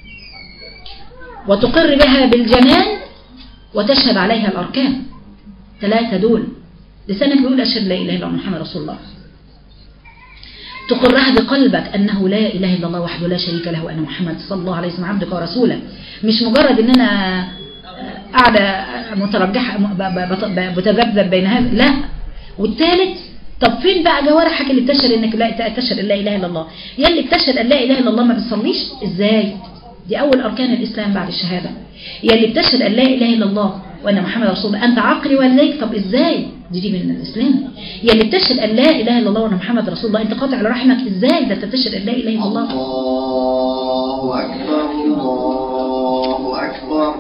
وتقر بها بالجنان وتشهد عليها الأركان ثلاثة دول لسانك بيقول أشهد لا إله إلا الله محمد رسول الله تقرها بقلبك أنه لا إله إلا الله وحده لا شريك له وأن محمد صلى الله عليه وسلم عبدك ورسوله مش مجرد أن أنا قاعدة مترجحة ب- ب- ب- بتذبذب بين هذا لا والثالث طب فين بقى جوارحك اللي بتشهد انك لا تشهد ان لا اله الا الله يا اللي بتشهد ان لا اله الا الله ما بتصليش ازاي دي اول اركان الاسلام بعد الشهاده يا اللي بتشهد ان لا اله الا الله وان محمد رسول الله انت عقلي والديك طب ازاي دي دي من الاسلام يا اللي بتشهد ان لا اله الا الله وان محمد رسول الله انت قاطع لرحمك ازاي ده انت بتشهد ان لا اله الا الله الله أكبر الله أكبر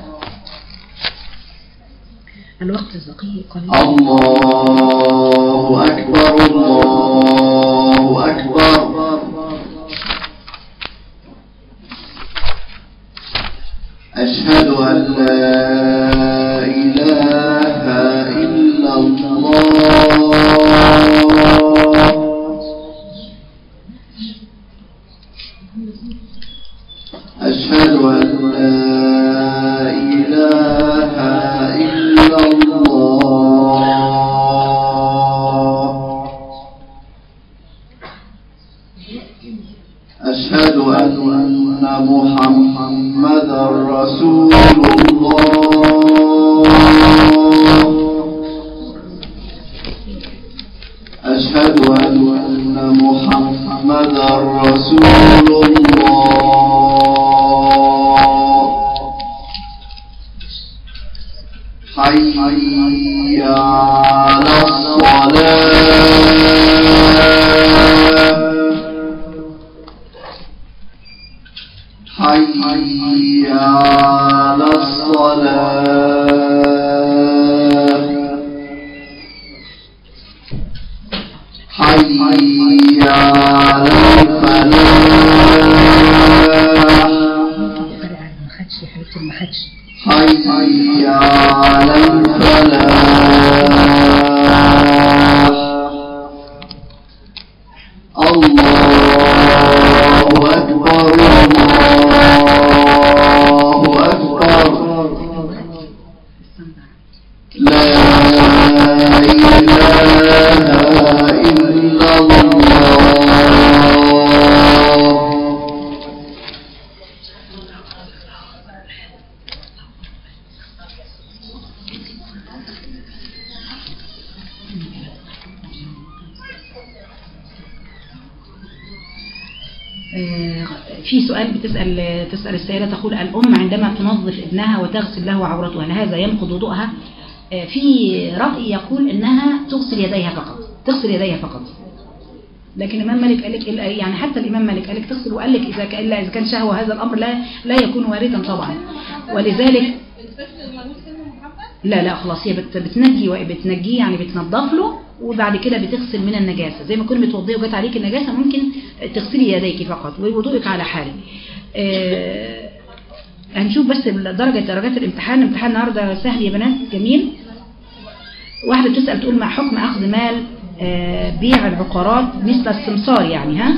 الوقت الزقي قليل الله أكبر الله أكبر أشهد أن لا إله إلا الله أشهد أن لا إله إلا الله أشهد أن محمدا رسول الله أشهد أن محمدا رسول الله حي على الصلاة حي على الصلاة حي على الفلاح ما خدش يا حبيبتي ما خدش حي على الفلاح الله في سؤال بتسأل تسأل السائلة تقول الأم عندما تنظف ابنها وتغسل له عورته هل هذا ينقض وضوءها آه، في رأي يقول إنها تغسل يديها فقط تغسل يديها فقط لكن الإمام مالك قال لك يعني حتى الإمام مالك قال لك تغسل وقال لك إذا كان إلا إذا كان شهوة هذا الأمر لا لا يكون واردا طبعا ولذلك لا لا خلاص هي بت- بتنجي بتنجيه يعني بتنضف له وبعد كده بتغسل من النجاسة زي ما كل بتوضيه وجت عليك النجاسة ممكن تغسلي يديك فقط ووضوءك على حاله آه، هنشوف بس درجة درجات الامتحان امتحان النهاردة سهل يا بنات جميل واحدة بتسأل تقول مع حكم أخذ مال آه، بيع العقارات مثل السمسار يعني ها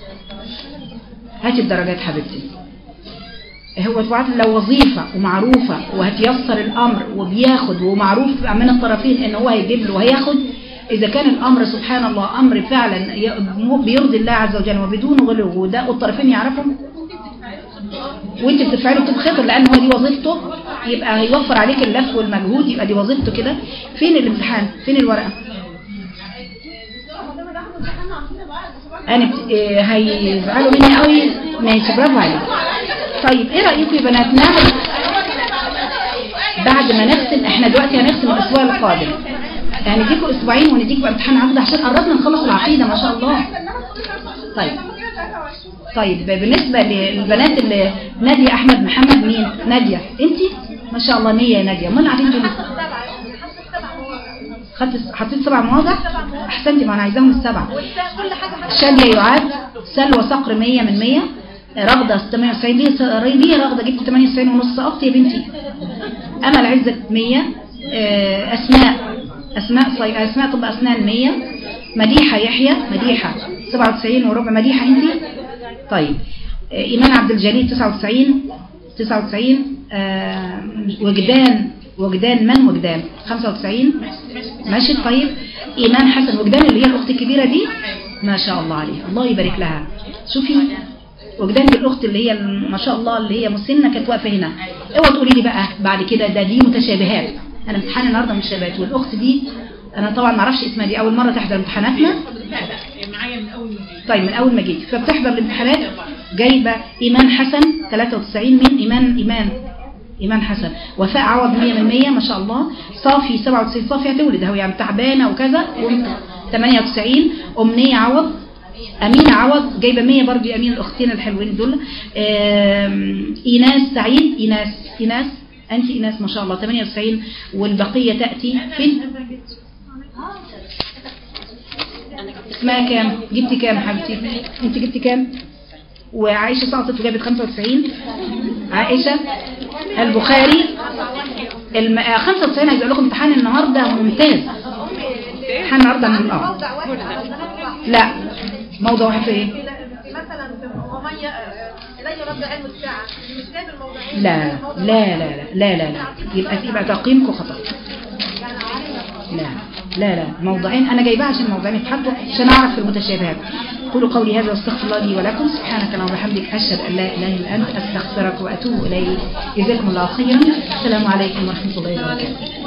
هاتي الدرجات حبيبتي هو طبعا لو وظيفة ومعروفة وهتيسر الأمر وبياخد ومعروف من الطرفين ان هو هيجيب له وهياخد إذا كان الأمر سبحان الله أمر فعلا ي- بيرضي الله عز وجل وبدون غلو وده والطرفين يعرفوا وانت بتدفعي له طب خطر لان هو دي وظيفته يبقى هيوفر عليك اللف والمجهود يبقى دي وظيفته كده فين الامتحان فين الورقه انا بت... إيه هيزعلوا مني قوي ماشي برافو عليك طيب ايه رايكم يا بنات نعمل بعد ما نختم احنا دلوقتي هنختم الاسبوع القادم هنديكم اسبوعين ونديكم امتحان عقد عشان قربنا نخلص العقيده ما شاء الله طيب طيب بالنسبة للبنات اللي نادية أحمد محمد مين نادية أنت ما شاء الله نية يا نادية امال قاعدين دول خدت حطيت سبع مواضع أحسنتي ما أنا عايزاهم السبعة كل حاجة شادية يعاد سلوى صقر 100 من 100 رغدة 98 ليه ليه رغدة جبت 98 ونص سقطت يا بنتي أمل عزت 100 آه، أسماء أسماء صي... أسماء طب أسنان 100 مديحة يحيى مديحة 97 وربع مديحة أنت طيب آه، إيمان عبد الجليل 99 99 آه، وجدان وجدان من وجدان 95 ماشي طيب إيمان حسن وجدان اللي هي الأخت الكبيرة دي ما شاء الله عليها الله يبارك لها شوفي وجدان دي الأخت اللي هي ما شاء الله اللي هي مسنة كانت واقفة هنا اوعى تقولي لي بقى بعد كده ده دي متشابهات أنا امتحان النهاردة متشابهات والأخت دي أنا طبعا ما اعرفش اسمها دي أول مرة تحضر امتحاناتنا لا لا معايا من اول ما جيت طيب من أول ما جيت فبتحضر الامتحانات جايبة إيمان حسن 93 من إيمان إيمان إيمان حسن وفاء عوض 100 من 100 ما شاء الله صافي 97 صافي هتولد اهو يعني تعبانة وكذا وم- 98 أمنية عوض أمينة عوض جايبة 100 برضه يا أمين الأختين الحلوين دول آم، إيناس سعيد إيناس إيناس أنت إيناس ما شاء الله 98 والبقية تأتي فين؟ اسمها كام؟ جبتي كام حبيبتي؟ أنت جبتي كام؟ وعائشة سقطت وجابت 95 عائشة البخاري الم... آه، 95 عايز اقول لكم امتحان النهارده ممتاز امتحان النهارده من اه موضع واحد على الموضع. لا موضوع واحد في ايه في مثلا في ومية إلي رد علم الساعة مش جايب الموضوعين لا لا لا لا لا لا لا يبقى يبقى تقييمكم خطأ لا لا لا موضعين انا جايباها عشان موضعين يتحطوا عشان اعرف في المتشابهات قولوا قولي هذا واستغفر الله لي ولكم سبحانك اللهم وبحمدك اشهد ان لا اله الا انت استغفرك واتوب اليك جزاكم الله خيرا السلام عليكم ورحمه الله وبركاته